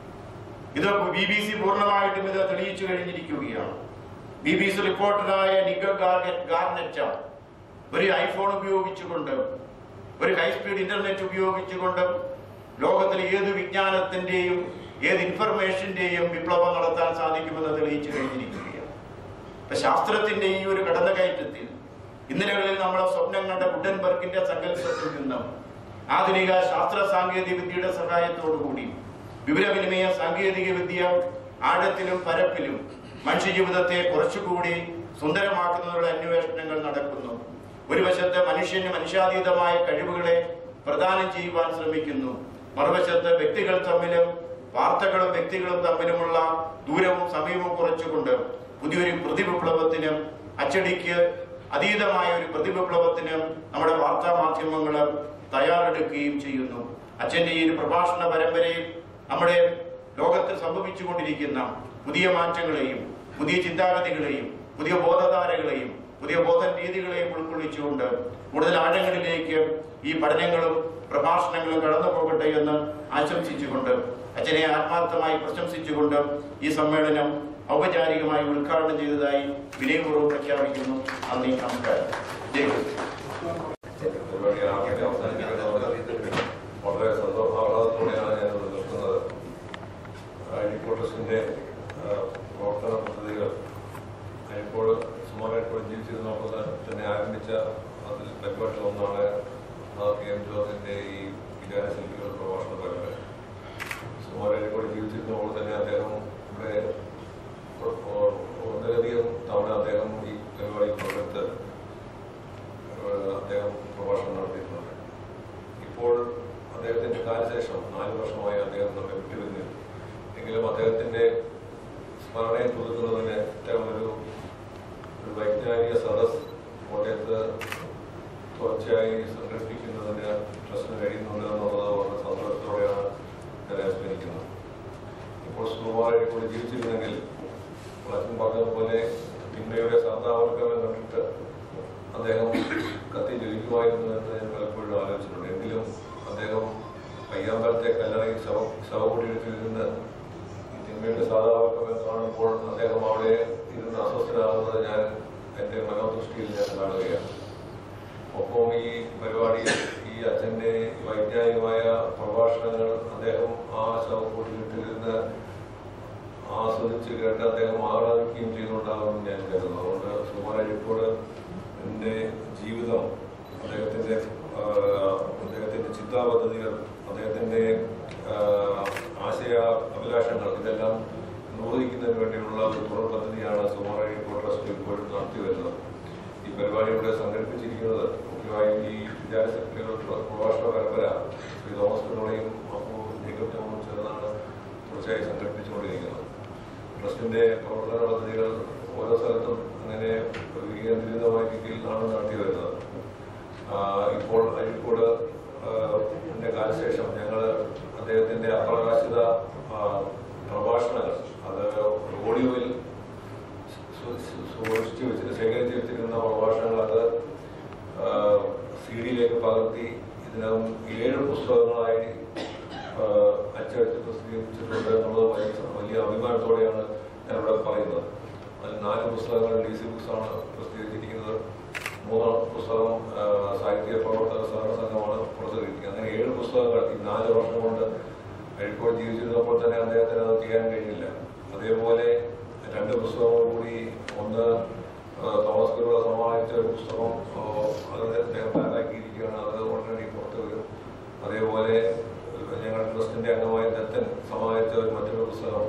ഇത് ബി ബി സി പൂർണ്ണമായിട്ടും ഇത് തെളിയിച്ചു കഴിഞ്ഞിരിക്കുകയാണ് ബി ബി സി റിപ്പോർട്ടറായ നിഗ ഗാർഗറ്റ് ഗാർനെറ്റ ഒരു ഐഫോൺ ഉപയോഗിച്ചുകൊണ്ട് ഒരു ഹൈസ്പീഡ് ഇന്റർനെറ്റ് ഉപയോഗിച്ചുകൊണ്ട് ലോകത്തിലെ ഏത് വിജ്ഞാനത്തിന്റെയും ഏത് ഇൻഫർമേഷന്റെയും വിപ്ലവം നടത്താൻ സാധിക്കുമെന്ന് തെളിയിച്ചു കഴിഞ്ഞിരിക്കുകയാണ് ഇപ്പൊ ശാസ്ത്രത്തിന്റെ ഈ ഒരു കടന്നുകയറ്റത്തിൽ ഇന്നലകളിൽ നമ്മളെ സ്വപ്നങ്ങളുടെ ഗുഡൻബർഗിന്റെ സങ്കല്പത്തിൽ നിന്നും ആധുനിക ശാസ്ത്ര സാങ്കേതിക വിദ്യയുടെ സഹായത്തോടുകൂടി വിവരവിനിമയ സാങ്കേതിക വിദ്യ ആഴത്തിലും പരപ്പിലും മനുഷ്യജീവിതത്തെ കുറച്ചുകൂടി സുന്ദരമാക്കുന്നതിനുള്ള അന്വേഷണങ്ങൾ നടക്കുന്നു ഒരു വശത്ത് മനുഷ്യന് മനുഷ്യാതീതമായ കഴിവുകളെ പ്രദാനം ചെയ്യുവാൻ ശ്രമിക്കുന്നു മറുവശത്ത് വ്യക്തികൾ തമ്മിലും വാർത്തകളും വ്യക്തികളും തമ്മിലുമുള്ള ദൂരവും സമയവും കുറച്ചുകൊണ്ട് പുതിയൊരു പ്രതിവിപ്ലവത്തിന് അച്ചടിക്ക് അതീതമായ ഒരു പ്രതിവിപ്ലവത്തിന് നമ്മുടെ വാർത്താ മാധ്യമങ്ങൾ തയ്യാറെടുക്കുകയും ചെയ്യുന്നു അച്ഛന്റെ ഈ ഒരു പ്രഭാഷണ പരമ്പരയിൽ നമ്മുടെ ലോകത്ത് സംഭവിച്ചുകൊണ്ടിരിക്കുന്ന പുതിയ മാറ്റങ്ങളെയും പുതിയ ചിന്താഗതികളെയും പുതിയ ബോധധാരകളെയും പുതിയ ബോധ രീതികളെയും ഉൾക്കൊള്ളിച്ചുകൊണ്ട് കൂടുതൽ ആഴങ്ങളിലേക്ക് ഈ പഠനങ്ങളും പ്രഭാഷണങ്ങളും കടന്നു പോകട്ടെ എന്ന് ആശംസിച്ചുകൊണ്ട് അച്ഛനെ ആത്മാർത്ഥമായി പ്രശംസിച്ചുകൊണ്ട് ഈ സമ്മേളനം ഔപചാരികമായി ഉദ്ഘാടനം ചെയ്തതായി വിനയപൂർവ്വം പ്രഖ്യാപിക്കുന്നു നന്ദി നമസ്കാരം ജയ് ഹിന്ദ്. പരിപാടി ആദ്യത്തെ അവസാനിപ്പിക്കുന്നത് വളരെ സന്തോഷാഹ്ലാദത്തോടെയാണ് ഞാൻ ഇവിടെ നിൽക്കുന്നത് അഴിക്കോട്ടസിന്റെ പ്രവർത്തന പദ്ധതികൾ ഇപ്പോൾ സുമാറായിട്ട് ജീവിച്ചിരുന്നപ്പോൾ തന്നെ ആരംഭിച്ച അതിൽ പരിപാടികൾ ഒന്നാണ് ആ കെ എം ജോർജിന്റെ ഈ വികാരശില്പികൾ പ്രഭാഷണ പരമ്പര സുമാറായിട്ട് ജീവിച്ചിരുന്നപ്പോൾ തന്നെ അദ്ദേഹം ഇവിടെ ഒന്നിലധികം തവണ അദ്ദേഹം ഈ പരിപാടിയിൽ പങ്കെടുത്ത് ഏഹ് അദ്ദേഹം പ്രഭാഷണം നടത്തിയിട്ടുണ്ട് ഇപ്പോൾ അദ്ദേഹത്തിന്റെ കാലശേഷം നാല് വർഷമായി അദ്ദേഹം നമ്മെ വിട്ടുപിരിഞ്ഞു എങ്കിലും അദ്ദേഹത്തിന്റെ സ്മരണയെ പുതുക്കുന്നതിന് ഇത്തരം ഒരു ഒരു വൈജ്ഞാനിക സദസ് കോട്ടയത്ത് തുടർച്ചയായി സംഘടിപ്പിക്കുന്നതിന് ട്രസ്റ്റിന് കഴിയുന്നുണ്ട് എന്നുള്ളത് വളരെ സന്തോഷത്തോടെയാണ് ഞാൻ അനുസ്മരിക്കുന്നത് ഇപ്പോൾ സുകുമാരനെ കൂടി ജീവിച്ചിരുന്നെങ്കിൽ അച്ഛൻ പറഞ്ഞതുപോലെ തിന്മയുടെ സാന്താവർക്കമെ കണ്ടിട്ട് അദ്ദേഹം കത്തി ജ്വലിക്കുമായിരുന്നു എന്ന് ഞാൻ പലപ്പോഴും ആലോചിച്ചിട്ടുണ്ട് എങ്കിലും അദ്ദേഹം പയ്യാമ്പലത്തെ കല്ലറയിൽ ശവ ശവകുടീരത്തിൽ നിന്ന് ഈ തിന്മയുടെ സാധാവർക്കമെ കാണുമ്പോൾ അദ്ദേഹം അവിടെ ഇരുന്ന് അസ്വസ്ഥനാകുന്നത് ഞാൻ എൻ്റെ മനോദൃഷ്ടിയിൽ ഞാൻ കാണുകയാണ് ഒപ്പം ഈ പരിപാടിയിൽ ഈ അച്ഛൻ്റെ വൈജ്ഞാനികമായ പ്രഭാഷണങ്ങൾ അദ്ദേഹം ആ ശവകുടീരത്തിലിരുന്ന് ആസ്വദിച്ച് കേട്ട് അദ്ദേഹം ആഹ്ലാദിക്കുകയും ചെയ്തുകൊണ്ടാകുമെന്ന് ഞാൻ കരുതുന്നു അതുകൊണ്ട് സുമാരിപ്പോട് എൻ്റെ ജീവിതം അദ്ദേഹത്തിൻ്റെ അദ്ദേഹത്തിൻ്റെ ചിന്താപദ്ധതികൾ അദ്ദേഹത്തിൻ്റെ ആശയ അഭിലാഷങ്ങൾ ഇതെല്ലാം നിർവഹിക്കുന്നതിന് വേണ്ടിയുള്ള ഒരു തുടർ പദ്ധതിയാണ് സുമാരി ട്രസ്റ്റ് ഇപ്പോഴും നടത്തി വരുന്നത് ഈ പരിപാടി ഇവിടെ സംഘടിപ്പിച്ചിരിക്കുന്നത് മുഖ്യമായും ഈ വിദ്യാലയ പ്രഭാഷണ പരമ്പര ശ്രീ തോമസ് പിന്നോടെയും അപ്പു ജേക്കബ് ടോമും ചേർന്നാണ് തുടർച്ചയായി സംഘടിപ്പിച്ചുകൊണ്ടിരിക്കുന്നത് ട്രസ്റ്റിന്റെ പ്രവർത്തന പദ്ധതികൾ ഓരോ സ്ഥലത്തും അങ്ങനെ വികേന്ദ്രീകൃതമായ രീതിയിലാണ് നടത്തി വരുന്നത് ആ, ഇപ്പോൾ അഴീക്കോട് ന്റെ കാലശേഷം ഞങ്ങൾ അദ്ദേഹത്തിന്റെ അപ്രകാശിത ആ, പ്രഭാഷണങ്ങൾ അത് ഓഡിയോയിൽ സു- സു- സൂക്ഷിച്ചു വെച്ചിട്ട് ശേഖരിച്ച് വെച്ചിരുന്ന പ്രഭാഷണങ്ങൾ അത് സി ഡിയിലേക്ക് പകർത്തി ഇതിനകം ഏഴ് പുസ്തകങ്ങളായി ആ, അച്ചടിച്ച് പ്രസിദ്ധീകരിച്ചിട്ടുണ്ട് എന്നുള്ളത് വലിയ വലിയ അഭിമാനത്തോടെയാണ് ഞാനിവിടെ പറയുന്നത് അതിൽ നാല് പുസ്തകങ്ങൾ ഡി സി ബുക്സ് ആണ് പ്രസിദ്ധീകരിച്ചിരിക്കുന്നത് മൂന്നാം പുസ്തകം ആ, സാഹിത്യ പ്രവർത്തക സഹകരണ സംഘമാണ് പുറത്തിറക്കിയിരിക്കുന്നത് അങ്ങനെ ഏഴ് പുസ്തകങ്ങൾ ഈ നാല് വർഷം കൊണ്ട് അഴീക്കോട് ജീവിച്ചിരുന്നപ്പോൾ തന്നെ അദ്ദേഹത്തിന് അത് ചെയ്യാൻ കഴിഞ്ഞില്ല അതേപോലെ രണ്ട് പുസ്തകങ്ങൾ കൂടി ഒന്ന് ആ, തോമസ് കുരുവ സമാഹിച്ച ഒരു പുസ്തകം ആ, അത് അദ്ദേഹം തയ്യാറാക്കിയിരിക്കുകയാണ് അത് ഉടനടി പുറത്തു വരും അതേപോലെ ഞങ്ങളുടെ ട്രസ്റ്റിന്റെ അംഗമായ ദത്തൻ സമാഹിച്ച ഒരു മറ്റൊരു പുസ്തകം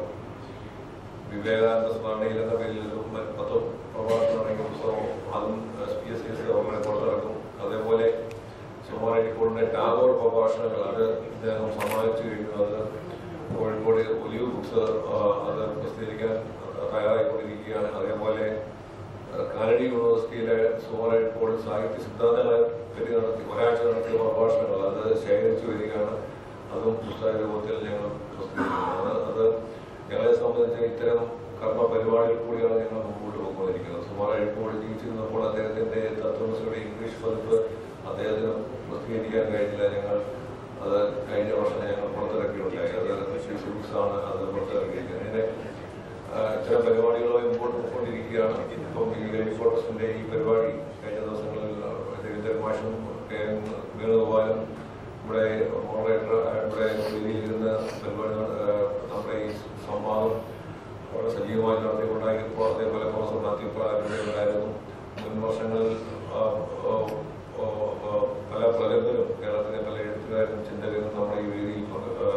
വിവേകാനന്ദ സ്മരണയിൽ എന്ന പേരിൽ ഒരു മ- പത്ത് പ്രഭാഷണം അടങ്ങിയ പുസ്തകം അതും പി എസ് സി ഗവൺമെന്റ് പുറത്തിറക്കും അതേപോലെ സുമാരിക്കോടിന്റെ ടാഗോർ പ്രഭാഷണങ്ങൾ അത് ഇദ്ദേഹം സമ്മാനിച്ചു കഴിഞ്ഞു അത് കോഴിക്കോട് ഒലിവ് ബുക്സ് ആ, അത് പ്രസിദ്ധീകരിക്കാൻ തയ്യാറായിക്കൊണ്ടിരിക്കുകയാണ് അതേപോലെ ആ, കാലടി യൂണിവേഴ്സിറ്റിയിലെ സുമാരിക്കോട് സാഹിത്യ സിദ്ധാന്തങ്ങളെ പറ്റി നടത്തി ഒരാഴ്ച നടത്തിയ പ്രഭാഷണങ്ങൾ അത് ശേഖരിച്ചു വരികയാണ് അതും പുസ്തക രൂപത്തിൽ ഞങ്ങൾ പ്രസിദ്ധീകരിക്കുന്നത് അത് അത് ഞങ്ങളെ സംബന്ധിച്ച് ഇത്തരം കർമ്മ പരിപാടികൾ കൂടിയാണ് ഞങ്ങൾ മുമ്പോട്ട് പോയിക്കൊണ്ടിരിക്കുന്നത് സുമാർ എഴുപ്പോട് ജീവിച്ചിരുന്നപ്പോൾ അദ്ദേഹത്തിന്റെ തത്വമസിയുടെ ഇംഗ്ലീഷ് പതിപ്പ് അദ്ദേഹത്തിന് പ്രസിദ്ധീകരിക്കാൻ കഴിഞ്ഞില്ല ഞങ്ങൾ അത് കഴിഞ്ഞ വർഷം ഞങ്ങൾ പുറത്തിറക്കിയിട്ടുണ്ടായി അത് ഷിഷ് ബുക്സ് ആണ് അത് പുറത്തിറക്കിയിരിക്കുന്നത് അങ്ങനെ ആ, ഇത്തരം പരിപാടികളുമായി മുമ്പോട്ട് പോയിക്കൊണ്ടിരിക്കുകയാണ് ഇപ്പം ഈ ഫോട്ടോസിന്റെ ഈ പരിപാടി കഴിഞ്ഞ ദിവസങ്ങളിൽ രവീന്ദ്രൻ മാഷും കെ എം വേണുഗോപാലും ഇവിടെ മോഡറേറ്റർ ഇവിടെ വേദിയിലിരുന്ന് പരിപാടി നട- ആ, നമ്മുടെ ഈ സംവാദം വളരെ സജീവമായി നടത്തിക്കൊണ്ടായിരിക്കും അതേപോലെ പ്രൊഫസർ മാത്യു പ്രാരംഭമായിരുന്നു മുൻ വർഷങ്ങളിൽ ആ, ആ, ആ, ആ, പല പ്രഗത്ഭരും കേരളത്തിലെ പല എഴുത്തുകാരും ചിന്തകരും നമ്മുടെ ഈ വേദിയിൽ പങ്കെ- ആ,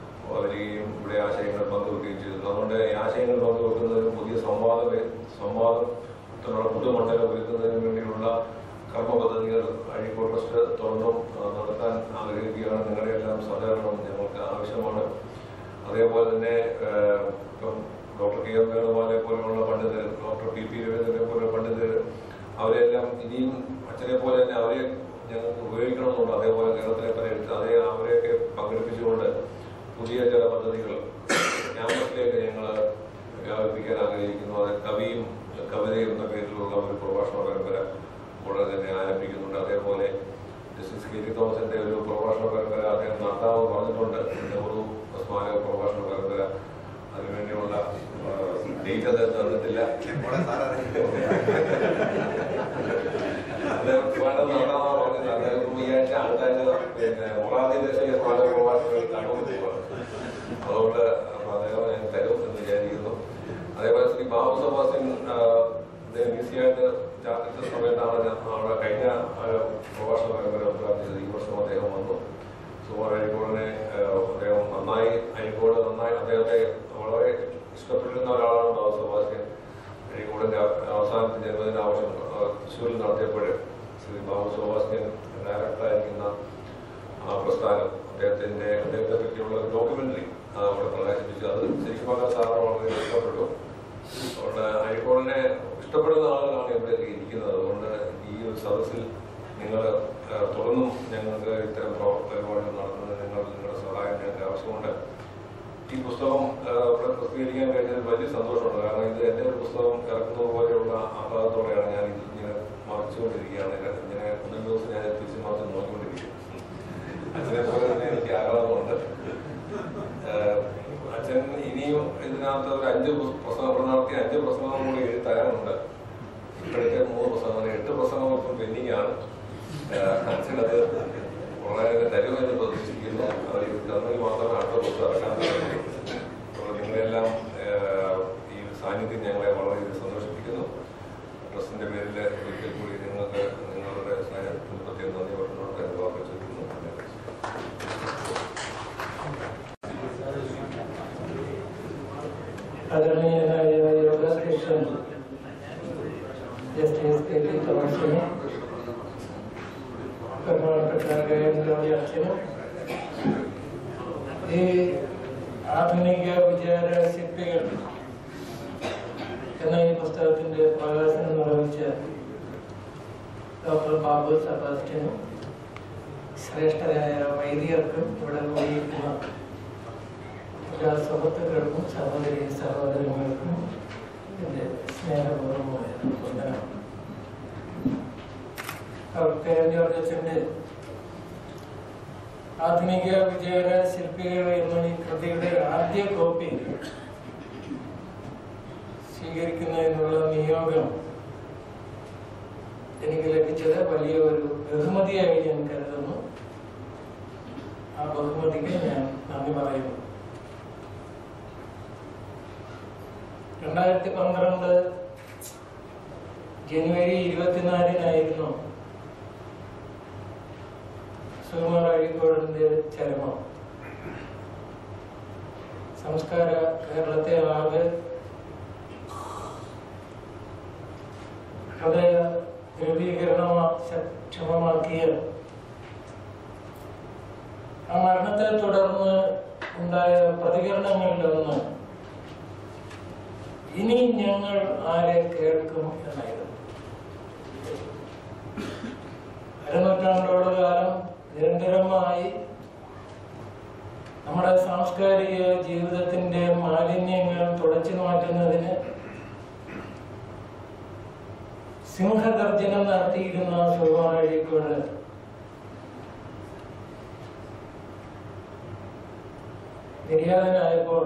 വരികയും ഇവിടെ ആശയങ്ങൾ പങ്കുവെക്കുകയും ചെയ്തു അതുകൊണ്ട് ഈ ആശയങ്ങൾ പങ്കുവെക്കുന്നതിന് പുതിയ സംവാദ വേ- സംവാദത്തിനുള്ള പുതുമണ്ഡലം ഒരുക്കുന്നതിന് വേണ്ടിയുള്ള കർമ്മ പദ്ധതികൾ അഴീക്കോട് ട്രസ്റ്റ് തുറന്നും ആ, നടത്താൻ ആഗ്രഹിക്കുകയാണ് നിങ്ങളുടെ എല്ലാം സഹകരണം ഞങ്ങൾക്ക് ആവശ്യമാണ് അതേപോലെ തന്നെ ആ, ഇപ്പം ഡോക്ടർ കെ എം വേണുഗോപാലെ പോലെയുള്ള പണ്ഡിതർ ഡോക്ടർ പി പി രവീന്ദ്രനെ പോലുള്ള പണ്ഡിതർ അവരെല്ലാം ഇനിയും അച്ഛനെ പോലെ തന്നെ അവരെ ഞങ്ങൾക്ക് ഉപയോഗിക്കണമെന്നുണ്ട് അതേപോലെ കേരളത്തിലെ പല എഴുത്ത് അതേ അവരെയൊക്കെ പങ്കെടുപ്പിച്ചുകൊണ്ട് പുതിയ ചില പദ്ധതികൾ ക്യാമ്പസിലേക്ക് ഞങ്ങൾ വ്യാപിപ്പിക്കാൻ ആഗ്രഹിക്കുന്നു അത് കവിയും കവിതയും എന്ന പേരിലുള്ള ഒരു പ്രഭാഷണ പരമ്പര ഉടനെ തന്നെ ആരംഭിക്കുന്നുണ്ട് അതേപോലെ ജസ്റ്റിസ് കെ ടി തോമസിന്റെ ഒരു പ്രഭാഷണ പരമ്പര അദ്ദേഹം നടത്താമെന്ന് പറഞ്ഞിട്ടുണ്ട് നെഹ്റു സ്മാരക പ്രഭാഷണ പരമ്പര അതിനുവേണ്ടിയുള്ള ഡേറ്റ് അദ്ദേഹം തന്നിട്ടില്ല അദ്ദേഹം വേണ്ടെന്ന് നടത്താമെന്ന് പറഞ്ഞില്ല അദ്ദേഹം ഈ ആഴ്ച അടുത്ത ആഴ്ച പിന്നെ മൊറാദി ദേശീയ സ്മാരക പ്രഭാഷണങ്ങൾ കണ്ണൂർ പോവാണ് അതുകൊണ്ട് അപ്പൊ അദ്ദേഹം ഞാൻ തരും എന്ന് വിചാരിക്കുന്നു അതേപോലെ ശ്രീ ബാബു സഭാസിൻ അദ്ദേഹം ഈസിയായിട്ട് ചാർജിച്ച സമയത്താണ് ഞാൻ അവിടെ കഴിഞ്ഞ ആ, പ്രഭാഷണ പരമ്പര ഉദ്ഘാടനം ചെയ്തത് ഈ വർഷം അദ്ദേഹം വന്നു സുമാർ അഴിക്കോടിനെ അദ്ദേഹം നന്നായി അഴിക്കോട് നന്നായി അദ്ദേഹത്തെ വളരെ ഇഷ്ടപ്പെട്ടിരുന്ന ഒരാളാണ് ബാബു സഭാസ്യൻ അഴിക്കോടിന്റെ അവസാനത്തെ ജന്മദിന ആവശ്യം തൃശ്ശൂരിൽ നടത്തിയപ്പോൾ ശ്രീ ബാബു സഭാസ്യൻ ഡയറക്ടറായിരിക്കുന്ന ആ പ്രസ്ഥാനം അദ്ദേഹത്തിന്റെ അദ്ദേഹത്തെ പറ്റിയുള്ള ഒരു ഡോക്യുമെന്ററി അവിടെ പ്രകാശിപ്പിച്ചു അത് ശരിക്കും പറഞ്ഞാൽ സാറിന് വളരെ ഇഷ്ടപ്പെട്ടു അതുകൊണ്ട് അഴിക്കോടിനെ ഇഷ്ടപ്പെടുന്ന ആളുകളാണ് ചെയ്യുന്നതിൽ വലിയ സന്തോഷമുണ്ട് കാരണം ഇത് എൻ്റെ ഒരു പുസ്തകം ഇറക്കുന്നത് പോലെയുള്ള ആഹ്ലാദത്തോടെയാണ് ഞാൻ ഇത് ഇങ്ങനെ മറിച്ചുകൊണ്ടിരിക്കുകയാണ് കാരണം ഇങ്ങനെ ഒന്നും ദിവസം ഞാൻ തിരിച്ചു മറിച്ച് നോക്കിക്കൊണ്ടിരിക്കുന്നത് അച്ഛനെ പോലെ തന്നെ എനിക്ക് ആഹ്ലാദമുണ്ട് ഏഹ് അച്ഛൻ ഇനിയും ഇതിനകത്ത് ഒരു അഞ്ച് പുസ്- പ്രസംഗം നടത്തിയ അഞ്ച് പ്രസംഗം കൂടി എഴുതി തരാനുണ്ട് ഇപ്പോഴത്തെ മൂന്ന് പ്രസംഗങ്ങൾ എട്ട് പ്രസംഗം ഇപ്പം പെൻഡിങ് ആണ് ഏഹ് അച്ഛനത് വളരെ തരുമെന്ന് പ്രതീക്ഷിക്കുന്നു അത് ഇത് തന്നെങ്കിൽ മാത്രമേ അടുത്ത പുസ്തകം ഇറക്കാൻ പറ്റുള്ളൂ അപ്പോൾ നിങ്ങളെല്ലാം ഏഹ് ഈ സാന്നിധ്യം ഞങ്ങളെ വളരെ സന്തോഷിപ്പിക്കുന്നു ട്രസ്റ്റിന്റെ പേരിൽ ഒരിക്കൽ കൂടി നിങ്ങൾക്ക് നിങ്ങളുടെ സ്നേഹത്തിന് പ്രത്യേകം നന്ദി പറഞ്ഞുകൊണ്ട് എന്റെ വാക്ക് ചോദിക്കുന്നു ആദരണീയനായ യോഗാധ്യക്ഷൻ ജസ്റ്റിസ് കെ ടി തോമസിനും ബഹുമാനപ്പെട്ട ഗവേന്ദ്രജി അച്ഛനും ഈ ആധുനിക വിചാര ശില്പികൾ എന്ന ഈ പുസ്തകത്തിന്റെ പ്രകാശനം നിർവഹിച്ച ഡോക്ടർ ബാബു സെബാസ്റ്റ്യനും ശ്രേഷ്ഠരായ വൈദികർക്കും ഇവിടെ കൂടിയിരിക്കുന്ന എല്ലാ സുഹൃത്തുക്കൾക്കും സഹോദരി സഹോദരങ്ങൾക്കും എൻ്റെ സ്നേഹപൂർവമായ വന്ദനം ഡോക്ടർ ജോർജ് അച്ഛൻ്റെ ആധുനിക വിജയര ശില്പികൾ എന്ന ഈ കൃതിയുടെ ആദ്യ കോപ്പി സ്വീകരിക്കുന്നതിനുള്ള നിയോഗം എനിക്ക് ലഭിച്ചത് വലിയ ഒരു ബഹുമതിയായി ഞാൻ കരുതുന്നു ആ ബഹുമതിക്ക് ഞാൻ നന്ദി പറയുന്നു രണ്ടായിരത്തി പന്ത്രണ്ട് ജനുവരി ഇരുപത്തിനാലിനായിരുന്നു സുകുമാർ അഴീക്കോടിന്റെ ചരമം സംസ്കാര കേരളത്തെ ആകെ ഹൃദയ ധ്രുവീകരണക്ഷമമാക്കിയ ആ മരണത്തെ തുടർന്ന് ഉണ്ടായ പ്രതികരണങ്ങളിലൊന്ന് ഇനി ഞങ്ങൾ ആരെ കേൾക്കും എന്നായിരുന്നു അരനൂറ്റാണ്ടോളം കാലം നിരന്തരമായി നമ്മുടെ സാംസ്കാരിക ജീവിതത്തിന്റെ മാലിന്യങ്ങൾ തുടച്ചു മാറ്റുന്നതിന് സിംഹഗർജനം നടത്തിയിരുന്ന സുഖമാഴിക്കോട് നിര്യാതനായപ്പോൾ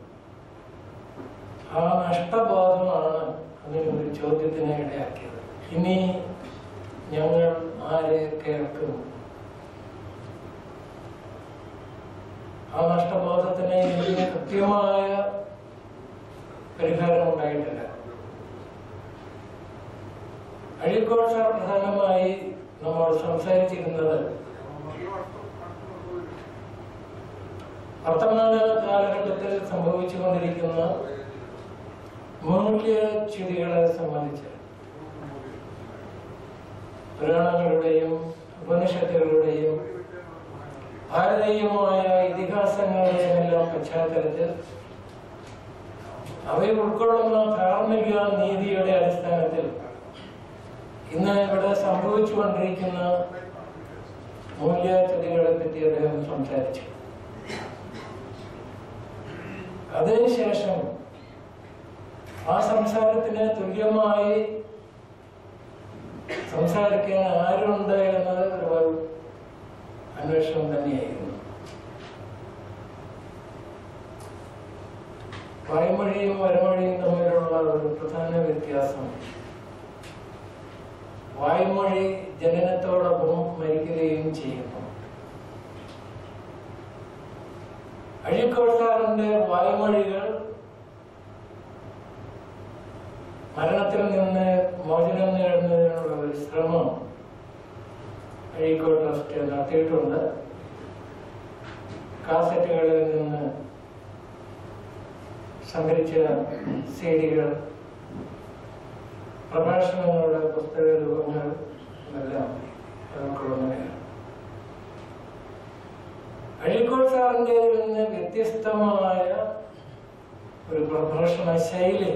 ആ നഷ്ടബോധമാണ് അതിന് ഒരു ചോദ്യത്തിന് ഇടയാക്കിയത് ഇനി ഞങ്ങൾ ആരെ കേൾക്കും ആ നഷ്ടബോധത്തിന് ഇതിന് കൃത്യമായ പരിഹാരം ഉണ്ടായിട്ടില്ല അഴീക്കോട് സാർ പ്രധാനമായി നമ്മൾ സംസാരിച്ചിരുന്നത് വർത്തമാന കാലഘട്ടത്തിൽ സംഭവിച്ചുകൊണ്ടിരിക്കുന്ന മൂല്യച്യുതികളെ സംബന്ധിച്ച് പുരാണങ്ങളുടെയും ഉപനിഷത്തുകളുടെയും ഭാരതീയമായ ഇതിഹാസങ്ങളുടെയും എല്ലാം പശ്ചാത്തലത്തിൽ അവയെ ഉൾക്കൊള്ളുന്ന ധാർമ്മിക നീതിയുടെ അടിസ്ഥാനത്തിൽ ഇന്ന് ഇവിടെ സംഭവിച്ചുകൊണ്ടിരിക്കുന്ന മൂല്യച്യുതികളെ പറ്റി അദ്ദേഹം സംസാരിച്ചു അതിനുശേഷം ആ സംസാരത്തിന് തുല്യമായി സംസാരിക്കാൻ ആരുണ്ട് എന്നത് ഒരു അന്വേഷണം തന്നെയായിരുന്നു വായ്മൊഴിയും വരമൊഴിയും തമ്മിലുള്ള ഒരു പ്രധാന വ്യത്യാസം വായ്മൊഴി ജനനത്തോടൊപ്പം മരിക്കുകയും ചെയ്യുന്നു അഴീക്കോട്ടാറിന്റെ വായ്മൊഴികൾ മരണത്തിൽ നിന്ന് മോചനം നേടുന്നതിനുള്ള ഒരു ശ്രമം അഴീക്കോട് ട്രസ്റ്റ് നടത്തിയിട്ടുണ്ട് കാസറ്റുകളിൽ നിന്ന് സംഭരിച്ച സീഡികൾ പ്രഭാഷണങ്ങളുടെ പുസ്തക രൂപങ്ങൾ എല്ലാം നമുക്കുള്ളതാണ് അഴീക്കോട് സാറിൻ്റെ നിന്ന് വ്യത്യസ്തമായ ഒരു പ്രഭാഷണ ശൈലി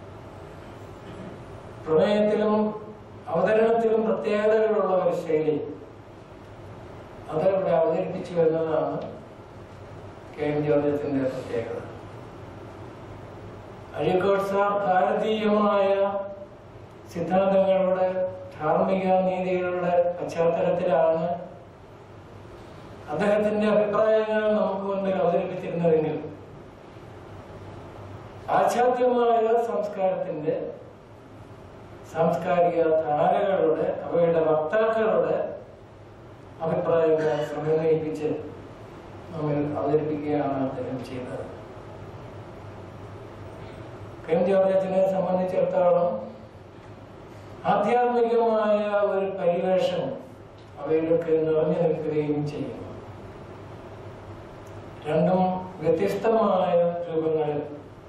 പ്രമേയത്തിലും അവതരണത്തിലും പ്രത്യേകതകളുള്ള ഒരു ശൈലി അത് ഇവിടെ അവതരിപ്പിച്ചു എന്നതാണ് കെ എം ജോർജത്തിന്റെ പ്രത്യേകത അഴീക്കോട് സാർ ഭാരതീയമായ സിദ്ധാന്തങ്ങളുടെ ധാർമ്മിക നീതികളുടെ പശ്ചാത്തലത്തിലാണ് അദ്ദേഹത്തിന്റെ അഭിപ്രായങ്ങൾ നമുക്ക് മുൻപിൽ അവതരിപ്പിച്ചിരുന്നതെങ്കിൽ പാശ്ചാത്യമായ സംസ്കാരത്തിന്റെ സാംസ്കാരിക ധാരകളുടെ അവയുടെ വക്താക്കളുടെ അഭിപ്രായങ്ങൾ സമന്വയിപ്പിച്ച് നമ്മിൽ അവതരിപ്പിക്കുകയാണ് അദ്ദേഹം ചെയ്തത് കെം ജോർജറ്റിനെ സംബന്ധിച്ചിടത്തോളം ആധ്യാത്മികമായ ഒരു പരിവേഷം അവയിലൊക്കെ നിറഞ്ഞു നിൽക്കുകയും ചെയ്യുന്നു രണ്ടും വ്യത്യസ്തമായ രൂപങ്ങളിൽ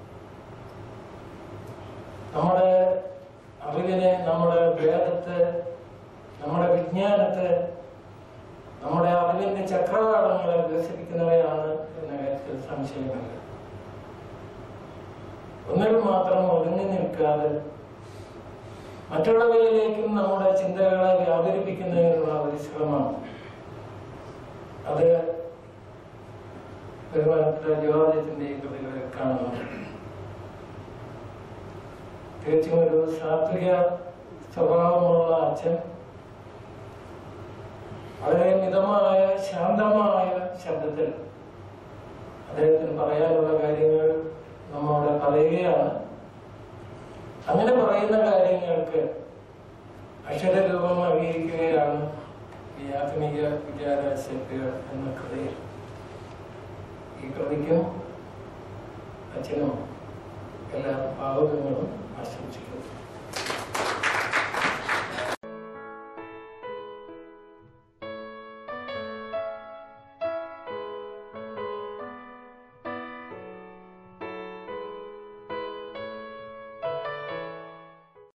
നമ്മുടെ അറിവിനെ നമ്മുടെ വേദത്തെ നമ്മുടെ വിജ്ഞാനത്തെ നമ്മുടെ അറിവിന്റെ ചക്രവാളങ്ങളെ വികസിപ്പിക്കുന്നവയാണ് എന്ന കാര്യത്തിൽ സംശയമില്ല ഒന്നിൽ മാത്രം ഒതുങ്ങി നിൽക്കാതെ മറ്റുള്ളവയിലേക്കും നമ്മുടെ ചിന്തകളെ വ്യാപരിപ്പിക്കുന്നതിനുള്ള ഒരു ശ്രമമാണ് അത് ബഹുമാനപ്പെട്ട ജോർജത്തിന്റെ ഈ കൃതികളിൽ കാണുന്നുണ്ട് തികച്ചും ഒരു സാത്വിക സ്വഭാവമുള്ള അച്ഛൻ വളരെ മിതമായ ശാന്തമായ ശബ്ദത്തിൽ അദ്ദേഹത്തിന് പറയാനുള്ള കാര്യങ്ങൾ നമ്മോട് പറയുകയാണ് അങ്ങനെ പറയുന്ന കാര്യങ്ങൾക്ക് അക്ഷരരൂപം നൽകിയിരിക്കുകയാണ് ഈ ആധുനിക വിചാര ശക്തികൾ എന്ന കൃതിയിൽ ഈ കൃതിക്കും അച്ഛനും എല്ലാ ഭാവുകങ്ങളും ആശംസിക്കുന്നു